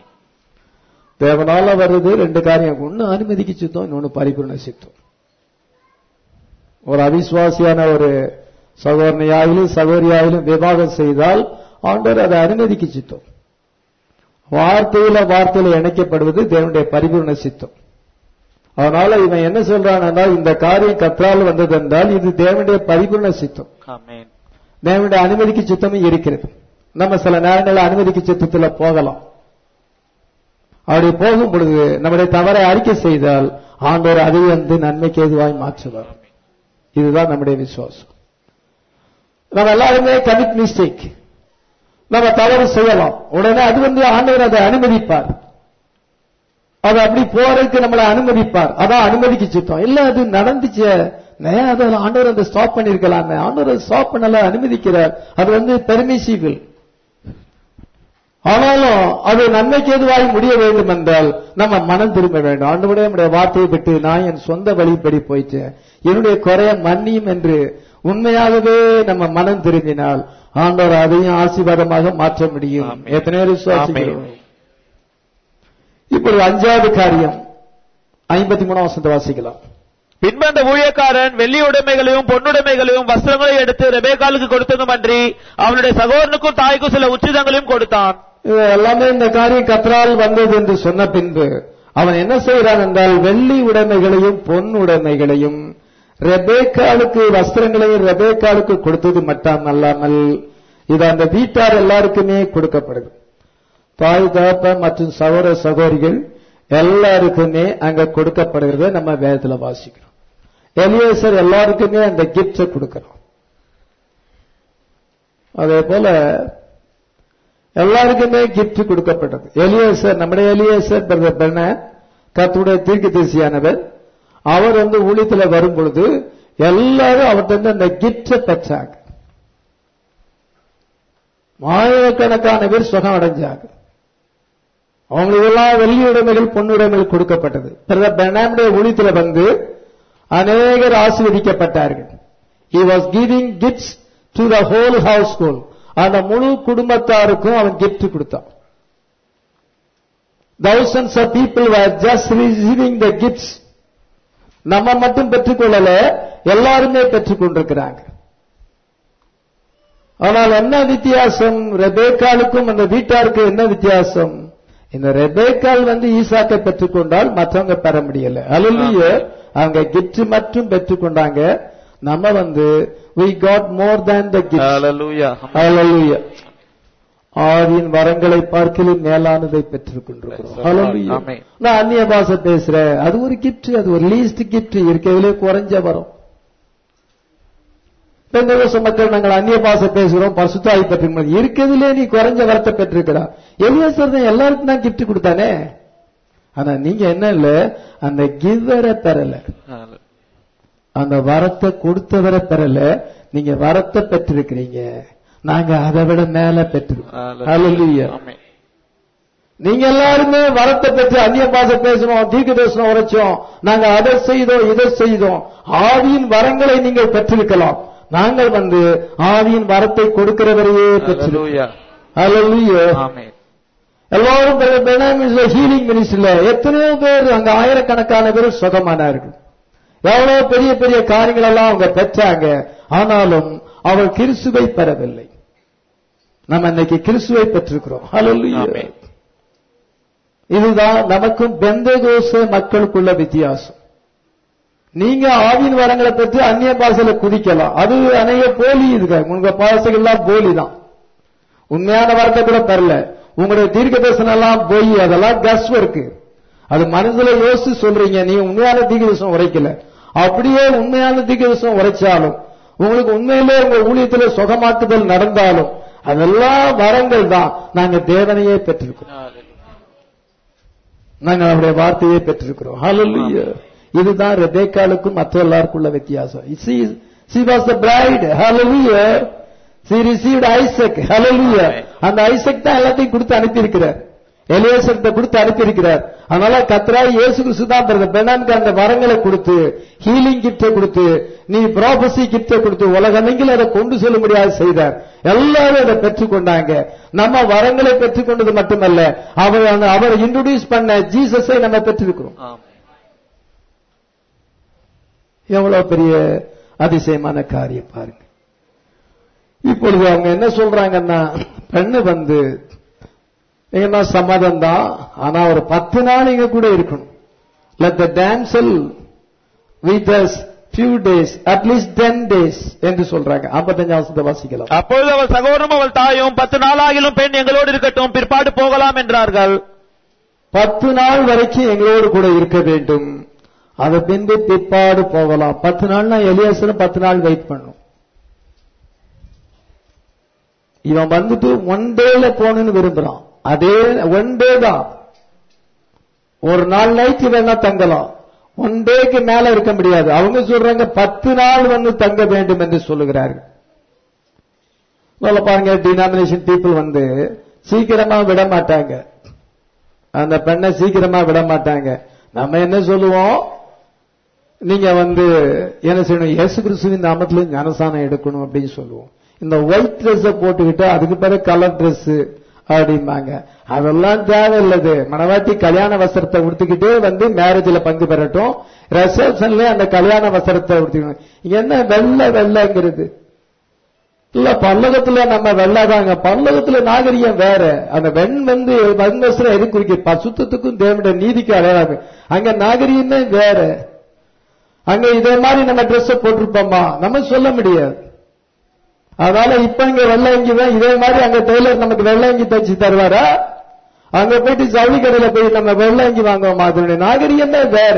தேவனால வருது ரெண்டு காரியம் ஒன்னு அனுமதிக்கு சித்தம் இன்னொன்னு பரிபூர்ண சித்தம் ஒரு அவிசுவாசியான ஒரு சகோதரனையாயிலும் சகோதரியாயிலும் விவாகம் செய்தால் ஆண்டவர் அதை அனுமதிக்கு சித்தம் வார்த்தையில வார்த்தையில இணைக்கப்படுவது தேவனுடைய பரிபூர்ண சித்தம் அதனால இவன் என்ன சொல்றான் என்றால் இந்த காரியம் கற்றால் வந்தது என்றால் இது தேவனுடைய பரிபூர்ண சித்தம் ஆமென். தேவனுடைய அனுமதிக்கு சித்தமும் இருக்கிறது நம்ம சில நேரங்களில் அனுமதிக்கு சித்தத்துல போகலாம் அப்படி போகும் பொழுது நம்முடைய தவறை அறிக்கை செய்தால் ஆண்டவர் அதை வந்து நன்மைக்கு ஏதுவாய் மாற்றுவார் இதுதான் நம்முடைய விசுவாசம் நம்ம எல்லாருமே கமிட் மிஸ்டேக் நம்ம தவறு செய்யலாம் உடனே அது வந்து ஆண்டவர் அதை அனுமதிப்பார் அது அப்படி போறதுக்கு நம்மளை அனுமதிப்பார் அதான் அனுமதிக்கு சித்தம் இல்ல அது நடந்துச்சு ஏன் அதை ஆண்டவர் அதை ஸ்டாப் பண்ணிருக்கலாமே ஆண்டவர் ஸ்டாப் பண்ணல அனுமதிக்கிறார் அது வந்து பெர்மிசிபிள் ஆனாலும் அது நன்மைக்கு எதுவாய் முடிய வேண்டும் என்றால் நம்ம மனம் திரும்ப வேண்டும் ஆண்டவரே நம்முடைய வார்த்தையை விட்டு நான் என் சொந்த வழிப்படி போயிட்டேன் என்னுடைய குறைய மன்னியும் என்று உண்மையாகவே நம்ம மனம் திரும்பினால் ஆண்டவர் அதையும் ஆசீர்வாதமாக மாற்ற முடியும் ஆமென். எத்தனை பேர் விசுவாசிக்கிறோம் ஆமென். இப்பொழுது அஞ்சாவது காரியம் ஐம்பத்தி மூணாம் வசந்த வாசிக்கலாம் பின்பு அந்த ஊழியக்காரன் வெள்ளி உடைமைகளையும் பொன்னுடைமைகளையும் வஸ்திரங்களையும் எடுத்து ரெபேக்காலுக்கு கொடுத்ததும் அன்றி அவனுடைய சகோதரனுக்கும் தாய்க்கும் சில உச்சிதங்களையும் கொடுத்தான் இது எல்லாமே இந்த காரியம் கத்தரால் வந்தது என்று சொன்ன பின்பு அவன் என்ன செய்கிறான் என்றால் வெள்ளி உடைமைகளையும் பொன் உடைமைகளையும் ரெபேக்காலுக்கு வஸ்திரங்களையும் ரெபேக்காலுக்கு கொடுத்தது மட்டும் அல்லாமல் இது அந்த வீட்டார் எல்லாருக்குமே கொடுக்கப்படுது தாய் தகப்பன் மற்றும் சகோதர சகோதரிகள் எல்லாருக்குமே அங்க கொடுக்கப்படுகிறத நம்ம வேதத்துல வாசிக்கிறோம் எலியேசர் எல்லாருக்குமே அந்த கிஃப்ட கொடுக்கிறோம் அதே போல எல்லாருக்குமே கிஃப்ட் கொடுக்கப்பட்டது எலியேசர் நம்முடைய எலியேசர் பிரதர் பெண்ண கத்துடைய தீர்க்க தரிசியானவர் அவர் வந்து ஊழியத்துல வரும் பொழுது எல்லாரும் அவர்கிட்ட இருந்து அந்த கிஃப்ட பெற்றாங்க ஆயிரக்கணக்கான பேர் சுகம் அடைஞ்சாங்க அவங்களுக்கு எல்லாம் வெள்ளி உடைமைகள் பொண்ணு உடைமைகள் கொடுக்கப்பட்டது பிரதர் பெர்னாமுடைய ஊழியத்துல வந்து அநேகர் ஆசீர்வதிக்கப்பட்டார்கள் he was giving gifts to the whole household அந்த முழு குடும்பத்தாருக்கும் அவன் gift கொடுத்தான் thousands of people were just receiving the gifts நம்ம மட்டும் பெற்றுக்கொள்ளல எல்லாருமே பெற்றுக் கொண்டிருக்கிறாங்க ஆனால் என்ன வித்தியாசம் ரெபேக்காலுக்கும் அந்த வீட்டாருக்கு என்ன வித்தியாசம் இந்த ரெபேக்கால் வந்து ஈசாக்கை பெற்றுக்கொண்டால் மற்றவங்க பெற முடியல அலுவலிய அவங்க கிஃப்ட் மட்டும் பெற்றுக்கொண்டாங்க நம்ம வந்து we got more than the gift Hallelujah. Hallelujah. ஆவியின் வரங்களை பார்க்கலும் மேலானதை பெற்றுக்கொண்டிருக்கிறோம் Praise the Lord. Hallelujah. Amen. நான் அந்நிய பாஷை பேசுறேன் அது ஒரு கிஃப்ட் அது ஒரு லீஸ்ட் கிஃப்ட் இருக்கிறதுலே குறைஞ்ச வரும் பெந்தகோச மக்கள் நாங்கள் அந்நிய பாஷை பேசுகிறோம் பரிசுத்தாய் பெற்றிருக்கோம் இருக்கிறதுலே நீ குறைஞ்ச வரத்தை பெற்றிருக்கிறா எலியாசர் தான் எல்லாருக்கும் தான் கிஃப்ட் கொடுத்தானே ஆனா நீங்க என்ன இல்ல அந்த கிவரை பெறல Hallelujah. அந்த வரத்தை கொடுத்தவரை பெறல நீங்க வரத்தை பெற்றிருக்கிறீங்க நாங்க அதை விட மேல பெற்றிருக்கோம் Hallelujah. Amen. நீங்க எல்லாருமே வரத்தை பெற்று அந்நிய பாஷை பேசணும் தீர்க்க தரிசனம் உரைச்சோம் நாங்க அதை செய்தோம் இதை செய்தோம் ஆவியின் வரங்களை நீங்கள் பெற்றிருக்கலாம் நாங்கள் வந்து ஆவியின் வரத்தை கொடுக்கிறவரையே பெற்றிருக்கோம் Hallelujah. Hallelujah. Amen. எல்லாரும் பெனாமிஸ்ல ஹீலிங் மினிஸ்ட்ரியில எத்தனையோ பேர் அங்க ஆயிரக்கணக்கான பேர் சுகமானார்கள் எவ்வளவு பெரிய பெரிய காரியங்கள் எல்லாம் அவங்க பெற்றாங்க ஆனாலும் அவள் கிறிஸ்துவை பெறவில்லை நம்ம இன்னைக்கு கிறிஸ்துவை பெற்றிருக்கிறோம் Hallelujah. Amen. இதுதான் நமக்கும் பெந்தகோச மக்களுக்குள்ள வித்தியாசம் நீங்க ஆவின் வரங்களை பற்றி அந்நிய பாஷையில குதிக்கலாம் அது அநேக போலி இருக்கு உங்க பாஷைகள்லாம் போலி தான் உண்மையான வரத்தை கூட தரல உங்களுடைய தீர்க்க தரிசனம் எல்லாம் போய் அதெல்லாம் கஸ் இருக்கு அது மனசுல யோசிச்சு சொல்றீங்க நீ உண்மையான தீர்க்க தரிசனம் உரைக்கல அப்படியே உண்மையான தீர்க்க தரிசனம் உரைச்சாலும் உங்களுக்கு உண்மையிலே உங்க ஊழியத்துல சுகமாக்குதல் நடந்தாலும் அதெல்லாம் வரங்கள் தான் நாங்க தேவனையே பெற்றிருக்கோம் Hallelujah. நாங்கள் அவருடைய வார்த்தையை பெற்றிருக்கிறோம் Hallelujah. இதுதான் ரெபேக்காலுக்கும் மற்ற எல்லாருக்குள்ள வித்தியாசம் she she was the bride hallelujah she received isaac hallelujah Amen. அந்த ஐசக் தான் எல்லாத்தையும் கொடுத்து அனுப்பி இருக்கிறார் எலியேசர்கிட்ட கொடுத்து அனுப்பி இருக்கிறார் அதனால கத்ராய் இயேசு கிறிஸ்து தான் பிரதர் பெனானுக்கு அந்த வரங்களை கொடுத்து ஹீலிங் கிஃப்ட கொடுத்து நீ ப்ராபசி கிஃப்ட கொடுத்து உலகமெங்கில் அதை கொண்டு செல்ல முடியாது செய்தார் எல்லாரும் அதை பெற்றுக்கொண்டாங்க நம்ம வரங்களை பெற்றுக்கொண்டது மட்டுமல்ல அவர் அவர் இன்ட்ரோடியூஸ் பண்ண ஜீசஸை நம்ம பெற்றிருக்கிறோம் Amen. எவ்வளவு பெரிய அதிசயமான காரியம் பாருங்க இப்பொழுது அவங்க என்ன சொல்றாங்கன்னா பெண்ணு வந்து எங்கன்னா சம்மதம் தான் ஆனா ஒரு பத்து நாள் இங்க கூட இருக்கணும் let the damsel with us few days at least ten days என்று சொல்றாங்க ஐம்பத்தஞ்சாம் வருஷத்தை வாசிக்கலாம் அப்பொழுது அவள் சகோதரனும் அவள் தாயும் பத்து நாளாகிலும் பெண் எங்களோடு இருக்கட்டும் பிற்பாடு போகலாம் என்றார்கள் பத்து நாள் வரைக்கும் எங்களோடு கூட இருக்க வேண்டும் அதை பின்பு பிற்பாடு போகலாம் பத்து நாள்னா எலியாசரும் பத்து நாள் வெயிட் பண்ணும் இவன் வந்துட்டு ஒன் டேல போகணும்னு விரும்புறான் அதே ஒன் டே தான் ஒரு நாள் நைட்டு வேணா தங்கலாம் ஒன் டேக்கு மேல இருக்க முடியாது அவங்க சொல்றாங்க பத்து நாள் வந்து தங்க வேண்டும் என்று சொல்லுகிறார்கள் முதல்ல பாருங்க டினாமினேஷன் பீப்புள் வந்து சீக்கிரமா விட மாட்டாங்க அந்த பெண்ணை சீக்கிரமா விட மாட்டாங்க நம்ம என்ன சொல்லுவோம் நீங்க வந்து என்ன செய்யணும் இயேசு கிறிஸ்துவின் நாமத்துல ஞானசானம் எடுக்கணும் அப்படின்னு சொல்லுவோம் இந்த ஒயிட் ட்ரெஸ் போட்டுக்கிட்டு அதுக்கு பிறகு கலர் Dress அப்படிம்பாங்க அதெல்லாம் தேவையில்லது மணவாட்டி கல்யாண வஸ்திரத்தை உடுத்திக்கிட்டே வந்து மேரேஜ்ல பங்கு பெறட்டும் ரிசப்ஷன்ல அந்த கல்யாண வஸ்திரத்தை உடுத்திக்கணும் இங்க என்ன வெள்ளை வெள்ளைங்கிறது இல்ல பல்லகத்துல நம்ம வெள்ளாதாங்க பல்லகத்துல நாகரிகம் வேற அந்த வெண் வந்து வன்வசரம் எது குறிக்க பசுத்தத்துக்கும் தேவனுடைய நீதிக்கு அடையாளம் அங்க நாகரிகமே வேற அங்க இதே மாதிரி நம்ம Dress போட்டிருப்போமா நம்ம சொல்ல முடியாது அதனால இப்ப இங்க வெள்ளை அங்கி தான் இதே மாதிரி அங்க டெய்லர் நமக்கு வெள்ளை அங்கி தச்சு தருவாரா அங்க போயிட்டு ஜவுளி கடையில போய் நம்ம வெள்ளை அங்கி வாங்குவோம் அதனுடைய நாகரிகம் தான் வேற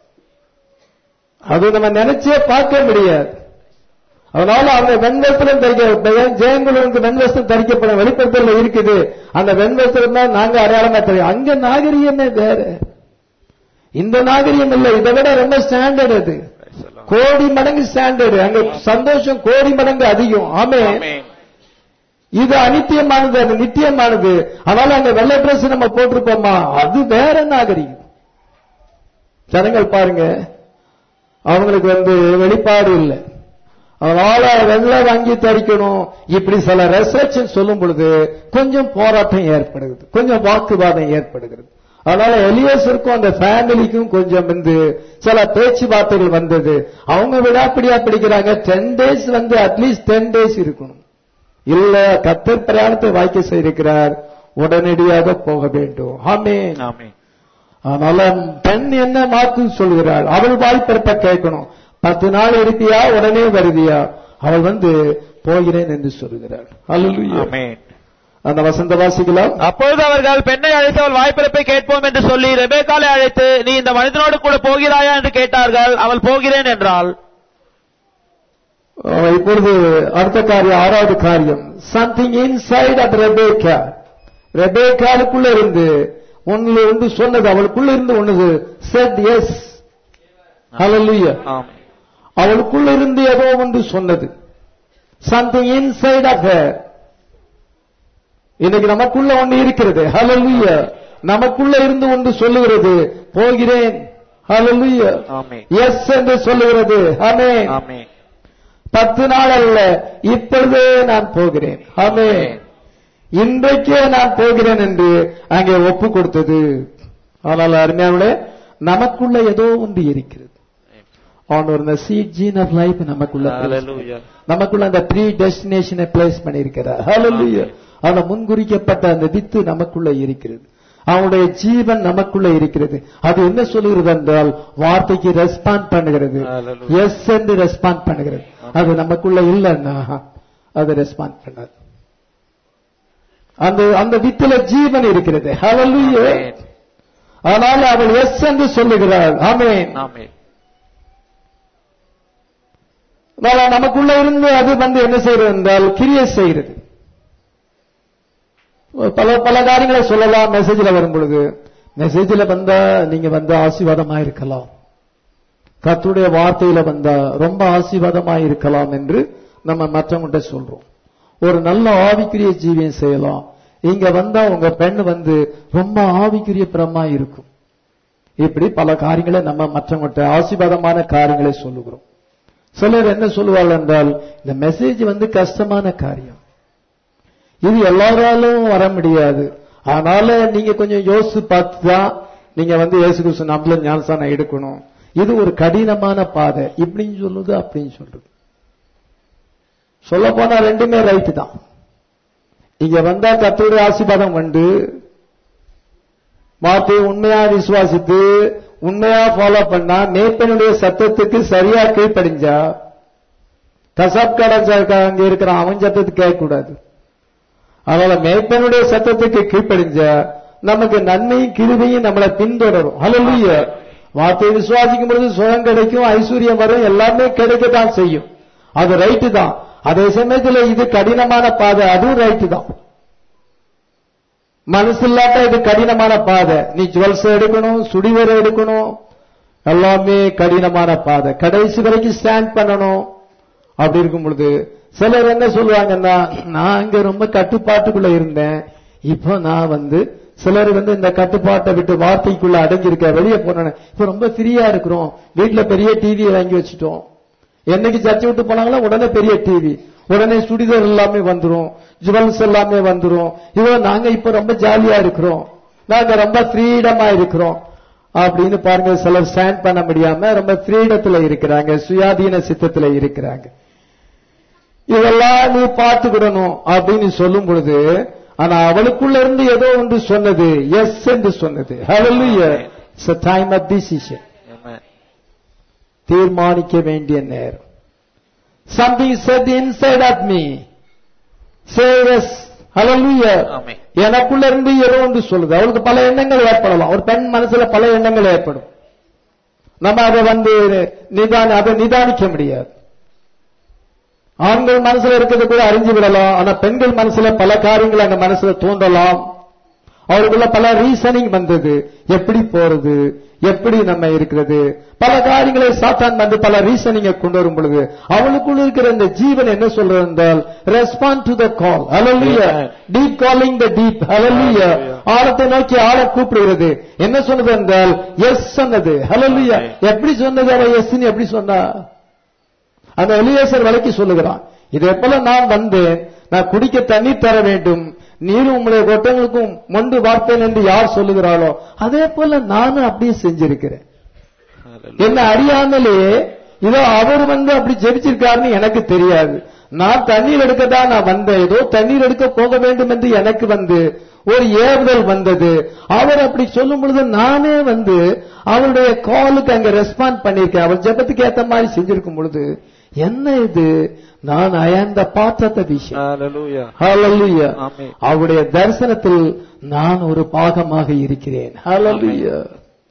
அது நம்ம நினைச்சே பார்க்க முடியாது அதனால அவங்க வெண்வஸ்திரம் தரிக்க ஜெயங்குழுவுக்கு வெண்வஸ்திரம் தரிக்கப்படும் வெளிப்படுத்தல இருக்குது அந்த வெண்வஸ்திரம் தான் நாங்க அடையாளமா தெரியும் அங்க நாகரிகமே வேற இந்த நாகரிகம் இல்ல இதை விட ரொம்ப ஸ்டாண்டர்ட் அது கோடி மடங்கு ஸ்டாண்டர்டு அங்க சந்தோஷம் கோடி மடங்கு அதிகம் ஆமே ஆமென். இது அனித்தியமானது அது நித்தியமானது அதனால அங்க வெள்ளை Dress நம்ம போட்டிருப்போமா அது வேற நாகரிகம் ஜனங்கள் பாருங்க அவங்களுக்கு வந்து வெளிப்பாடு இல்லை அதனால வெள்ளை வாங்கி தரிக்கணும் இப்படி சில ரெசர்ச் சொல்லும் பொழுது கொஞ்சம் போராட்டம் ஏற்படுகிறது கொஞ்சம் வாக்குவாதம் ஏற்படுகிறது அதனால எலியஸருக்கும் அந்த ஃபேமிலிக்கும் கொஞ்சம் வந்து சில பேச்சுவார்த்தைகள் வந்தது அவங்க விடாப்பிடியா பிடிக்கிறாங்க டென் டேஸ் வந்து அட்லீஸ்ட் டென் டேஸ் இருக்கணும் இல்ல கத்தர் பிரயாணத்தை வாய்க்க செய்திருக்கிறார் உடனடியாக போக வேண்டும் ஆமென் ஆமென். அதனால பெண் என்ன மாத்து சொல்கிறாள் அவள் வாய்ப்பிறப்ப கேட்கணும் பத்து நாள் இருப்பியா உடனே வருவியா அவள் வந்து போகிறேன் என்று சொல்கிறாள் அல்லேலூயா ஆமென். அந்த வசந்த வாசிக்கலாம் அப்பொழுது அவர்கள் பெண்ணை அழைத்து அவள் வாய்ப்பிறப்பை கேட்போம் என்று சொல்லி ரெபேக்காலை அழைத்து நீ இந்த மனிதனோடு கூட போகிறாயா என்று கேட்டார்கள் அவள் போகிறேன் என்றாள் அஹ் இப்பொழுது அடுத்த காரியம் ஆறாவது காரியம் சம்திங் இன்சைட் ஆஃப் ரெபேக்கா ரெபேக்காலுக்குள்ள இருந்து ஒன்னு ஒன்று சொன்னது அவளுக்குள்ள இருந்து ஒண்ணு செட் எஸ் ஹalleluya ஆமென். அவளுக்குள்ள இருந்து ஏதோ ஒன்று சொன்னது சம்திங் இன்சைட் ஆஃப் ஹர் இன்னைக்கு நமக்குள்ள ஒன்று இருக்கிறது ஹalleluya நமக்குள்ள இருந்து ஒன்று சொல்லுகிறது போகிறேன் ஹalleluya ஆமென். எஸ் என்று சொல்லுகிறது ஆமென் ஆமென். பத்து நாள் அல்ல இப்பொழுதே நான் போகிறேன் ஆமென் இன்றைக்கே நான் போகிறேன் என்று அங்கே ஒப்பு கொடுத்தது ஆனால் அருமையானே நமக்குள்ள ஏதோ ஒன்று இருக்கிறது அவன் ஒரு சீட் ஜீன் ஆஃப் லைஃப் நமக்குள்ள Hallelujah. நமக்குள்ள அந்த ப்ரீ டெஸ்டினேஷனை பிளேஸ் பண்ணியிருக்கிறார் ஹalleluya அந்த முன்குறிக்கப்பட்ட அந்த வித்து நமக்குள்ள இருக்கிறது அவனுடைய ஜீவன் நமக்குள்ள இருக்கிறது அது என்ன சொல்லுகிறது என்றால் வார்த்தைக்கு ரெஸ்பாண்ட் பண்ணுகிறது Hallelujah. எஸ் என்று ரெஸ்பாண்ட் பண்ணுகிறது அது நமக்குள்ள இல்லைன்னா அது ரெஸ்பாண்ட் பண்ணாது அந்த அந்த வித்துல ஜீவன் இருக்கிறது ஹalleluya ஆமென். ஆனால் அவள் எஸ் என்று சொல்லுகிறாள் ஆமென் ஆமென். ஆனால் நமக்குள்ள இருந்து அது வந்து என்ன செய்கிறது என்றால் கிரியை செய்கிறது பல பல காரியங்களை சொல்லலாம் மெசேஜ்ல வரும் பொழுது மெசேஜ்ல வந்தா நீங்க வந்து ஆசீர்வாதமா இருக்கலாம் கர்த்தருடைய வார்த்தையில வந்தா ரொம்ப ஆசீர்வாதமா இருக்கலாம் என்று நம்ம மற்றவங்கள்ட்ட சொல்றோம் ஒரு நல்ல ஆவிக்குரிய ஜீவியம் செய்யலாம் இங்க வந்தா உங்க பெண் வந்து ரொம்ப ஆவிக்குரிய பிரமா இருக்கும் இப்படி பல காரியங்களை நம்ம மற்றவங்கள்ட்ட ஆசீர்வாதமான காரியங்களை சொல்லுகிறோம் சிலர் என்ன சொல்லுவார்கள் என்றால் இந்த மெசேஜ் வந்து கஷ்டமான காரியம் இது எல்லாராலும் வர முடியாது அதனால நீங்க கொஞ்சம் யோசிச்சு பார்த்து தான் நீங்க வந்து இயேசு கிறிஸ்து நம்மள ஞானசானம் எடுக்கணும் இது ஒரு கடினமான பாதை இப்படின்னு சொல்லுது அப்படின்னு சொல்றது சொல்ல போனா ரெண்டுமே ரைட்டு தான் இங்க வந்தா கத்தோடைய ஆசீர்வாதம் வந்து வார்த்தையை உண்மையா விசுவாசித்து உண்மையா ஃபாலோ பண்ணா மேய்ப்பனுடைய சத்தத்துக்கு சரியா கீழ்ப்படிஞ்சா கசாப் கடை அங்க இருக்கிற அவன் சத்தத்துக்கு கேட்க கூடாது அதனால மேய்ப்பனுடைய சத்தத்துக்கு கீழ்ப்படிஞ்சா நமக்கு நன்மையும் கிருபையும் நம்மளை பின்தொடரும் ஹalleluya வார்த்தையை விசுவாசிக்கும் பொழுது சுகம் கிடைக்கும் ஐஸ்வர்யம் வரும் எல்லாமே கிடைக்கத்தான் செய்யும் அது ரைட்டு தான் அதே சமயத்துல இது கடினமான பாதை அதுவும் ரைட்டு தான் மனசு இல்லாட்ட இது கடினமான பாதை நீ ஜுவல்ஸ் எடுக்கணும் சுடிவரை எடுக்கணும் எல்லாமே கடினமான பாதை கடைசி வரைக்கும் ஸ்டாண்ட் பண்ணணும் அப்படி இருக்கும் பொழுது சிலர் என்ன சொல்லுவாங்கன்னா நான் அங்க ரொம்ப கட்டுப்பாட்டுக்குள்ள இருந்தேன் இப்போ நான் வந்து சிலர் வந்து இந்த கட்டுப்பாட்டை விட்டு வார்த்தைக்குள்ள அடங்கியிருக்க வெளியே போனேன் இப்ப ரொம்ப ஃப்ரீயா இருக்கிறோம் வீட்டுல பெரிய டிவி வாங்கி வச்சுட்டோம் என்னைக்கு சர்ச்சை விட்டு போனாங்களோ உடனே பெரிய டிவி உடனே சுடிதார் எல்லாமே வந்துரும் ஜுவல்ஸ் எல்லாமே வந்துரும் இவ்வளவு நாங்க இப்ப ரொம்ப ஜாலியா இருக்கிறோம் நாங்க ரொம்ப ஃப்ரீடமா இருக்கிறோம் அப்படின்னு பாருங்க சிலர் ஸ்டாண்ட் பண்ண முடியாம ரொம்ப ஃப்ரீடத்துல இருக்கிறாங்க சுயாதீன சித்தத்துல இருக்கிறாங்க இதெல்லாம் நீ பார்த்துக்கிடணும் அப்படின்னு சொல்லும் பொழுது ஆனா அவளுக்குள்ள இருந்து ஏதோ ஒன்று சொன்னது எஸ் என்று சொன்னது Hallelujah. It's a time of decision Amen. தீர்மானிக்க வேண்டிய நேரம் something said inside of me say yes hallelujah ஆமென். எனக்குள்ள இருந்து ஏதோ ஒன்று சொல்லுது அவளுக்கு பல எண்ணங்கள் ஏற்படலாம் ஒரு பெண் மனசுல பல எண்ணங்கள் ஏற்படும் நம்ம அதை வந்து நிதான அதை நிதானிக்க முடியாது ஆண்கள் மனசுல இருக்கிறது கூட அறிஞ்சு விடலாம் ஆனா பெண்கள் மனசுல பல காரியங்கள் அந்த மனசுல தோன்றலாம் அவருக்குள்ள பல ரீசனிங் வந்தது எப்படி போறது எப்படி நம்ம இருக்கிறது பல காரியங்களை சாத்தான் வந்து பல ரீசனிங்க கொண்டு வரும் பொழுது அவளுக்குள்ள இருக்கிற இந்த ஜீவன் என்ன சொல்றது என்றால் ரெஸ்பாண்ட் டு த கால் ஹalleluya டீப் காலிங் த டீப் ஹalleluya ஆழத்தை நோக்கி ஆழ கூப்பிடுகிறது என்ன சொன்னது என்றால் எஸ் சொன்னது ஹalleluya எப்படி சொன்னது அவ எஸ் எப்படி சொன்னா அந்த எலியேசர் விலைக்கு சொல்லுகிறான் இதே போல நான் வந்தேன் நான் குடிக்க தண்ணீர் தர வேண்டும் நீரும் உங்களுடைய கொட்டங்களுக்கும் மொண்டு வார்ப்பேன் என்று யார் சொல்லுகிறாளோ அதே போல நானும் அப்படியே செஞ்சிருக்கிறேன் என்ன அறியாமலே இதோ அவர் வந்து அப்படி ஜெபிச்சிருக்காருன்னு எனக்கு தெரியாது நான் தண்ணீர் எடுக்க தான் நான் வந்தேன் ஏதோ தண்ணீர் எடுக்க போக வேண்டும் என்று எனக்கு வந்து ஒரு ஏவுதல் வந்தது அவர் அப்படி சொல்லும் பொழுது நானே வந்து அவருடைய காலுக்கு அங்க ரெஸ்பாண்ட் பண்ணிருக்கேன் அவர் ஜெபத்துக்கு ஏத்த மாதிரி செஞ்சிருக்கும் பொழுது என்ன இது நான் அயர்ந்த பாத்திரத்த விஷயம் Hallelujah. Hallelujah. ஆமென். அவருடைய தரிசனத்தில் நான் ஒரு பாகமாக இருக்கிறேன் Hallelujah.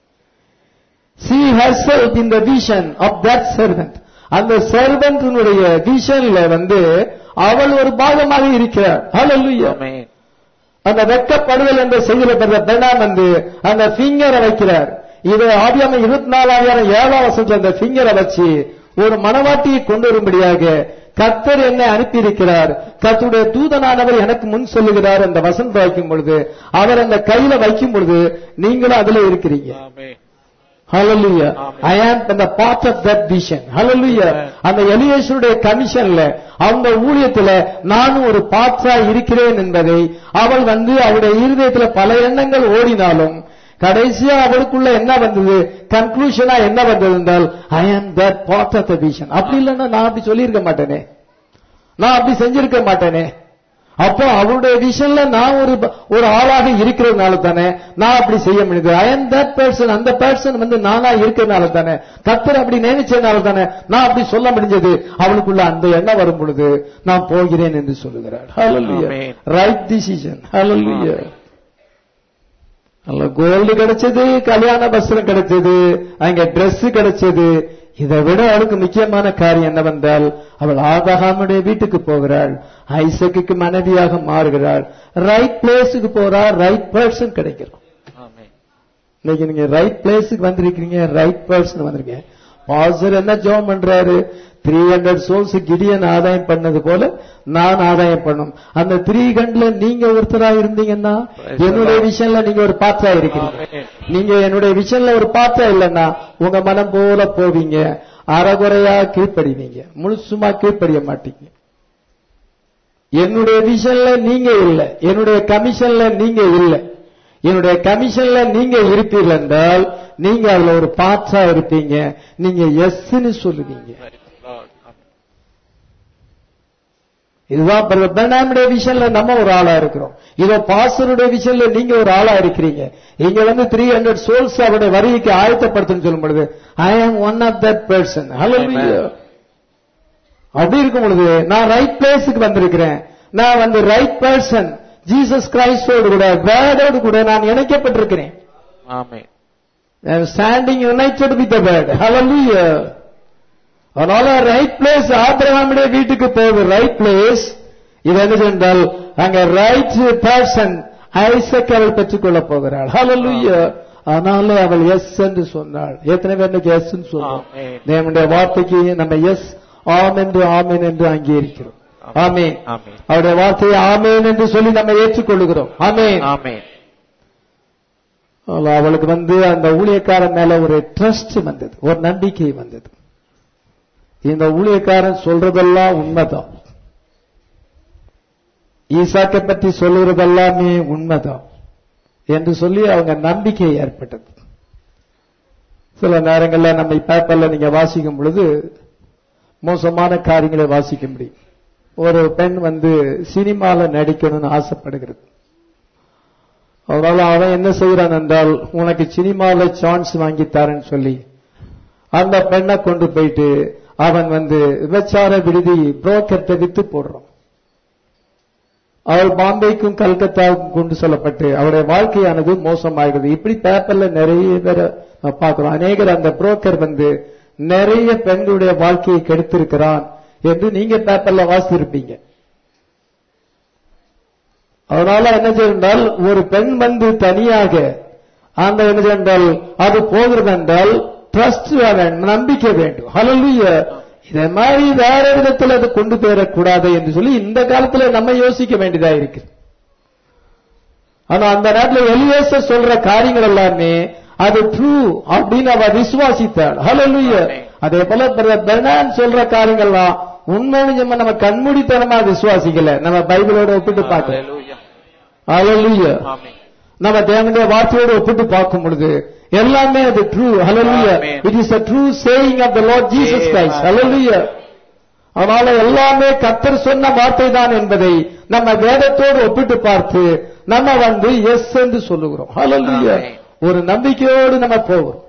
See herself in the vision of that servant. அந்த சர்வன்டினுடைய விஷன்ல வந்து அவள் ஒரு பாகமாக இருக்கிறார் Hallelujah. ஆமென். அந்த வெட்கப்படுதல் என்ற செய்தியில பெற்ற பெண்ணாம் வந்து அந்த ஃபிங்கரை வைக்கிறார் இது ஆதியாம இருபத்தி நாலாயிரம் ஏழாம் வருஷத்துல அந்த ஃபிங்கரை வச்சு ஒரு மனவாட்டியை கொண்டு வரும்படியாக கர்த்தர் என்னை அனுப்பியிருக்கிறார் கர்த்தருடைய தூதனானவர் எனக்கு முன் சொல்லுகிறார் அந்த வசந்த வைக்கும் பொழுது அவர் அந்த கையில வைக்கும் பொழுது நீங்களும் அதுல இருக்கிறீங்க ஆமென். Hallelujah. Amen. I am in the part of that vision. Hallelujah. Amen. அந்த எலியேசருடைய கமிஷன்ல அவங்க ஊழியத்துல நானும் ஒரு பாற்றா இருக்கிறேன் என்பதை அவள் வந்து அவருடைய இருதயத்துல பல எண்ணங்கள் ஓடினாலும் கடைசியா அவளுக்குள்ள என்ன வந்தது கன்க்ளூஷனா என்ன வந்தது என்றால் I am that part of the vision அப்படி இல்லைன்னா நான் அப்படி சொல்லியிருக்க மாட்டேனே நான் அப்படி செஞ்சிருக்க மாட்டேனே அப்போ அவருடைய விஷன்ல நான் ஒரு ஒரு ஆளாக இருக்கிறதுனால தானே நான் அப்படி செய்ய முடியுது ஐ am that person அந்த பர்சன் வந்து நானா இருக்கிறதுனால தானே கத்தர் அப்படி நினைச்சதுனால தானே நான் அப்படி சொல்ல முடிஞ்சது அவளுக்குள்ள அந்த எண்ணம் வரும் பொழுது நான் போகிறேன் என்று சொல்லுகிறார் ஹalleluya Amen. ரைட் டிசிஷன் ஹalleluya நல்ல கோல்டு கிடைச்சது கல்யாண வஸ்திரம் கிடைச்சது அங்க Dress கிடைச்சது இதை விட அவளுக்கு முக்கியமான காரியம் என்னவென்றால் அவள் ஆதாகாமுடைய வீட்டுக்கு போகிறாள் ஐசக்குக்கு மனைவியாக மாறுகிறாள் ரைட் பிளேஸுக்கு போறா ரைட் பர்சன் கிடைக்கிறோம் ஆமென். இன்னைக்கு நீங்க ரைட் பிளேஸுக்கு வந்திருக்கீங்க ரைட் பர்சன் வந்திருக்கீங்க பாஸ்டர் என்ன ஜெபம் பண்றாரு த்ரீ ஹண்ட்ரட் சோல்ஸ் கிடியன் ஆதாயம் பண்ணது போல நான் ஆதாயம் பண்ணும் அந்த த்ரீ கண்ட்ல நீங்க ஒருத்தரா இருந்தீங்கன்னா Praise என்னுடைய the Lord. விஷயம்ல நீங்க ஒரு பாத்திரா இருக்கிறீங்க Amen. நீங்க என்னுடைய விஷயம்ல ஒரு பாத்திரா இல்லைன்னா உங்க மனம் போல போவீங்க அறகுறையா கீழ்ப்படிவீங்க முழுசுமா கீழ்ப்படிய மாட்டீங்க என்னுடைய விஷன்ல நீங்க இல்ல என்னுடைய கமிஷன்ல நீங்க இல்ல என்னுடைய கமிஷன்ல நீங்க இருப்பீர்கள் என்றால் நீங்க அதுல ஒரு பாற்றா இருப்பீங்க நீங்க எஸ்ன்னு சொல்லுவீங்க Praise the Lord. ஆமென். இதுதான் பிரதர் பெர்னாமுடைய விஷயம்ல நம்ம ஒரு ஆளா இருக்கிறோம் இதோ பாஸ்டருடைய விஷயம்ல நீங்க ஒரு ஆளா இருக்கிறீங்க இங்க வந்து த்ரீ ஹண்ட்ரட் சோல்ஸ் அவருடைய வரிக்கு ஆயத்தப்படுத்துன்னு சொல்லும் பொழுது I am one of that person hello Amen. அப்படி இருக்கும் பொழுது நான் ரைட் பிளேஸுக்கு வந்திருக்கிறேன் நான் வந்து ரைட் பர்சன் ஜீசஸ் கிரைஸ்டோடு கூட வேர்டோடு கூட நான் இணைக்கப்பட்டிருக்கிறேன் ஆமென். Standing united with the word ஹalleluya அதனால ரைட் பிளேஸ் ஆபிரகாமுடைய வீட்டுக்கு போகுது ரைட் பிளேஸ் இது என்ன என்றால் அங்க ரைட் பர்சன் ஐசக் அவள் பெற்றுக்கொள்ள போகிறாள் ஹalleluya அதனால அவள் எஸ் என்று சொன்னாள் எத்தனை பேர் இன்னைக்கு எஸ் சொன்னோம் Amen. நம்முடைய வார்த்தைக்கு நம்ம எஸ் ஆம் என்று ஆமேன் என்று அங்கீகரிக்கிறோம் ஆமென் ஆமென். அவருடைய வார்த்தையை ஆமேன் என்று சொல்லி நம்ம ஏற்றுக்கொள்ளுகிறோம் ஆமென் ஆமென். அவ- அவளுக்கு வந்து அந்த ஊழியக்காரன் மேல ஒரு ட்ரஸ்ட் வந்தது ஒரு நம்பிக்கை வந்தது இந்த ஊழியக்காரன் சொல்றதெல்லாம் உண்மைதான் ஈசாக்கை பற்றி சொல்லுறதெல்லாமே உண்மைதான் என்று சொல்லி அவங்க நம்பிக்கை ஏற்பட்டது சில நேரங்கள்ல நம்ம பேப்பர்ல நீங்க வாசிக்கும் பொழுது மோசமான காரியங்களை வாசிக்க முடியும் ஒரு பெண் வந்து சினிமால நடிக்கணும்னு ஆசைப்படுகிறது அதனால அவன் என்ன செய்யறான் என்றால் உனக்கு சினிமாவில் சான்ஸ் வாங்கி தரேன்னு சொல்லி அந்த பெண்ணை கொண்டு போயிட்டு அவன் வந்து விபச்சார விடுதி புரோக்கர்ட்ட வித்து போடுறான் அவள் பாம்பேக்கும் கல்கத்தாவுக்கும் கொண்டு செல்லப்பட்டு அவருடைய வாழ்க்கையானது மோசமாகிறது இப்படி பேப்பர்ல நிறைய பேரை நான் பார்க்கிறோம் அநேகர் அந்த புரோக்கர் வந்து நிறைய பெண்களுடைய வாழ்க்கையை கெடுத்திருக்கிறான் என்று நீங்க பேப்பர்ல வாசித்திருப்பீங்க அதனால என்ன செய்தால் ஒரு பெண் வந்து தனியாக அந்த என்ன செய்தால் அது போகிறது என்றால் ட்ரஸ்ட் நம்பிக்கை வேண்டும் ஹalleluya இதை மாதிரி வேற விதத்தில் அது கொண்டு போயிடக்கூடாது என்று சொல்லி இந்த காலத்துல நம்ம யோசிக்க வேண்டியதா இருக்கு ஆனா அந்த நேரத்தில் எலியேச சொல்ற காரியங்கள் எல்லாமே அது ட்ரூ அப்படின்னு அவ விசுவாசித்தாள் ஹalleluya அதே போல பிரதர் பெர்னான் சொல்ற காரியங்கள்லாம் உண்மைன்னு நம்ம நம்ம கண்மூடித்தனமா விசுவாசிக்கல நம்ம பைபிளோட ஒப்பிட்டு பார்க்கலாம் ஹalleluya ஆமென் நம்ம தேவனுடைய வார்த்தையோடு ஒப்பிட்டு பார்க்கும் பொழுது எல்லாமே அது ட்ரூ ஹalleluya Amen. It is a true saying of the lord jesus christ Amen. hallelujah அதனால எல்லாமே கத்தர் சொன்ன வார்த்தை தான் என்பதை நம்ம வேதத்தோடு ஒப்பிட்டு பார்த்து நம்ம வந்து எஸ் என்று சொல்லுகிறோம் ஹalleluya Amen. ஒரு நம்பிக்கையோடு நம்ம போகிறோம்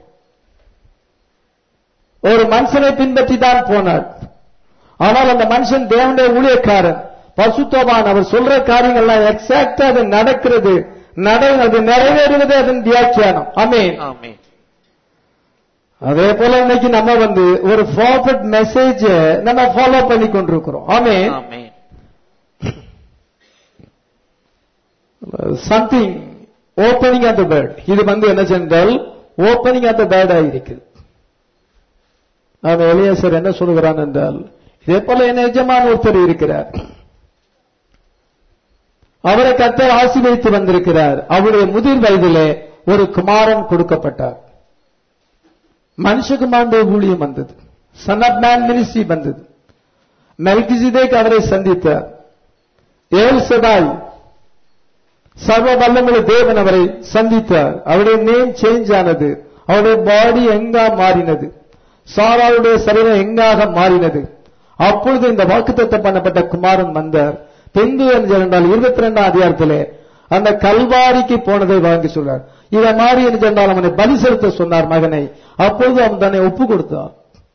ஒரு மனுஷனை பின்பற்றி தான் போனார் ஆனால் அந்த மனுஷன் தேவனுடைய ஊழியக்காரன் பசுத்தவான் அவர் சொல்ற காரியங்கள்லாம் எக்ஸாக்டா அது நடக்கிறது நட அது நிறைவேறுவது அதன் வியாக்கியானம் ஆமென் ஆமென் அதே போல இன்னைக்கு நம்ம வந்து ஒரு ப்ராஃபிட் மெசேஜ் நம்ம ஃபாலோ பண்ணி கொண்டிருக்கிறோம் ஆமென் ஆமென் something opening of the word இது வந்து என்ன சென்றால் ஓப்பனிங் ஆஃப் த பேர்டா இருக்குது அவன் எலியாசர் என்ன சொல்லுகிறான் என்றால் இதே போல என்ன எஜமான ஒருத்தர் இருக்கிறார் அவரை கத்தர் ஆசீர்வதித்து வந்திருக்கிறார் அவருடைய முதிர் வயதிலே ஒரு குமாரன் கொடுக்கப்பட்டார் மனுஷகுமாருடைய ஊழியம் வந்தது சன் ஆஃப் மேன் மினிஸ்ட்ரி வந்தது மெல்கிசிதேக் அவரை சந்தித்தார் ஏல் செதாய் சர்வ வல்லமுள்ள தேவன் அவரை சந்தித்தார் அவருடைய நேம் சேஞ்ச் ஆனது அவருடைய பாடி எங்கா மாறினது சாராவுடைய சரீரம் எங்காக மாறினது அப்பொழுது இந்த வாக்குத்தத்தம் பண்ணப்பட்ட குமாரன் வந்தார் பிந்து என்றால் இருபத்தி ரெண்டாம் அதிகாரத்திலே அந்த கல்வாரிக்கு போனதை வாங்கி சொல்றார் இதை மாறி என்றால் அவனை பலி செலுத்த சொன்னார் மகனை அப்பொழுது அவன் தன்னை ஒப்பு கொடுத்தான்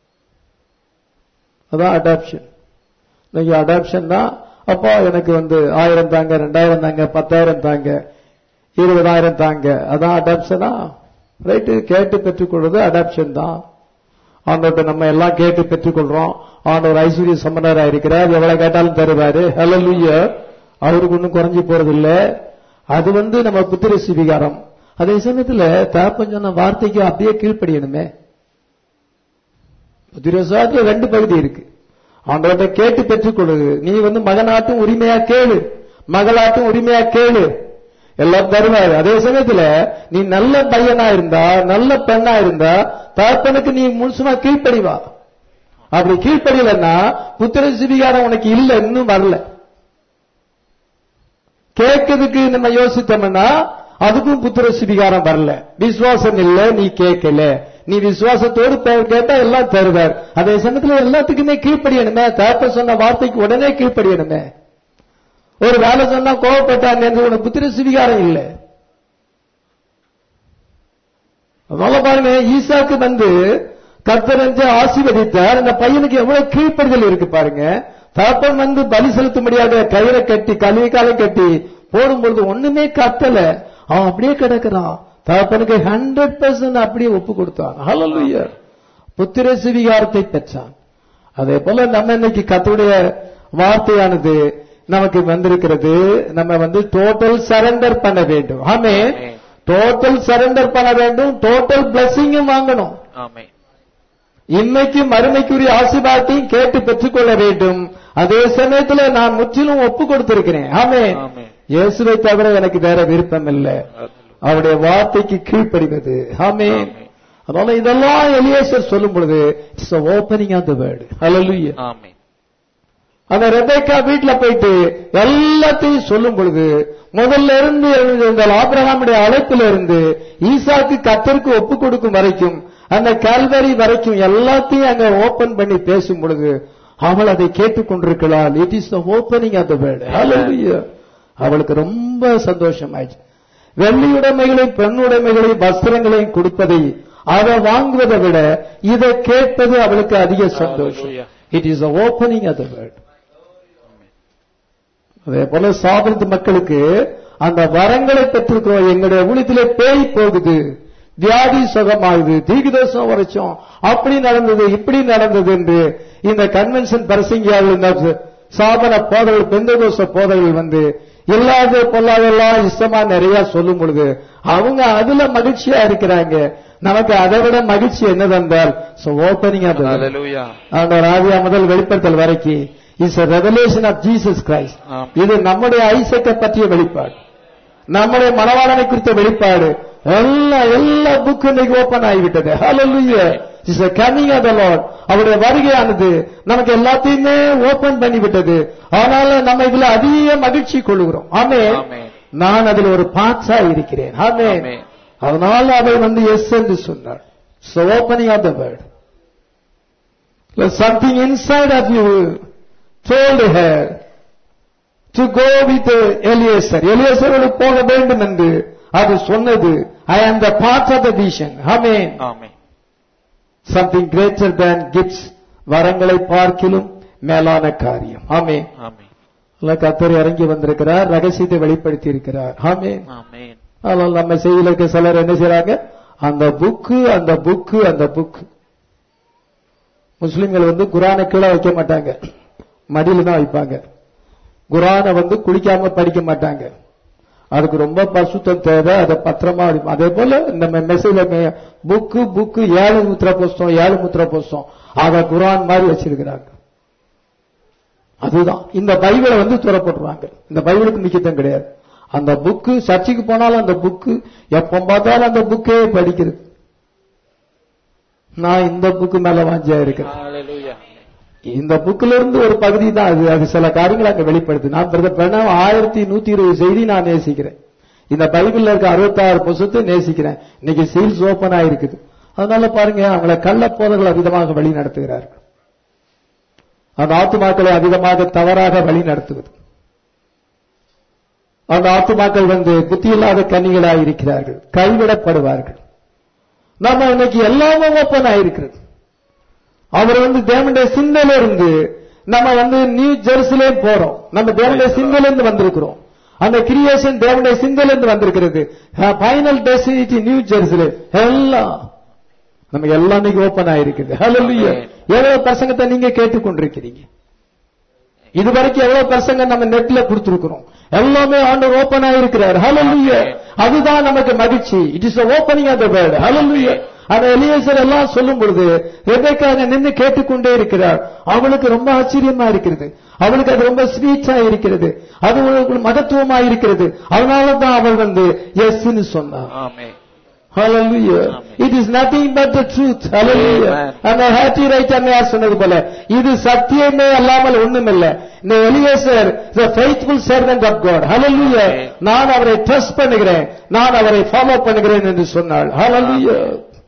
அதான் அடாப்ஷன் இன்னைக்கு அடாப்ஷன் தான் அப்பா எனக்கு வந்து ஆயிரம் தாங்க ரெண்டாயிரம் தாங்க பத்தாயிரம் தாங்க இருபதாயிரம் தாங்க அதான் அடாப்ஷனா ரைட்டு கேட்டு பெற்றுக்கொள்வது அடாப்ஷன் தான் ஆண்டவர்கிட்ட நம்ம எல்லாம் கேட்டு பெற்றுக்கொள்றோம் ஆண்டவர் ஐஸ்வர்ய சம்பந்தரா இருக்கிறார் எவ்வளவு கேட்டாலும் தருவாரு ஹalleluya அவருக்கு ஒன்றும் குறைஞ்சி போறது இல்ல அது வந்து நம்ம புத்திர சிவிகாரம் அதே சமயத்துல தாப்பன் சொன்ன வார்த்தைக்கு அப்படியே கீழ்ப்படியணுமே புத்திரசாத்துல ரெண்டு பகுதி இருக்கு ஆண்டவர்கிட்ட கேட்டு பெற்றுக்கொள்ளுது நீ வந்து மகனாட்டும் உரிமையா கேளு மகளாட்டும் உரிமையா கேளு எல்லாம் தருவாரு அதே சமயத்துல நீ நல்ல பையனா இருந்தா நல்ல பெண்ணா இருந்தா தகப்பனுக்கு நீ முழுசுமா கீழ்ப்படிவா அப்படி கீழ்ப்படியலன்னா புத்திர சிவிகாரம் உனக்கு இல்ல இன்னும் வரல கேட்கறதுக்கு நம்ம யோசித்தோம்னா அதுக்கும் புத்திர சிவிகாரம் வரல விசுவாசம் இல்ல நீ கேட்கல நீ விசுவாசத்தோடு பே- கேட்டா எல்லாம் தருவார் அதே சமயத்துல எல்லாத்துக்குமே கீழ்ப்படியணுமே தகப்ப சொன்ன வார்த்தைக்கு உடனே கீழ்ப்படியணுமே ஒரு வேலை சொன்னா கோவப்பட்டாங்க என்று உனக்கு புத்திர சிவிகாரம் இல்ல அதனால பாருங்க ஈசாக்கு வந்து கர்த்தரஞ்சு ஆசீர்வதித்தார் அந்த பையனுக்கு எவ்வளவு கீழ்ப்படுதல் இருக்கு பாருங்க தகப்பன் வந்து பலி செலுத்த முடியாத கயிறை கட்டி கழுவி காலை கட்டி போடும்பொழுது ஒண்ணுமே கத்தல அவன் அப்படியே கிடக்கிறான் தகப்பனுக்கு ஹண்ட்ரட் பர்சன்ட் அப்படியே ஒப்பு கொடுத்தான் ஹalleluya புத்திர சிவிகாரத்தை பெற்றான் அதே போல நம்ம இன்னைக்கு கத்துடைய வார்த்தையானது நமக்கு வந்திருக்கிறது நம்ம வந்து டோட்டல் சரண்டர் பண்ண வேண்டும் ஆமே Amen. டோட்டல் சரண்டர் பண்ண வேண்டும் டோட்டல் பிளஸிங்கும் வாங்கணும் ஆமென் இன்னைக்கு மறுமைக்குரிய ஆசீர்வாதத்தையும் கேட்டு பெற்றுக்கொள்ள வேண்டும் அதே சமயத்துல நான் முற்றிலும் ஒப்பு கொடுத்திருக்கிறேன் ஆமே ஆமென். இயேசுவை தவிர எனக்கு வேற விருப்பம் இல்லை அவருடைய வார்த்தைக்கு கீழ்ப்படிவது ஆமே ஆமென். அதனால இதெல்லாம் எலியேசர் சொல்லும் பொழுது it's opening of the word ஹalleluya ஆமென் அந்த ரெபேக்கா வீட்டுல போயிட்டு எல்லாத்தையும் சொல்லும் பொழுது முதல்ல இருந்து இருந்தால் ஆபிரகாமுடைய அழைப்பில இருந்து ஈசாக்கு கத்தருக்கு ஒப்பு கொடுக்கும் வரைக்கும் அந்த கல்வரி வரைக்கும் எல்லாத்தையும் அங்க ஓபன் பண்ணி பேசும் பொழுது அவள் அதை கேட்டுக்கொண்டிருக்கிறாள் it is the opening of the word அவளுக்கு ரொம்ப சந்தோஷம் ஆயிடுச்சு வெள்ளி உடைமைகளையும் பெண் உடைமைகளையும் வஸ்திரங்களையும் கொடுப்பதை அதை வாங்குவதை விட இதை கேட்பது அவளுக்கு அதிக சந்தோஷம் Hallelujah. It is opening of the word அதே போல சாபிரத்து மக்களுக்கு அந்த வரங்களை பெற்றிருக்கிறோம் எங்களுடைய ஊழியத்திலே பேய் போகுது வியாதி சுகமாகுது தீர்க்கதோஷம் வரைச்சோம் அப்படி நடந்தது இப்படி நடந்தது என்று இந்த கன்வென்ஷன் பரசிங்கியாவில் இந்த சாபன போதகள் பெந்ததோஷ போதகள் வந்து இல்லாத பொல்லாதெல்லாம் இஷ்டமா நிறைய சொல்லும் பொழுது அவங்க அதுல மகிழ்ச்சியா இருக்கிறாங்க நமக்கு அதை விட மகிழ்ச்சி என்னதென்றால் ஓப்பனிங் Hallelujah. ஆண்டவர் ஆதியா முதல் வெளிப்படுத்தல் வரைக்கும் is revelation of Jesus Christ ஆம். இது நம்முடைய ஐசக்கை பற்றிய வெளிப்பாடு நம்முடைய மனவாளனை குறித்த வெளிப்பாடு எல்லா எல்லா புக்கும் இன்னைக்கு ஓபன் ஆகிவிட்டது ஹalleluya is a coming of the lord அவருடைய வருகையானது நமக்கு எல்லாத்தையுமே ஓபன் பண்ணி விட்டது அதனால நம்ம இதுல அதிக மகிழ்ச்சி கொள்கிறோம் ஆமே ஆமென். நான் அதில் ஒரு பாட்சா இருக்கிறேன் ஆமே ஆமென். அதனால அவர் வந்து எஸ் என்று சொன்னார் so opening of the word Let something inside of you told her to go with Eliezer. எலியேசரோடு போக வேண்டும் என்று அது சொன்னது I am the part of the vision. Amen. Amen. Something greater than gifts. வரங்களை பார்க்கிலும் மேலான காரியம். ஆமென். ஆமென். கத்தர் இறங்கி வந்திருக்கிறார் ரகசியத்தை வெளிப்படுத்தி இருக்கிறார். ஆமென். ஆமென். ஆனால் நம்ம செய்தியில் இருக்க சிலர் என்ன செய்றாங்க அந்த புக்கு அந்த புக்கு அந்த புக் முஸ்லிம்கள் வந்து குரானை கீழே வைக்க மாட்டாங்க மடியில தான் வைப்பாங்க குரானை வந்து குளிக்காம படிக்க மாட்டாங்க அதுக்கு ரொம்ப பசுத்தம் தேவை அதை பத்திரமா வைப்போம். அதே போல நம்ம மெசேஜ் புக்கு புக்கு ஏழு முத்திர புஸ்தகம் ஏழு முத்திர புஸ்தகம் அதை குரான் மாதிரி வச்சிருக்கிறாங்க அதுதான் இந்த பைபிளை வந்து துறப்பட்டுருவாங்க இந்த பைபிளுக்கு முக்கியத்துவம் கிடையாது அந்த புக்கு சர்ச்சுக்கு போனாலும் அந்த புக்கு எப்ப பார்த்தாலும் அந்த புக்கே படிக்கிறது நான் இந்த புக்கு மேல வாஞ்சியா இருக்கிறேன் Hallelujah. இந்த புக்ல இருந்து ஒரு பகுதி தான் அது அது சில காரியங்களை அங்க வெளிப்படுது நான் பிரதர் பிரணவ் ஆயிரத்தி நூத்தி இருபது செய்தி நான் நேசிக்கிறேன் இந்த பைபிள்ல இருக்க அறுபத்தாறு புத்தகத்தை நேசிக்கிறேன் இன்னைக்கு சீல்ஸ் ஓபன் ஆயிருக்குது அதனால பாருங்க அவங்களை கள்ள போதர்கள் அதிகமாக வழி நடத்துகிறார்கள் அந்த ஆத்துமாக்களை அதிகமாக தவறாக வழி நடத்துவது அந்த ஆத்துமாக்கள் வந்து புத்தியில்லாத கன்னிகளாக இருக்கிறார்கள் கைவிடப்படுவார்கள் நம்ம இன்னைக்கு எல்லாமே ஓப்பன் ஆயிருக்கிறது அவர் வந்து தேவனுடைய சிந்தையில இருந்து நம்ம வந்து நியூ ஜெருசலேம் போறோம் நம்ம தேவனுடைய சிந்தையில இருந்து வந்திருக்கிறோம் அந்த கிரியேஷன் தேவனுடைய சிந்தையில இருந்து வந்திருக்கிறது ஃபைனல் டெஸ்டினிட்டி நியூ ஜெருசலேம் எல்லாம் நமக்கு எல்லாம் இன்னைக்கு ஓபன் ஆயிருக்குது ஹalleluya எவ்வளவு பிரசங்கத்தை நீங்க கேட்டுக்கொண்டிருக்கிறீங்க இது வரைக்கும் எவ்வளவு பிரசங்க நம்ம நெட்ல கொடுத்திருக்கிறோம் எல்லாமே ஆண்டவர் ஓபன் ஆயிருக்கிறார் ஹalleluya அதுதான் நமக்கு மகிழ்ச்சி it is opening of the word ஹalleluya அந்த எலியேசர் எல்லாம் சொல்லும் பொழுது ரெபேக்கா அங்க நின்று கேட்டுக்கொண்டே இருக்கிறார் அவளுக்கு ரொம்ப ஆச்சரியமா இருக்கிறது அவளுக்கு அது ரொம்ப ஸ்வீட்டா இருக்கிறது அது ஒரு மகத்துவமா இருக்கிறது அதனால தான் அவள் வந்து எஸ்ன்னு சொன்னார் ஆமென். Hallelujah. Amen. It is nothing but the truth. Hallelujah. Amen. அந்த ஹேட்டி ரைட் அம்மையார் சொன்னது போல இது சத்தியமே அல்லாமல் ஒண்ணுமில்ல இந்த Eliezer the faithful servant of God. Hallelujah. Amen. நான் அவரை ட்ரஸ்ட் பண்ணுகிறேன் நான் அவரை ஃபாலோ பண்ணுகிறேன் என்று சொன்னாள் Hallelujah.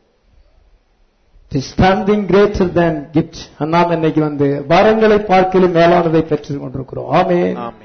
It is something greater than gift. நாம் இன்னைக்கு வந்து வரங்களை பார்க்கலும் மேலானதை பெற்றுக் கொண்டிருக்கிறோம் ஆமென் ஆமென்.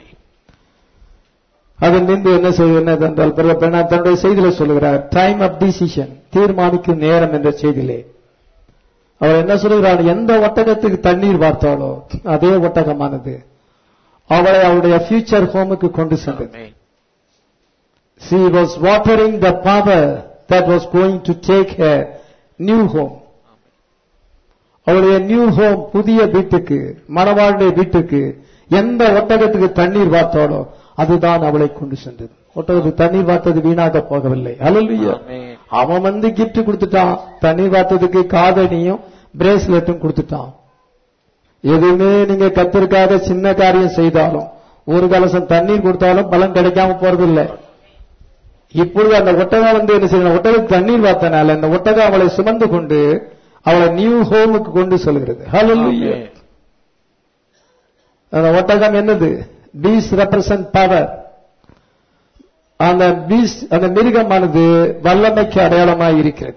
அதன் பின்பு என்ன செய்வது என்றால் பிறகு பெண்ணா தன்னுடைய செய்தியில சொல்லுகிறார் டைம் ஆஃப் டிசிஷன் தீர்மானிக்கும் நேரம் என்ற செய்தியிலே அவர் என்ன சொல்லுகிறார் எந்த ஒட்டகத்துக்கு தண்ணீர் பார்த்தாலோ அதே ஒட்டகமானது அவளை அவருடைய ஃபியூச்சர் ஹோமுக்கு கொண்டு சென்றது ஆமென். she was watering the power that was going to take her new home அவளுடைய நியூ ஹோம் புதிய வீட்டுக்கு மணவாளுடைய வீட்டுக்கு எந்த ஒட்டகத்துக்கு தண்ணீர் பார்த்தாலோ அதுதான் அவளை கொண்டு சென்றது ஒட்டகத்துக்கு தண்ணீர் பார்த்தது வீணாக போகவில்லை அல்லையா ஆமென். அவன் வந்து gift கொடுத்துட்டான் தண்ணீர் பார்த்ததுக்கு காதணியும் பிரேஸ்லெட்டும் கொடுத்துட்டான் எதுவுமே நீங்க கத்திற்காக சின்ன காரியம் செய்தாலும் ஒரு கலசம் தண்ணீர் கொடுத்தாலும் பலன் கிடைக்காம போறதில்லை இப்பொழுது அந்த ஒட்டகம் வந்து என்ன செய்யணும் ஒட்டகத்துக்கு தண்ணீர் பார்த்தனால அந்த ஒட்டகம் அவளை சுமந்து கொண்டு அவளை நியூ ஹோமுக்கு கொண்டு செல்கிறது Hallelujah. ஆமென். அந்த ஒட்டகம் என்னது பீஸ் ரெப்ரசன்ட் பவர் அந்த பீஸ் அந்த மிருகமானது வல்லமைக்கு அடையாளமாய் இருக்கிறது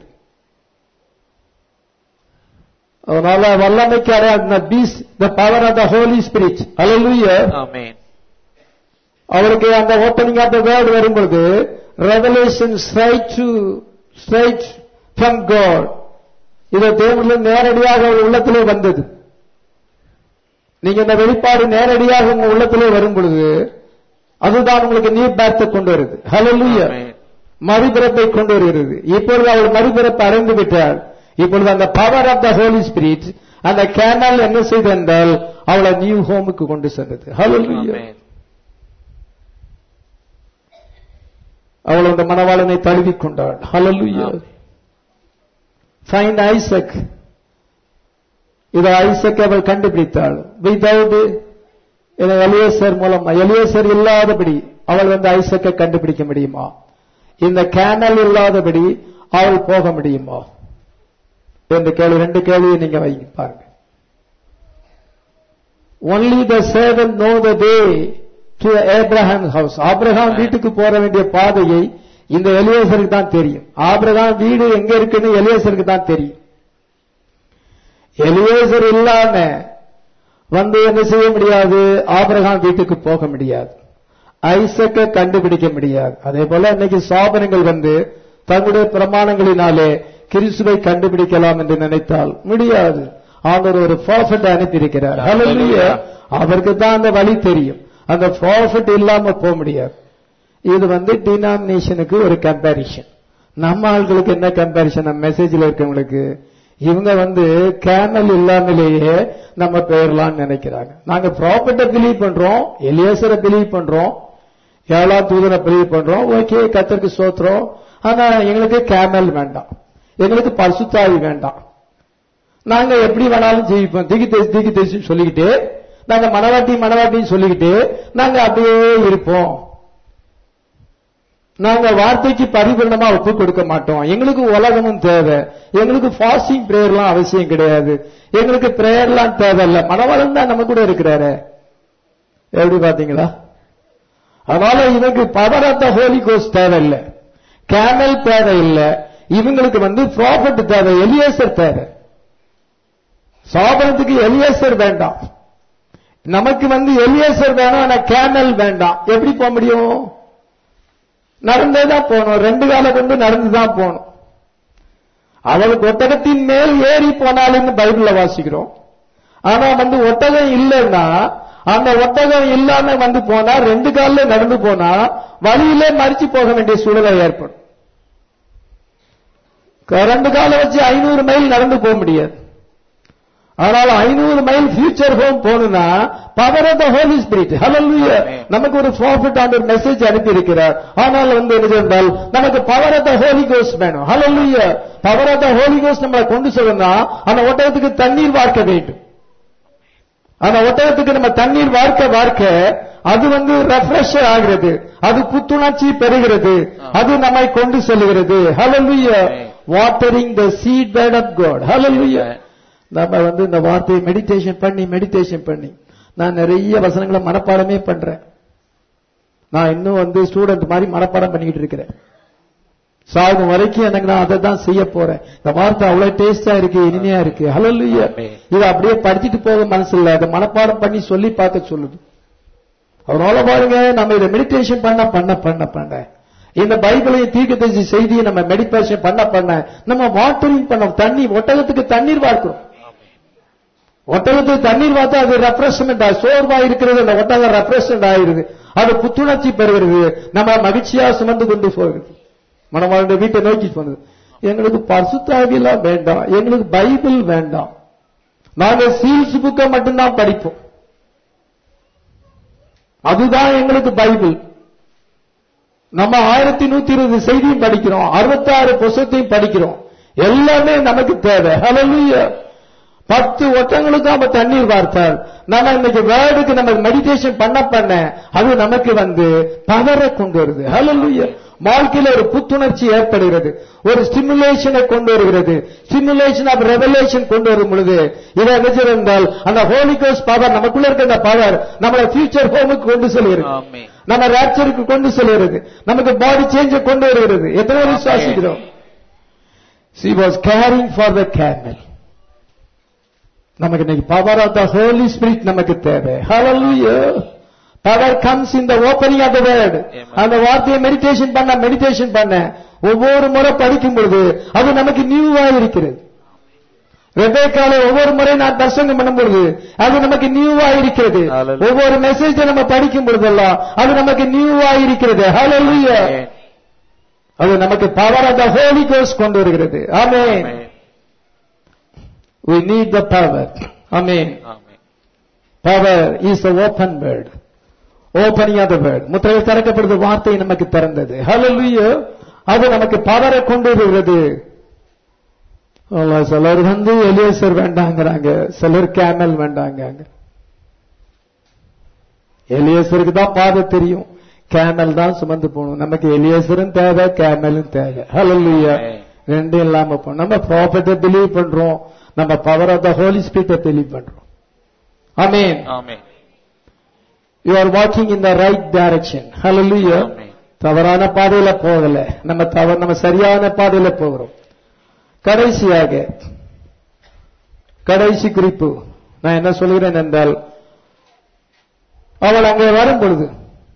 அதனால வல்லமைக்கு அடையாளம் beast the power of the Holi Spirit Hallelujah. ஆமென். அவருக்கு அந்த ஓப்பனிங் ஆஃப் த வேர்டு வரும்பொழுது revelation straight to straight from God இது தேவனில் நேரடியாக அவர் உள்ளத்திலே வந்தது நீங்க இந்த வெளிப்பாடு நேரடியாக உங்க உள்ளத்திலே வரும் பொழுது அதுதான் உங்களுக்கு நீர் பேர்த்தை கொண்டு வருது ஹalleluya Amen. மறுபிறப்பை கொண்டு வருகிறது இப்பொழுது அவள் மறுபிறப்பை அடைந்து விட்டாள் இப்பொழுது அந்த power of the Holi Spirit அந்த கேனல் என்ன செய்து என்றால் அவளை நியூ ஹோமுக்கு கொண்டு சென்றது ஹalleluya Amen. அவள் அந்த மணவாளனை தழுவிக் கொண்டாள் ஹalleluya Amen. ஃபைண்ட் ஐசக் இதை ஐசக் அவள் கண்டுபிடித்தாள் வித்தவுட் எலியேசர் மூலமா எலியேசர் இல்லாதபடி அவள் வந்து ஐசக்கை கண்டுபிடிக்க முடியுமா இந்த கேனல் இல்லாதபடி அவள் போக முடியுமா ரெண்டு கேள்வி ரெண்டு கேள்வியை நீங்க வைங்க பாருங்க only the servant know the way to Abraham house Abraham வீட்டுக்கு போற வேண்டிய பாதையை இந்த எலியேசருக்கு தான் தெரியும் ஆபிரகாம் வீடு எங்க இருக்குன்னு எலியேசருக்கு தான் தெரியும் எலியேசர் இல்லாம வந்து என்ன செய்ய முடியாது ஆபிரகாம் வீட்டுக்கு போக முடியாது ஐசக்க கண்டுபிடிக்க முடியாது அதே போல இன்னைக்கு சாபனங்கள் வந்து தங்களுடைய பிரமாணங்களினாலே கிறிஸ்துவை கண்டுபிடிக்கலாம் என்று நினைத்தால் முடியாது அவர் ஒரு ப்ராஃபிட் அனுப்பியிருக்கிறார் Hallelujah. அவருக்கு தான் அந்த வழி தெரியும் அந்த ப்ராஃபிட் இல்லாம போக முடியாது இது வந்து டினாமினேஷனுக்கு ஒரு கம்பாரிஷன் நம்ம ஆட்களுக்கு என்ன கம்பாரிஷன் நம்ம மெசேஜ்ல இருக்கவங்களுக்கு இவங்க வந்து கேனல் இல்லாமலேயே நம்ம பெயர்லாம்னு நினைக்கிறாங்க நாங்க ப்ராஃபிட்ட பிலீவ் பண்றோம் எலியேசரை பிலீவ் பண்றோம் ஏழாம் தூதனை பிலீவ் பண்றோம் ஓகே கத்தருக்கு சோத்துறோம் ஆனா எங்களுக்கு கேமல் வேண்டாம் எங்களுக்கு பரிசுத்தாவி வேண்டாம் நாங்க எப்படி வேணாலும் ஜீவிப்போம் திகி தேசி திகி தேசி சொல்லிக்கிட்டு நாங்க மனவாட்டி மனவாட்டின்னு சொல்லிக்கிட்டு நாங்க அப்படியே இருப்போம் நாங்க வார்த்தைக்கு பரிபூர்ணமா ஒப்பு கொடுக்க மாட்டோம் எங்களுக்கு உலகமும் தேவை எங்களுக்கு ஃபாஸ்டிங் பிரேயர்லாம் அவசியம் கிடையாது எங்களுக்கு பிரேயர்லாம் தேவையில்ல மனவளம் தான் நம்ம கூட இருக்கிறாரு எப்படி பாத்தீங்களா அதனால இவங்க பவர் ஆஃப் த ஹோலி கோஸ் தேவையில்லை கேமல் தேவையில்லை இவங்களுக்கு வந்து ப்ராஃபிட் தேவை எலியேசர் தேவை சாபனத்துக்கு எலியேசர் வேண்டாம் நமக்கு வந்து எலியேசர் வேணும் ஆனா கேமல் வேண்டாம் எப்படி போக முடியும் நடந்தே தான் போகணும் ரெண்டு கால கொண்டு நடந்து தான் போகணும் அவளுக்கு ஒட்டகத்தின் மேல் ஏறி போனாலும் பைபிள்ல வாசிக்கிறோம் ஆனா வந்து ஒட்டகம் இல்லைன்னா அந்த ஒட்டகம் இல்லாம வந்து போனா ரெண்டு கால்ல நடந்து போனா வழியிலே மறிச்சு போக வேண்டிய சூழலை ஏற்படும் ரெண்டு காலை வச்சு ஐநூறு மைல் நடந்து போக முடியாது ஆனால் ஐநூறு மைல் ஃபியூச்சர் ஹோம் போகணும்னா power of the Holi Spirit ஹalleluya நமக்கு ஒரு ப்ராஃபிட் ஆன ஒரு மெசேஜ் அனுப்பி இருக்கிறார் ஆனால் வந்து என்ன சொன்னால் நமக்கு பவர் ஆஃப் த ஹோலி கோஸ் வேணும் ஹalleluya பவர் ஆஃப் த ஹோலி கோஸ் நம்மளை கொண்டு செல்லணும்னா அந்த ஒட்டகத்துக்கு தண்ணீர் வார்க்க வேண்டும் அந்த ஒட்டகத்துக்கு நம்ம தண்ணீர் வார்க்க வார்க்க அது வந்து ரெஃப்ரெஷ் ஆகிறது அது புத்துணர்ச்சி பெறுகிறது அது நம்மை கொண்டு செல்கிறது ஹalleluya watering the seed bed of God ஹalleluya நம்ம வந்து இந்த வார்த்தையை மெடிடேஷன் பண்ணி மெடிடேஷன் பண்ணி நான் நிறைய வசனங்களை மனப்பாடமே பண்றேன் நான் இன்னும் வந்து ஸ்டூடெண்ட் மாதிரி மனப்பாடம் பண்ணிக்கிட்டு இருக்கிறேன் சாகும் வரைக்கும் எனக்கு நான் அதை தான் செய்ய போறேன் இந்த வார்த்தை அவ்வளவு டேஸ்டா இருக்கு இனிமையா இருக்கு ஹalleluya இதை அப்படியே படிச்சுட்டு போக மனசு இல்ல அதை மனப்பாடம் பண்ணி சொல்லி பார்க்க சொல்லுது அதனால பாருங்க நம்ம இதை மெடிடேஷன் பண்ண பண்ண பண்ண பண்ண இந்த பைபிளையும் தீர்க்கதரிசி செய்தியை நம்ம மெடிடேஷன் பண்ண பண்ண நம்ம வாட்டரிங் பண்ண தண்ணி ஒட்டகத்துக்கு தண்ணீர் வார்க்கிறோம் ஒட்டகத்துக்கு தண்ணீர் பார்த்தா அது ரெஃப்ரெஷ்மெண்ட் சோர்வா இருக்கிறது அந்த ஒட்டகம் ரெஃப்ரெஷ்மெண்ட் ஆயிருது அது புத்துணர்ச்சி பெறுகிறது நம்ம மகிழ்ச்சியா சுமந்து கொண்டு போகிறது மனமாளுடைய வீட்டை நோக்கி போனது எங்களுக்கு பரிசுத்தாவிலாம் வேண்டாம் எங்களுக்கு பைபிள் வேண்டாம் நாங்க சீல்ஸ் புக்கை மட்டும்தான் படிப்போம் அதுதான் எங்களுக்கு பைபிள் நம்ம ஆயிரத்தி நூத்தி இருபது செய்தியும் படிக்கிறோம் அறுபத்தாறு புத்தகத்தையும் படிக்கிறோம் எல்லாமே நமக்கு தேவை ஹalleluya பத்து ஒட்டங்களுக்கு நம்ம தண்ணீர் வார்த்தால் நம்ம இன்னைக்கு வேர்டுக்கு நம்ம மெடிடேஷன் பண்ண பண்ண அது நமக்கு வந்து பவரை கொண்டு வருது ஹalleluya வாழ்க்கையில ஒரு புத்துணர்ச்சி ஏற்படுகிறது ஒரு ஸ்டிமுலேஷனை கொண்டு வருகிறது ஸ்டிமுலேஷன் ஆஃப் ரெவலேஷன் கொண்டு வரும் பொழுது இதை நினைச்சிருந்தால் அந்த ஹோலிகோஸ் பவர் நமக்குள்ள இருக்க அந்த பவர் நம்மளை ஃபியூச்சர் ஹோமுக்கு கொண்டு செல்கிறது ஆமென். நம்ம ரேப்சருக்கு கொண்டு செல்கிறது நமக்கு பாடி சேஞ்ச கொண்டு வருகிறது எத்தனை பேர் விசுவாசிக்கிறோம் she was caring for the camel நமக்கு இன்னைக்கு power of the Holi Spirit நமக்கு தேவை ஹalleluya Power comes in the opening of the word. Amen. அந்த வார்த்தையை மெடிடேஷன் பண்ண மெடிடேஷன் பண்ண ஒவ்வொரு முறை படிக்கும் பொழுது அது நமக்கு நியூவா இருக்கிறது ரெபேக்கால ஒவ்வொரு முறை நான் தர்சனம் பண்ணும் பொழுது அது நமக்கு நியூவா இருக்கிறது Hallelujah. ஒவ்வொரு மெசேஜ் நம்ம படிக்கும் பொழுதெல்லாம் அது நமக்கு நியூவா இருக்கிறது Hallelujah. Amen. அது நமக்கு power of the Holy Ghost கொண்டு வருகிறது ஆமென் Amen. we need the power amen Amen. power is the open word opening of the word முத்திரையில் திறக்கப்படுது வார்த்தை நமக்கு திறந்தது Hallelujah. அது நமக்கு பவரை கொண்டு வருகிறது அல்லா, சிலர் வந்து எலியேசர் வேண்டாங்கிறாங்க சிலர் கேமல் வேண்டாங்க எலியேசருக்கு தான் பாதை தெரியும் கேமல் தான் சுமந்து போகணும் நமக்கு எலியேசரும் தேவை கேமலும் தேவை ஹalleluya Amen. ரெண்டும் இல்லாம போகணும் நம்ம ப்ராஃபட்டை பிலீவ் பண்றோம் நம்ம பவர் ஆஃப் த ஹோலி ஸ்பிரிட்டை பிலீவ் பண்றோம் ஆமென் Amen. You are walking in the right direction ஹalleluya Amen. தவறான பாதையில போகல நம்ம தவறு நம்ம சரியான பாதையில போகிறோம் கடைசியாக கடைசி குறிப்பு நான் என்ன சொல்கிறேன் என்றால் அவள் அங்கே வரும் பொழுது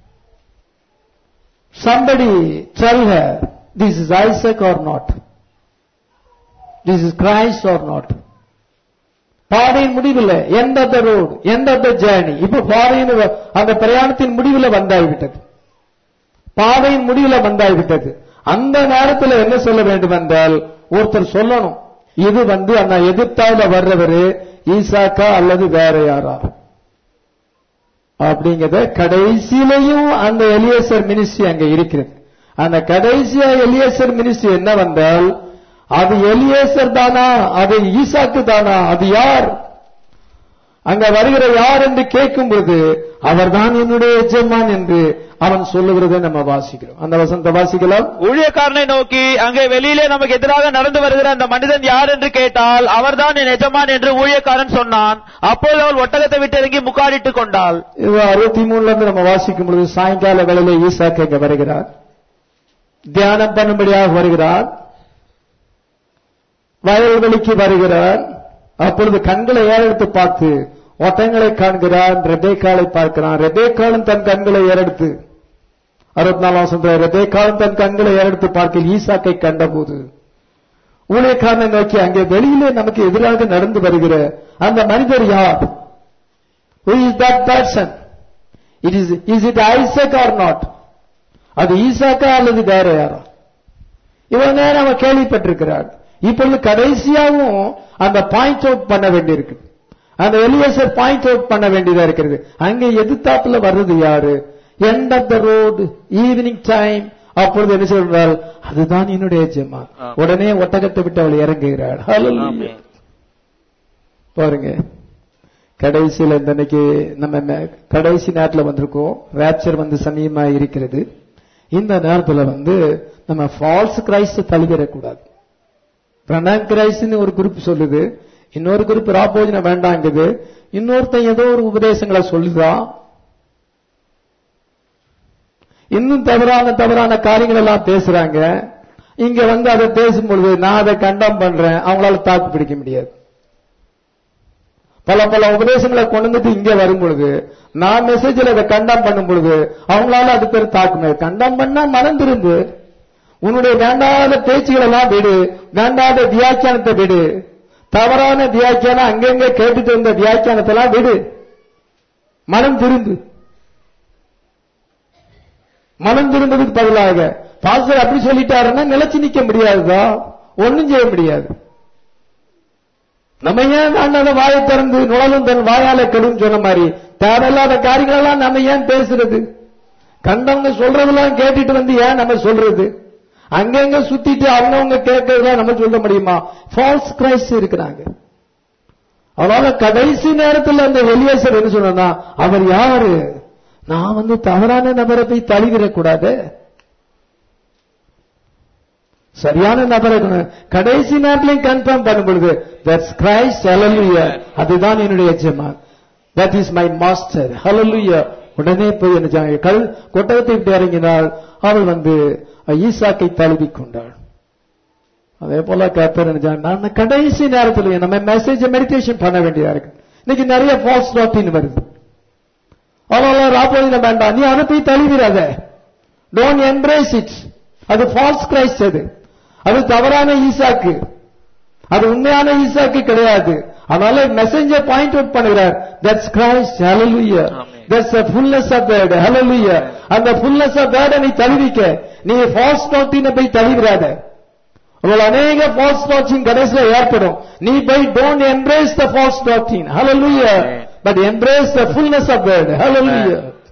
somebody tell her this is Isaac or not this is Christ or not பாதையின் முடிவில் end of the road end of the journey இப்ப பாதையின் வ- அந்த பிரயாணத்தின் முடிவில் வந்தாய்விட்டது பாதையின் முடிவில் வந்தாய்விட்டது அந்த நேரத்தில் என்ன சொல்ல வேண்டும் என்றால் ஒருத்தர் சொல்லணும் இது வந்து அந்த எதிர்த்தால வர்றவரு ஈசாக்கா அல்லது வேற யாரா அப்படிங்கறத கடைசியிலையும் அந்த எலியேசர் மினிஸ்ட்ரி அங்க இருக்கிறது அந்த கடைசியா எலியேசர் மினிஸ்ட்ரி என்ன வந்தால் அது எலியேசர் தானா அது ஈசாக்கு தானா அது யார் அங்க வருகிற யார் என்று கேட்கும் பொழுது அவர்தான் என்னுடைய எஜமான் என்று அவன் சொல்லுகிறதை நம்ம வாசிக்கிறோம் அந்த வசந்த வாசிக்கலாம் ஊழியக்காரனை நோக்கி அங்கே வெளியிலே நமக்கு எதிராக நடந்து வருகிற அந்த மனிதன் யார் என்று கேட்டால் அவர்தான் என் எஜமான் என்று ஊழியக்காரன் சொன்னான் அப்போது அவள் ஒட்டகத்தை விட்டு இறங்கி முக்காடிட்டுக் கொண்டாள் இது அறுபத்தி மூணுல இருந்து நம்ம வாசிக்கும் பொழுது சாயங்கால வேளையில ஈசாக்கு இங்க வருகிறார் தியானம் பண்ணும்படியாக வருகிறார் வயல்வெளிக்கு வருகிறார் அப்பொழுது கண்களை ஏறெடுத்து பார்த்து ஒட்டங்களை காண்கிறான் ரெபேக்காலை பார்க்கிறான் ரெபேக்காலும் தன் கண்களை ஏறெடுத்து அறுபத்தி நாலாம் சொல்ற ரெபேக்காலும் தன் கண்களை ஏறெடுத்து பார்க்க ஈசாக்கை கண்டபோது ஊழியக்காரனை நோக்கி அங்கே வெளியிலே நமக்கு எதிராக நடந்து வருகிற அந்த மனிதர் யார் Who is that person? It is, is it Isaac or not? அது ஈசாக்கா அல்லது வேற யாரா இவ்வளவு நேரம் அவன் கேள்விப்பட்டிருக்கிறார் இப்பொழுது கடைசியாவும் அந்த பாயிண்ட் அவுட் பண்ண வேண்டியிருக்கு அந்த எலியசர் பாயிண்ட் அவுட் பண்ண வேண்டியதா இருக்கிறது அங்க எதிர்த்தாப்புல வர்றது யாரு end of the road evening time அப்பொழுது என்ன சொல்றாள் அதுதான் என்னுடைய ஜெமா ஆ. உடனே ஒட்டகத்தை விட்டு அவள் இறங்குகிறாள் Hallelujah. ஆமென். பாருங்க கடைசியில இந்த இன்னைக்கு நம்ம மே- கடைசி நேரத்துல வந்திருக்கோம் ரேப்சர் வந்து சமயமா இருக்கிறது இந்த நேரத்துல வந்து நம்ம ஃபால்ஸ் கிரைஸ்ட் தழுவிடக்கூடாது பிரணாம் கிரைஸ்ட்னு ஒரு குரூப் சொல்லுது இன்னொரு குரூப் ராபோஜனம் வேண்டாங்குது இன்னொருத்தன் ஏதோ ஒரு உபதேசங்களை சொல்லுதான் இன்னும் தவறான தவறான காரியங்கள் எல்லாம் பேசுறாங்க இங்க வந்து அதை பேசும் பொழுது நான் அதை கண்டம் பண்றேன் அவங்களால தாக்கு பிடிக்க முடியாது பல பல உபதேசங்களை கொண்டு வந்துட்டு இங்க வரும் பொழுது நான் மெசேஜில் அதை கண்டம் பண்ணும் பொழுது அவங்களால அது பேர் தாக்குமே கண்டம் பண்ணா மனம் திரும்பு உன்னுடைய வேண்டாத பேச்சுகள் எல்லாம் விடு வேண்டாத வியாக்கியானத்தை விடு தவறான வியாக்கியானம் அங்கங்க கேட்டுட்டு இருந்த வியாக்கியானத்தை எல்லாம் விடு மனம் திரும்பு மனம் திரும்புறதுக்கு பதிலாக பாஸ்டர் அப்படி சொல்லிட்டாருன்னா நிலைச்சு நிக்க முடியாதுதா ஒண்ணும் செய்ய முடியாது நம்ம ஏன் அந்த வாயை திறந்து நுழலும் தன் வாயால கெடும் சொன்ன மாதிரி தேவையில்லாத காரியங்கள் எல்லாம் நம்ம ஏன் பேசுறது கண்டவங்க சொல்றதெல்லாம் கேட்டுட்டு வந்து ஏன் நம்ம சொல்றது அங்கங்க சுத்திட்டு அவங்கவங்க கேட்கறதெல்லாம் நம்ம சொல்ல முடியுமா ஃபால்ஸ் கிரைஸ்ட் இருக்கிறாங்க அதனால கடைசி நேரத்தில் அந்த வெளியேசர் என்ன சொன்னா அவர் யாரு நான் வந்து தவறான நபரை போய் தழுவிடக்கூடாது சரியான நபரை கொண்டு- கடைசி நேரத்திலையும் கன்ஃபார்ம் பண்ணும் பொழுது தட்ஸ் கிரைஸ்ட் ஹalleluya அதுதான் என்னுடைய எஜமான் தட் இஸ் மை மாஸ்டர் ஹalleluya உடனே போய் என்ன செய்றாங்க? கல் கொட்டகத்தை விட்டு இறங்கினாள் அவள் வந்து ஈசாக்கை தழுவி கொண்டாள் அதே போல கர்த்தர் என்ன செய்றாங்க? நான் கடைசி நேரத்தில் நம்ம மெசேஜ் மெடிடேஷன் பண்ண வேண்டியதா இருக்கு இன்னைக்கு நிறைய ஃபால்ஸ் டாக்டின் வருது அதனால ராப்போஜனம் வேண்டாம் நீ அதை போய் தழுவிடாத டோன்ட் எம்ப்ரேஸ் இட் அது ஃபால்ஸ் கிரைஸ்ட் அது அது தவறான ஈசாக்கு அது உண்மையான ஈசாக்கு கிடையாது அதனால மெசேஞ்சர் பாயிண்ட் அவுட் பண்ணுகிறார் தட்ஸ் கிரைஸ்ட் ஹalleluya Amen. That's a fullness of word hallelujah அந்த fullness of word நீ தழுவிக்க நீ ஃபால்ஸ் டாக்டினை போய் தழுவிடாத உங்கள் அநேக ஃபால்ஸ் டாக்டின் கடைசியில ஏற்படும் நீ போய் don't embrace the false doctrine hallelujah Amen. But embrace the fullness of word hallelujah Amen.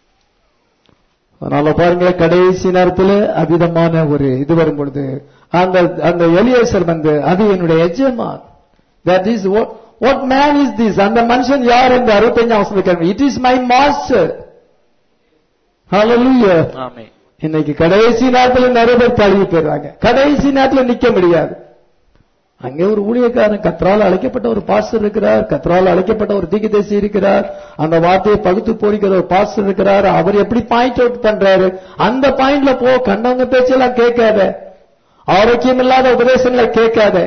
அதனால பாருங்க கடைசி நேரத்துல அவிதமான ஒரு இது வரும் பொழுது அந்த அந்த எலியேசர் வந்து அது என்னுடைய எஜமான் that is what man is this அந்த மனுஷன் யார் என்று அறுபத்தஞ்சாம் வசனம் இட் இஸ் மை மாஸ்டர் ஹalleluya ஆமென் இன்னைக்கு கடைசி நேரத்துல நிறைய பேர் தழுவி போயிடுறாங்க கடைசி நேரத்துல நிக்க முடியாது அங்கே ஒரு ஊழியக்காரன் கத்ரால் அழைக்கப்பட்ட ஒரு பாஸ்டர் இருக்கிறார் கத்ரால் அழைக்கப்பட்ட ஒரு தீகதேசி இருக்கிறார் அந்த வார்த்தையை பகுத்து போடிக்கிற ஒரு பாஸ்டர் இருக்கிறார் அவர் எப்படி பாயிண்ட் அவுட் பண்றாரு அந்த பாயிண்ட்ல போ கண்டவங்க பேச்செல்லாம் கேட்காத ஆரோக்கியம் இல்லாத உபதேசங்களை கேட்காத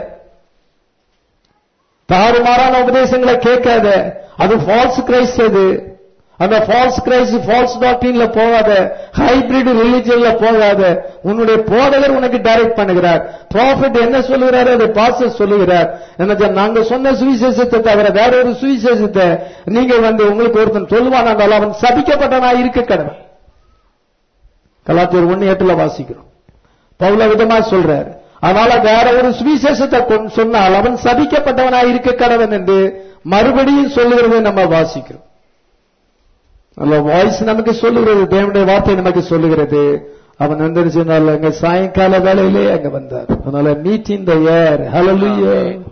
தாறுமாறான உபதேசங்களை கேட்காத அது ஃபால்ஸ் கிரைஸ்ட் அது அந்த ஃபால்ஸ் கிரைஸ்ட் ஃபால்ஸ் டாக்டரின்ல போகாத ஹைபிரிட் ரிலிஜன்ல போகாத உன்னுடைய போதகர் உனக்கு டைரக்ட் பண்ணுகிறார் ப்ராஃபிட் என்ன சொல்லுகிறாரு அதை பாஸ்டர் சொல்லுகிறார் என்ன நாங்க சொன்ன சுவிசேஷத்தை தவிர வேற ஒரு சுவிசேஷத்தை நீங்க வந்து உங்களுக்கு ஒருத்தன் சொல்லுவான் அவன் சபிக்கப்பட்டனா இருக்க கடவன் கலாத்தியர் ஒன்னு எட்டுல வாசிக்கிறோம் பவுல விதமா சொல்றாரு அதனால வேற ஒரு சுவிசேஷத்தை கொண்டு சொன்னால் அவன் சபிக்கப்பட்டவனா இருக்க கடவன் என்று மறுபடியும் சொல்லுகிறதை நம்ம வாசிக்கிறோம் அல்ல வாய்ஸ் நமக்கு சொல்லுகிறது தேவனுடைய வார்த்தை நமக்கு சொல்லுகிறது அவன் வந்துருச்சுனால அங்க சாயங்கால வேலையிலே அங்க வந்தார் அதனால மீட் இன் த ஏர் ஹalleluya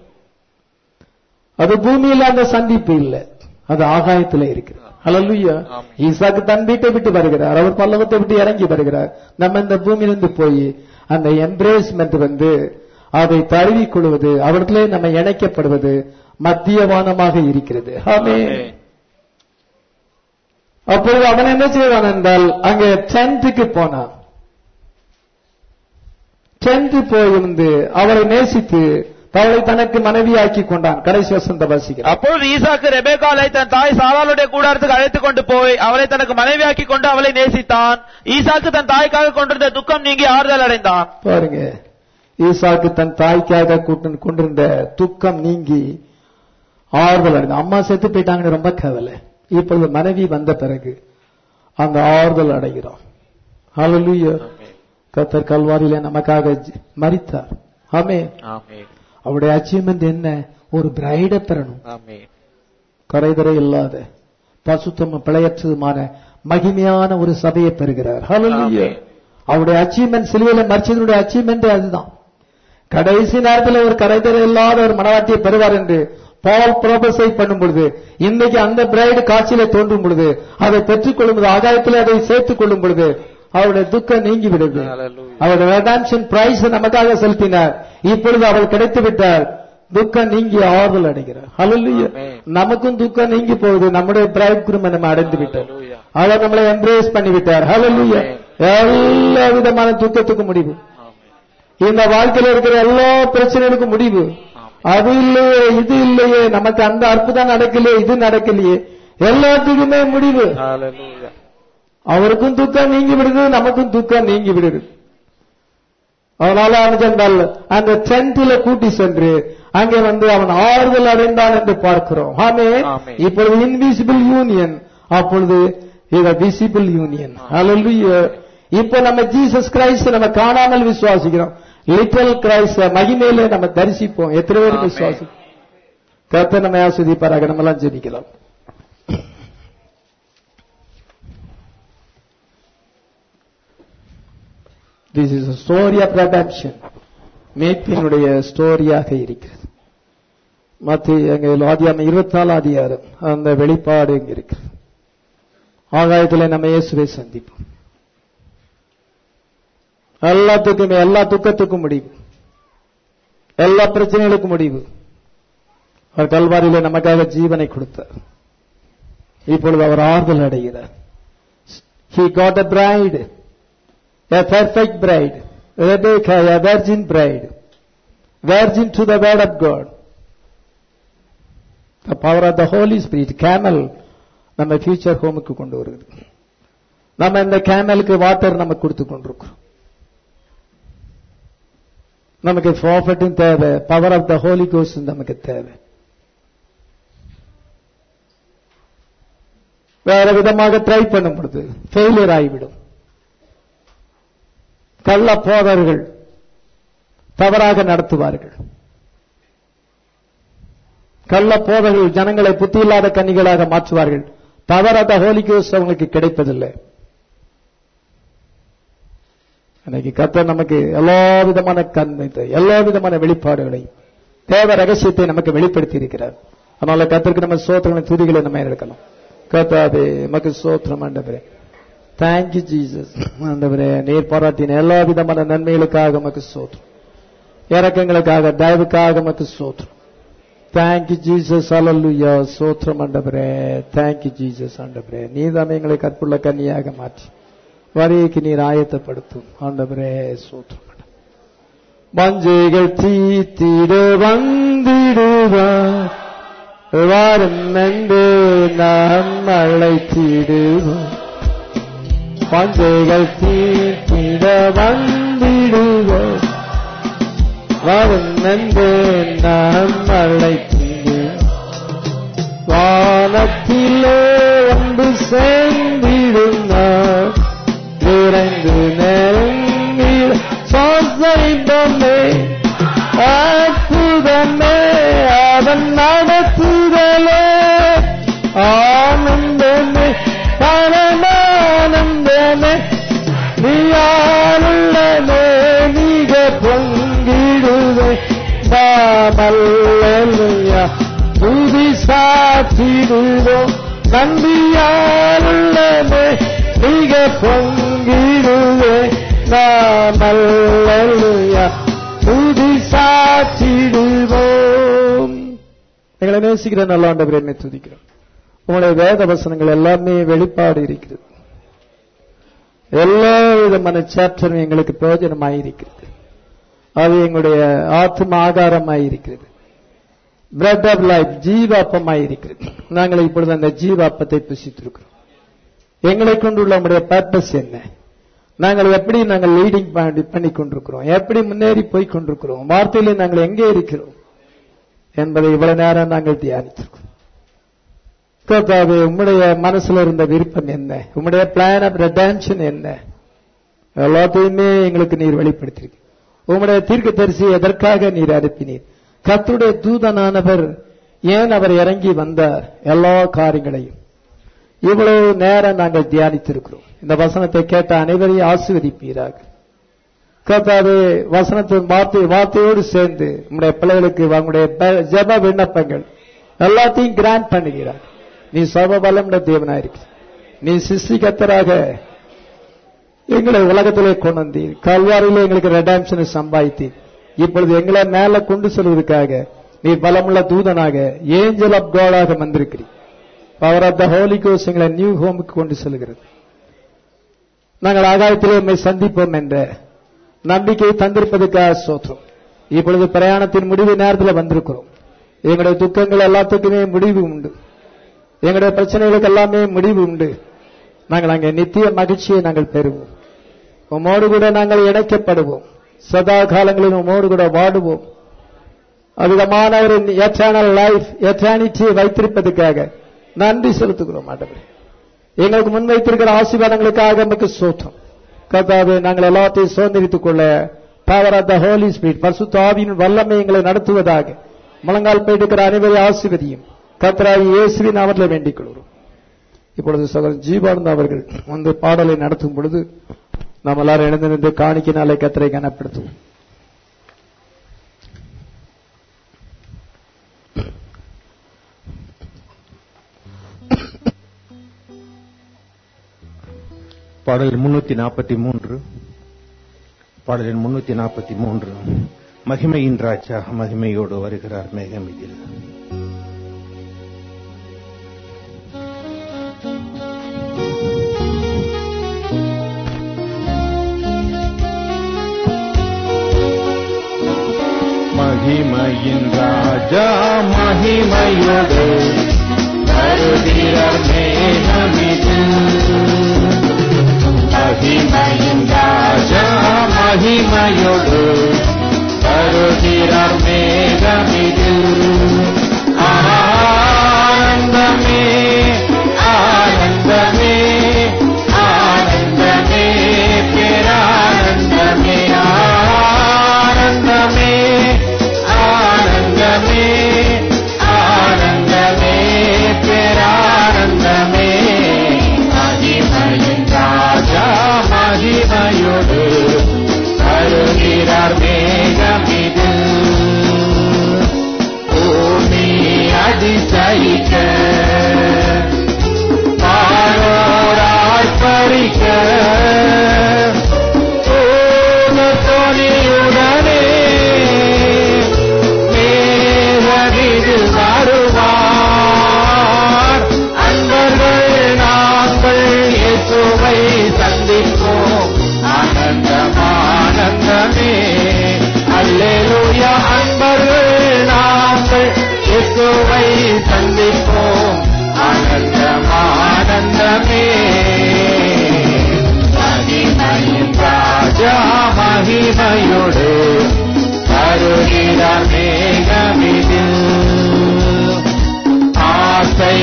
அது பூமியில அந்த சந்திப்பு இல்லை அது ஆகாயத்துல இருக்கு ஹalleluya ஆமென். ஈசாக்கு தன் வீட்டை விட்டு வருகிறார் அவர் பல்லவத்தை விட்டு இறங்கி வருகிறார் நம்ம இந்த பூமியிலிருந்து போய் அந்த எம்ப்ரேஸ்மெண்ட் வந்து அதை தழுவிக் கொள்வது அவர்களே நம்ம இணைக்கப்படுவது மத்தியவானமாக இருக்கிறது ஆமென் ஆமென். அப்பொழுது அவன் என்ன செய்வான் என்றால் அங்கே டென்த்துக்கு போனான் டென்த் போயிருந்து அவளை நேசித்து அவளை தனக்கு மனைவியாக்கி கொண்டான் கடைசி வசந்த வாசிக்கிறார் அப்பொழுது ஈசாக்கு ரெபேக்காலை தன் தாய் சாராளுடைய கூடாரத்துக்கு அழைத்துக் கொண்டு போய் அவளை தனக்கு மனைவியாக்கி கொண்டு அவளை நேசித்தான் ஈசாக்கு தன் தாய்க்காக கொண்டிருந்த துக்கம் நீங்கி ஆறுதல் அடைந்தான் பாருங்க ஈசாக்கு தன் தாய்க்காக கூட்டு- கொண்டிருந்த துக்கம் நீங்கி ஆறுதல் அடைந்த அம்மா செத்து போயிட்டாங்கன்னு ரொம்ப கவலை இப்பொழுது மனைவி வந்த பிறகு அந்த ஆறுதல் அடைகிறோம் ஹalleluya கத்தர் கல்வாரியில நமக்காக ஜ- மரித்தார் ஆமே ஆமென் அவருடைய அச்சீவ்மெண்ட் என்ன ஒரு பிரைட பெறணும் ஆமென் கரைதரை இல்லாத பசுத்தமும் பிழையற்றதுமான மகிமையான ஒரு சபையை பெறுகிறார் ஹalleluya ஆமென். அவருடைய அச்சீவ்மெண்ட் சிலுவையில மறிச்சதனுடைய அச்சீவ்மெண்ட் அதுதான் கடைசி நேரத்தில் ஒரு கரைதரை இல்லாத ஒரு மனவாட்டியை பெறுவார் என்று பால் ப்ரோபஸை பண்ணும் பொழுது இன்னைக்கு அந்த பிரைடு காட்சியில தோன்றும் பொழுது அதை பெற்றுக் கொள்ளும் பொழுது ஆகாயத்தில் அதை சேர்த்துக் கொள்ளும் பொழுது அவருடைய துக்கம் நீங்கி விடுது Hallelujah. அவருடைய ரெடாம்ஷன் பிரைஸ் நமக்காக செலுத்தினார் இப்பொழுது அவள் கிடைத்து விட்டார் துக்கம் நீங்கி ஆறுதல் அடைகிறார் ஹalleluya Amen. நமக்கும் துக்கம் நீங்கி போகுது நம்முடைய பிரைட் குருமை நம்ம அடைந்து விட்டோம் Hallelujah. அவர் நம்மளை எம்ப்ரேஸ் பண்ணி விட்டார் ஹalleluya எல்லா விதமான துக்கத்துக்கும் முடிவு ஆமென் இந்த வாழ்க்கையில இருக்கிற எல்லா பிரச்சனைகளுக்கும் முடிவு அது இல்லையே இது இல்லையே நமக்கு அந்த அற்புதம் நடக்கலையே இது நடக்கலையே எல்லாத்துக்குமே முடிவு ஹalleluya அவருக்கும் துக்கம் நீங்கி விடுது நமக்கும் துக்கம் நீங்கி விடுது அதனால அவன் சென்றால் அந்த டென்ட்ல கூட்டி சென்று அங்கே வந்து அவன் ஆறுதல் அடைந்தான் என்று பார்க்கிறோம் ஆமே ஆமென். இப்பொழுது இன்விசிபிள் யூனியன் அப்பொழுது இது விசிபிள் யூனியன் ஹalleluya இப்போ நம்ம ஜீசஸ் கிரைஸ்ட் நம்ம காணாமல் விசுவாசிக்கிறோம் லிட்டில் கிரைஸ்ட் மகிமையில நம்ம தரிசிப்போம் எத்தனை பேர் ஆமென். விசுவாசி கர்த்தர் நம்ம ஆஸ்வதிப்பாராக நம்ம எல்லாம் ஜெபிக்கலாம் this is story of redemption மீட்பினுடைய ஸ்டோரியாக இருக்கிறது மத்திய எங்க ஆதியாம இருபத்தி நாலு அதிகாரம் அந்த வெளிப்பாடு இங்க இருக்கு ஆகாயத்தில் நம்ம இயேசுவை சந்திப்போம் எல்லாத்துக்குமே எல்லா துக்கத்துக்கும் முடிவு எல்லா பிரச்சனைகளுக்கும் முடிவு அவர் கல்வாரியில நமக்காக ஜீவனை கொடுத்தார் இப்பொழுது அவர் ஆறுதல் அடைகிறார் he got a bride a perfect bride Rebecca a virgin bride virgin to the word of God the power of the Holy Spirit camel நம்ம ஃபியூச்சர் ஹோமுக்கு கொண்டு வருகிறது நம்ம இந்த கேனலுக்கு வாட்டர் நம்ம கொடுத்து கொண்டிருக்கிறோம் நமக்கு ப்ராஃபிட்டும் தேவை பவர் ஆஃப் த ஹோலி கோஸ் நமக்கு தேவை வேற விதமாக ட்ரை பண்ணும் பொழுது ஃபெயிலியர் ஆகிவிடும் கள்ள போதர்கள் தவறாக நடத்துவார்கள் கள்ள போதர்கள் ஜனங்களை புத்தி இல்லாத கன்னிகளாக மாற்றுவார்கள் பவர் ஆஃப் த ஹோலி கோஸ் அவங்களுக்கு கிடைப்பதில்லை இன்னைக்கு கர்த்தர் நமக்கு எல்லா விதமான கண் எல்லா விதமான வெளிப்பாடுகளையும் தேவ ரகசியத்தை நமக்கு வெளிப்படுத்தி இருக்கிறார் அதனால கத்திற்கு நம்ம சோத்திரங்களை துதிகளை நம்ம எடுக்கலாம் கத்தாவே நமக்கு சோத்திரம் ஆண்டவரே தேங்க்யூ ஜீசஸ் ஆண்டவரே நீர் பாராட்டின எல்லா விதமான நன்மைகளுக்காக நமக்கு சோத்திரம் இறக்கங்களுக்காக தயவுக்காக நமக்கு சோத்திரம் தேங்க்யூ ஜீசஸ் அலல்லுயா சோத்திரம் ஆண்டவரே தேங்க்யூ ஜீசஸ் ஆண்டவரே நீதான் எங்களை கற்புள்ள கன்னியாக மாற்றி வரைக்கு நீர் ஆயத்தப்படுத்தும் ஆண்டவரே சோத்திரம் மஞ்சைகள் தீத்திட வந்திடுவார் வாரும் என்று நாம் அழைத்திடுவோம் மஞ்சைகள் தீத்திட வந்திடுவோம் வரும் என்று நாம் அழைத்திடுவோம் வானத்திலே ஒன்று சேர்ந்திடுந்தார் விரைந்து நெருங்கிட சோசைத்தமே அற்புதமே அவன் நடத்துதலே ஆனந்தமே பரமானந்தமே நீயாருள்ளமே மிக பொங்கிடுவே பாமல்லையா துதி சாத்திடுவோம் நம்பியாருள்ளமே மிக பொங்கிடுவே நாமல்லையா துதி சாத்திடுவோம் எங்களை நேசிக்கிற நல்ல ஆண்டவர் என்னை துதிக்கிறோம் உங்களுடைய வேத வசனங்கள் எல்லாமே வெளிப்பாடு இருக்கிறது எல்லா விதமான சாப்டரும் எங்களுக்கு பிரயோஜனமாயிருக்கிறது அது எங்களுடைய ஆத்ம ஆகாரமாயிருக்கிறது பிரெட் ஆஃப் லைஃப் ஜீவாப்பமாயிருக்கிறது நாங்கள் இப்பொழுது அந்த ஜீவாப்பத்தை புசித்திருக்கிறோம் எங்களை கொண்டுள்ள நம்முடைய பர்பஸ் என்ன நாங்கள் எப்படி நாங்கள் லீடிங் பண்ணி கொண்டிருக்கிறோம் எப்படி முன்னேறி போய் கொண்டிருக்கிறோம் வார்த்தையில நாங்கள் எங்கே இருக்கிறோம் என்பதை இவ்வளவு நேரம் நாங்கள் தியானித்திருக்கோம் கர்த்தாவே உம்முடைய மனசுல இருந்த விருப்பம் என்ன உம்முடைய பிளான் ஆஃப் ரெடான்ஷன் என்ன எல்லாத்தையுமே எங்களுக்கு நீர் வெளிப்படுத்திருக்கு உம்முடைய தீர்க்க தரிசி எதற்காக நீர் அனுப்பினீர் கத்துடைய தூதனானவர் ஏன் அவர் இறங்கி வந்தார் எல்லா காரியங்களையும் இவ்வளவு நேரம் நாங்கள் தியானித்திருக்கிறோம் இந்த வசனத்தை கேட்ட அனைவரையும் ஆசீர்வதிப்பீராக கர்த்தாவே வசனத்தின் வார்த்தை வார்த்தையோடு சேர்ந்து உங்களுடைய பிள்ளைகளுக்கு உங்களுடைய ஜப விண்ணப்பங்கள் எல்லாத்தையும் கிராண்ட் பண்ணுகிறார் நீ சர்வ பலமுட தேவனாயிருக்க நீ சிருஷ்டிகத்தராக எங்களை உலகத்திலே கொண்டு வந்தீர் கல்வாரியிலே எங்களுக்கு ரெடாம்ஷனை சம்பாதித்தீர் இப்பொழுது எங்களை மேல கொண்டு செல்வதற்காக நீ பலமுள்ள தூதனாக ஏஞ்சல் ஆஃப் காடாக வந்திருக்கிறீர் பவர் ஆஃப் த ஹோலி கோஸ் எங்களை நியூ ஹோமுக்கு கொண்டு செல்கிறது நாங்கள் ஆகாயத்திலே உண்மை சந்திப்போம் என்ற நம்பிக்கை தந்திருப்பதற்காக சோத்திரம் இப்பொழுது பிரயாணத்தின் முடிவு நேரத்தில் வந்திருக்கிறோம் எங்களுடைய துக்கங்கள் எல்லாத்துக்குமே முடிவு உண்டு எங்களுடைய பிரச்சனைகளுக்கு எல்லாமே முடிவு உண்டு நாங்கள் அங்கே நித்திய மகிழ்ச்சியை நாங்கள் பெறுவோம் உமோடு கூட நாங்கள் இணைக்கப்படுவோம் சதா காலங்களில் உமோடு கூட வாடுவோம் அதிகமான ஒரு எட்டர்னல் லைஃப் எட்டர்னிட்டியை வைத்திருப்பதற்காக நன்றி செலுத்துகிறோம் ஆண்டவரே எங்களுக்கு முன் வைத்திருக்கிற ஆசீர்வாதங்களுக்காக நமக்கு சோற்றம் கர்த்தாவே நாங்கள் எல்லாத்தையும் சுதந்திரித்துக் கொள்ள power of the Holi spirit பரிசுத்த ஆவியின் வல்லமை எங்களை நடத்துவதாக முழங்கால் போயிட்டு அனைவரை ஆசீர்வதியும் கர்த்தராகி இயேசுவின் நாமத்தில் வேண்டிக் கொள்கிறோம் இப்பொழுது சகோதரன் ஜீவானந்த அவர்கள் வந்து பாடலை நடத்தும் பொழுது நாம் எல்லாரும் இணைந்து நின்று காணிக்கினாலே கத்தரை கனப்படுத்துவோம் பாடல் முன்னூத்தி நாற்பத்தி மூன்று பாடலின் முன்னூத்தி நாற்பத்தி மூன்று மகிமையின் ராஜா மகிமையோடு வருகிறார் மேகமிதில் மகிமையின் ராஜா மகிமையோடு வருகிறார் மேகமிது மகிமையின் ராஜா மகிமையோடு வருகிறார் மேகமிது ஆனந்தமே ஆனந்தமே ஆனந்தமே பேரானந்தமே ஆனந்தமே ஆனந்தமே ஆனந்தமே பேரானந்தமே மகிமையின் ராஜா மகிமையோடு வருகிறார் மேகமிது பூமி அதிசயிக்க பாரோராய் பறிக்க தோணியுடனே மேகமிதில் வருவார் அன்பர்கள் நாங்கள் இயேசுவை சந்திப்போம் ஆனந்தம் ஆனந்தமே அல்லேலூயா அன்பர்கள் நாங்கள் இயேசுவை சந்திப்போம் ஆனந்தம் ஆனந்தமே மகிமையின் ராஜா மகிமையோடு வருகிறார் மேகமிதில் ஆசை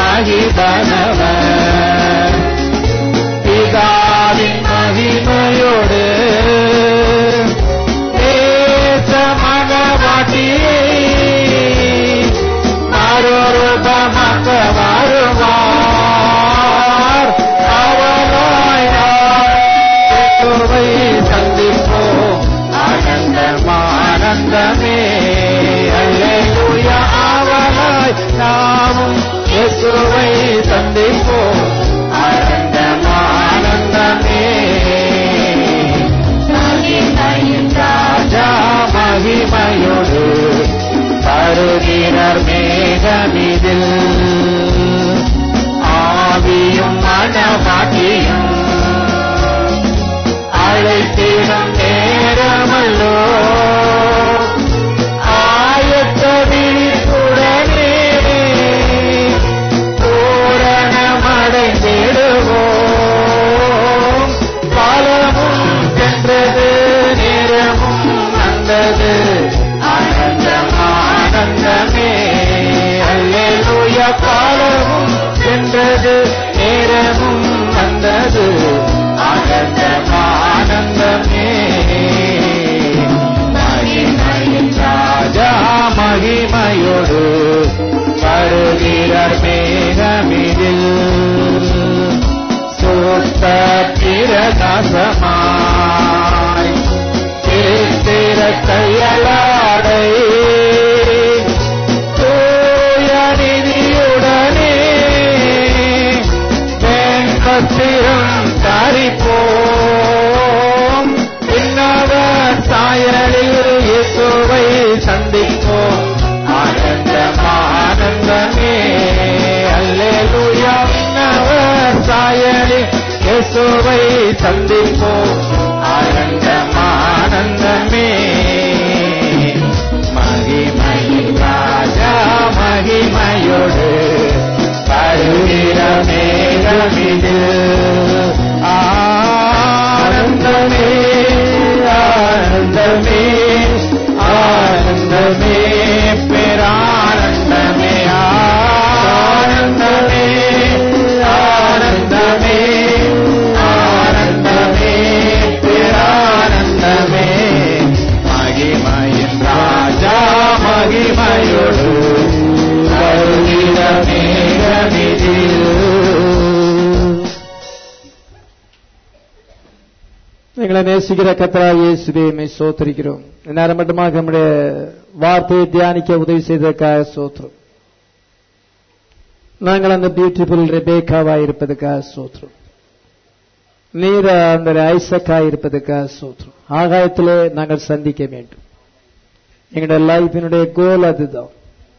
மகிதனவர் பிதாவின் மகிமையோடு தேச மகவாட்டியை மறுரூபமாக்க வருவார் அவனாய் நாம் இயேசுவை சந்திப்போம் ஆனந்தம் ஆனந்தமே அல்லேலூயா அவனாய் நாமும் இயேசுவை சந்திப்போம் ஆனந்தம் ஆனந்தமே மகிமையின் ராஜா மகிமையோடு வருகிறார் மேகமிதில் ஆவியும் மனமாட்டியும் அழைத்திடும் நேரமல்லோ ஆயத்த விழிப்புடனே பூரணமடைந்திடுவோம் காலமும் சென்றது நேரமும் வந்தது ஆனந்தம் ஆனந்தமே அல்லேலூயா காலமும் சென்றது நேரமும் வந்தது ஆனந்தம் ஆனந்தமே மகிமையின் ராஜா மகிமையோடு வருகிறார் மேகமிதில் சுத்த பிரகாசமாய் திருத்திர கையலாடை தூய நிதியுடனே வெண்பத்திரம் தரிப்போம் பின்னவர் சாயலில் இயேசுவை சந்திப்போம் ஆனந்தம் ஆனந்தமே அல்லேலூயா பின்னவர் சாயலில் இயேசுவை சந்திப்போம் ஆனந்தம் ஆனந்தமே மகிமையின் ராஜா மகிமையோடு வருகிற மேகமிது ஆனந்தமே ஆனந்தமே ஆனந்தமே பேரானந்தமே ஆனந்தமே ஆனந்தமே ஆனந்தமே பேரானந்தமே மகிமையின் ராஜா மகிமையோடு வருகிற மேகமிதில் எங்களை நேசிக்கிற கத்தரா இயேசுவே மை சோத்தரிக்கிறோம் நேரம் மட்டுமாக நம்முடைய வார்த்தையை தியானிக்க உதவி செய்ததற்காக சோத்திரம் நாங்கள் அந்த பியூட்டிஃபுல் ரெபேக்காவா இருப்பதற்காக சோத்திரம் நீர் அந்த ஐசக்கா இருப்பதற்காக சோத்திரம் ஆகாயத்திலே நாங்கள் சந்திக்க வேண்டும் எங்களுடைய லைஃபினுடைய கோல் அதுதான்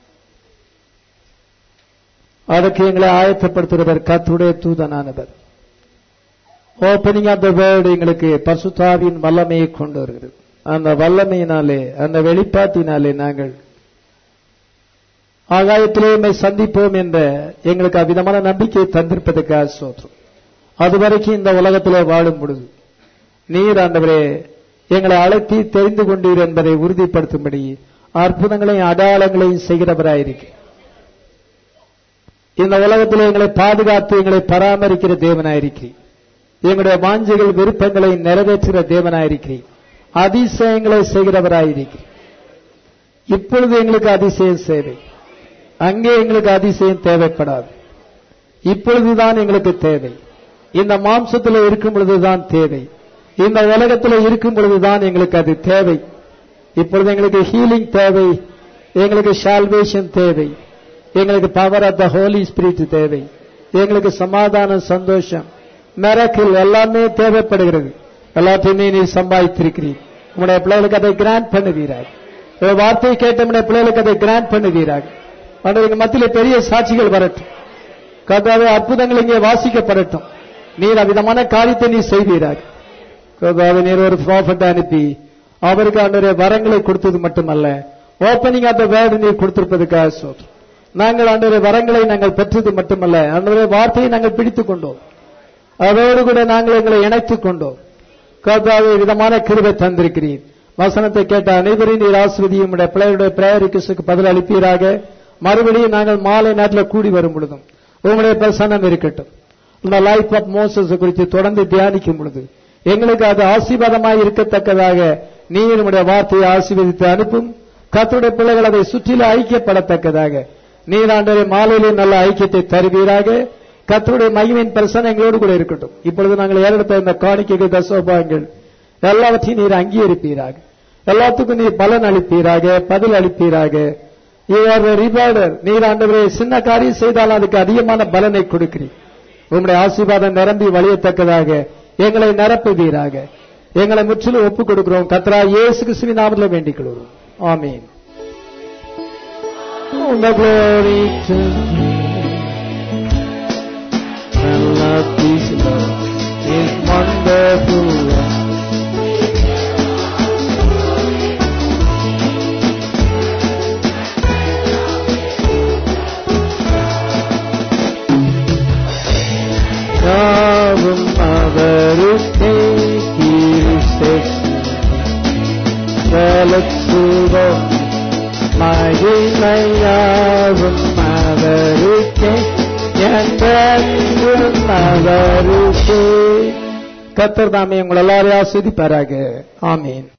அதற்கு எங்களை ஆயத்தப்படுத்துகிறவர் கத்துடைய தூதனானவர் ஓப்பனிங் ஆஃப் த வேர்டு எங்களுக்கு பசுத்தாவின் வல்லமையை கொண்டு வருகிறது அந்த வல்லமையினாலே அந்த வெளிப்பாட்டினாலே நாங்கள் ஆகாயத்திலே உம்மை சந்திப்போம் என்ற எங்களுக்கு அவ்விதமான நம்பிக்கையை தந்திருப்பதற்காக சோத்திரம் அதுவரைக்கும் இந்த உலகத்திலே வாழும் பொழுது நீர் ஆண்டவரே எங்களை அழைத்தி தெரிந்து கொண்டீர் என்பதை உறுதிப்படுத்தும்படி அற்புதங்களையும் அடையாளங்களையும் செய்கிறவராயிருக்கு இந்த உலகத்தில் எங்களை பாதுகாத்து எங்களை பராமரிக்கிற தேவனாயிருக்கிறீர் எங்களுடைய வாஞ்சைகள் விருப்பங்களை நிறைவேற்றுகிற தேவனாயிருக்கிறீர் அதிசயங்களை செய்கிறவராயிருக்கிறீர் இப்பொழுது எங்களுக்கு அதிசயம் சேவை அங்கே எங்களுக்கு அதிசயம் தேவைப்படாது இப்பொழுதுதான் எங்களுக்கு தேவை இந்த மாம்சத்தில் இருக்கும் பொழுதுதான் தேவை இந்த உலகத்தில் இருக்கும் பொழுதுதான் எங்களுக்கு அது தேவை இப்பொழுது எங்களுக்கு ஹீலிங் தேவை எங்களுக்கு சால்வேஷன் தேவை எங்களுக்கு power of the Holi spirit தேவை எங்களுக்கு சமாதானம் சந்தோஷம் மிரக்கில் எல்லாமே தேவைப்படுகிறது எல்லாத்தையுமே நீ சம்பாதித்திருக்கிறீர் உங்களுடைய பிள்ளைகளுக்கு அதை கிராண்ட் பண்ணுவீராக ஒரு வார்த்தையை கேட்ட உடைய பிள்ளைகளுக்கு அதை கிராண்ட் பண்ணுவீராக ஆனால் எங்க மத்தியில பெரிய சாட்சிகள் வரட்டும் கதாவே அற்புதங்கள் இங்கே வாசிக்கப்படட்டும் நீர் அவ்விதமான காரியத்தை நீ செய்வீராக கதாவே நீர் ஒரு ப்ராஃபட் அனுப்பி அவருக்கு அன்றைய வரங்களை கொடுத்தது மட்டுமல்ல ஓப்பனிங் ஆஃப் த வேர்டு நீர் கொடுத்திருப்பதுக்காக சொல்றோம் நாங்கள் அன்றைய வரங்களை நாங்கள் பெற்றது மட்டுமல்ல அன்றைய வார்த்தையை நாங்கள் பிடித்துக் கொண்டோம் அதோடு கூட நாங்கள் எங்களை இணைத்துக் கொண்டோம் கர்த்தாவே விதமான கிருபை தந்திருக்கிறீர் வசனத்தை கேட்ட அனைவரையும் நீர் ஆசிரியயும் பிள்ளைகளுடைய பிரேயரிக்கு பதில் அளிப்பீராக மறுபடியும் நாங்கள் மாலை நேரத்தில் கூடி வரும் பொழுதும் உங்களுடைய பிரசன்னம் இருக்கட்டும் இந்த லைஃப் ஆஃப் மோசஸ் குறித்து தொடர்ந்து தியானிக்கும் பொழுது எங்களுக்கு அது ஆசீர்வாதமாய் இருக்கத்தக்கதாக நீர் உடைய வார்த்தையை ஆசீர்வதித்து அனுப்பும் கத்துடைய பிள்ளைகள் அதை சுற்றிலும் ஐக்கியப்படத்தக்கதாக நீராண்டரை மாலையிலே நல்ல ஐக்கியத்தை தருவீராக கத்தருடைய மகிமையின் பிரசனை எங்களோடு கூட இருக்கட்டும் இப்பொழுது நாங்கள் ஏறெடுத்த இந்த காணிக்கைகள் தசோபாங்கள் எல்லாவற்றையும் நீர் அங்கீகரிப்பீராக எல்லாத்துக்கும் நீர் பலன் அளிப்பீராக பதில் அளிப்பீராக யுவர் ரிவார்டர் நீர் ஆண்டவரே சின்ன காரியம் செய்தாலும் அதுக்கு அதிகமான பலனை கொடுக்கிறீர் உங்களுடைய ஆசீர்வாதம் நிரம்பி வழியத்தக்கதாக எங்களை நிரப்புவீராக எங்களை முற்றிலும் ஒப்புக் கொடுக்கிறோம் கத்ரா இயேசு கிறிஸ்துவின் நாமத்தில் வேண்டிக் கொள்கிறோம் ஆமீன் the glory to me. And love this love is wonderful. யாவும் அவருக்கே கீழ்த்தேசி செலுத்துவோம் மகிமையாவும் அவருக்கே என்றென்றும் அவருக்கே கத்தர் தாமே உங்கள் எல்லாரையும் ஆஸ்வதிப்பாராக ஆமீன்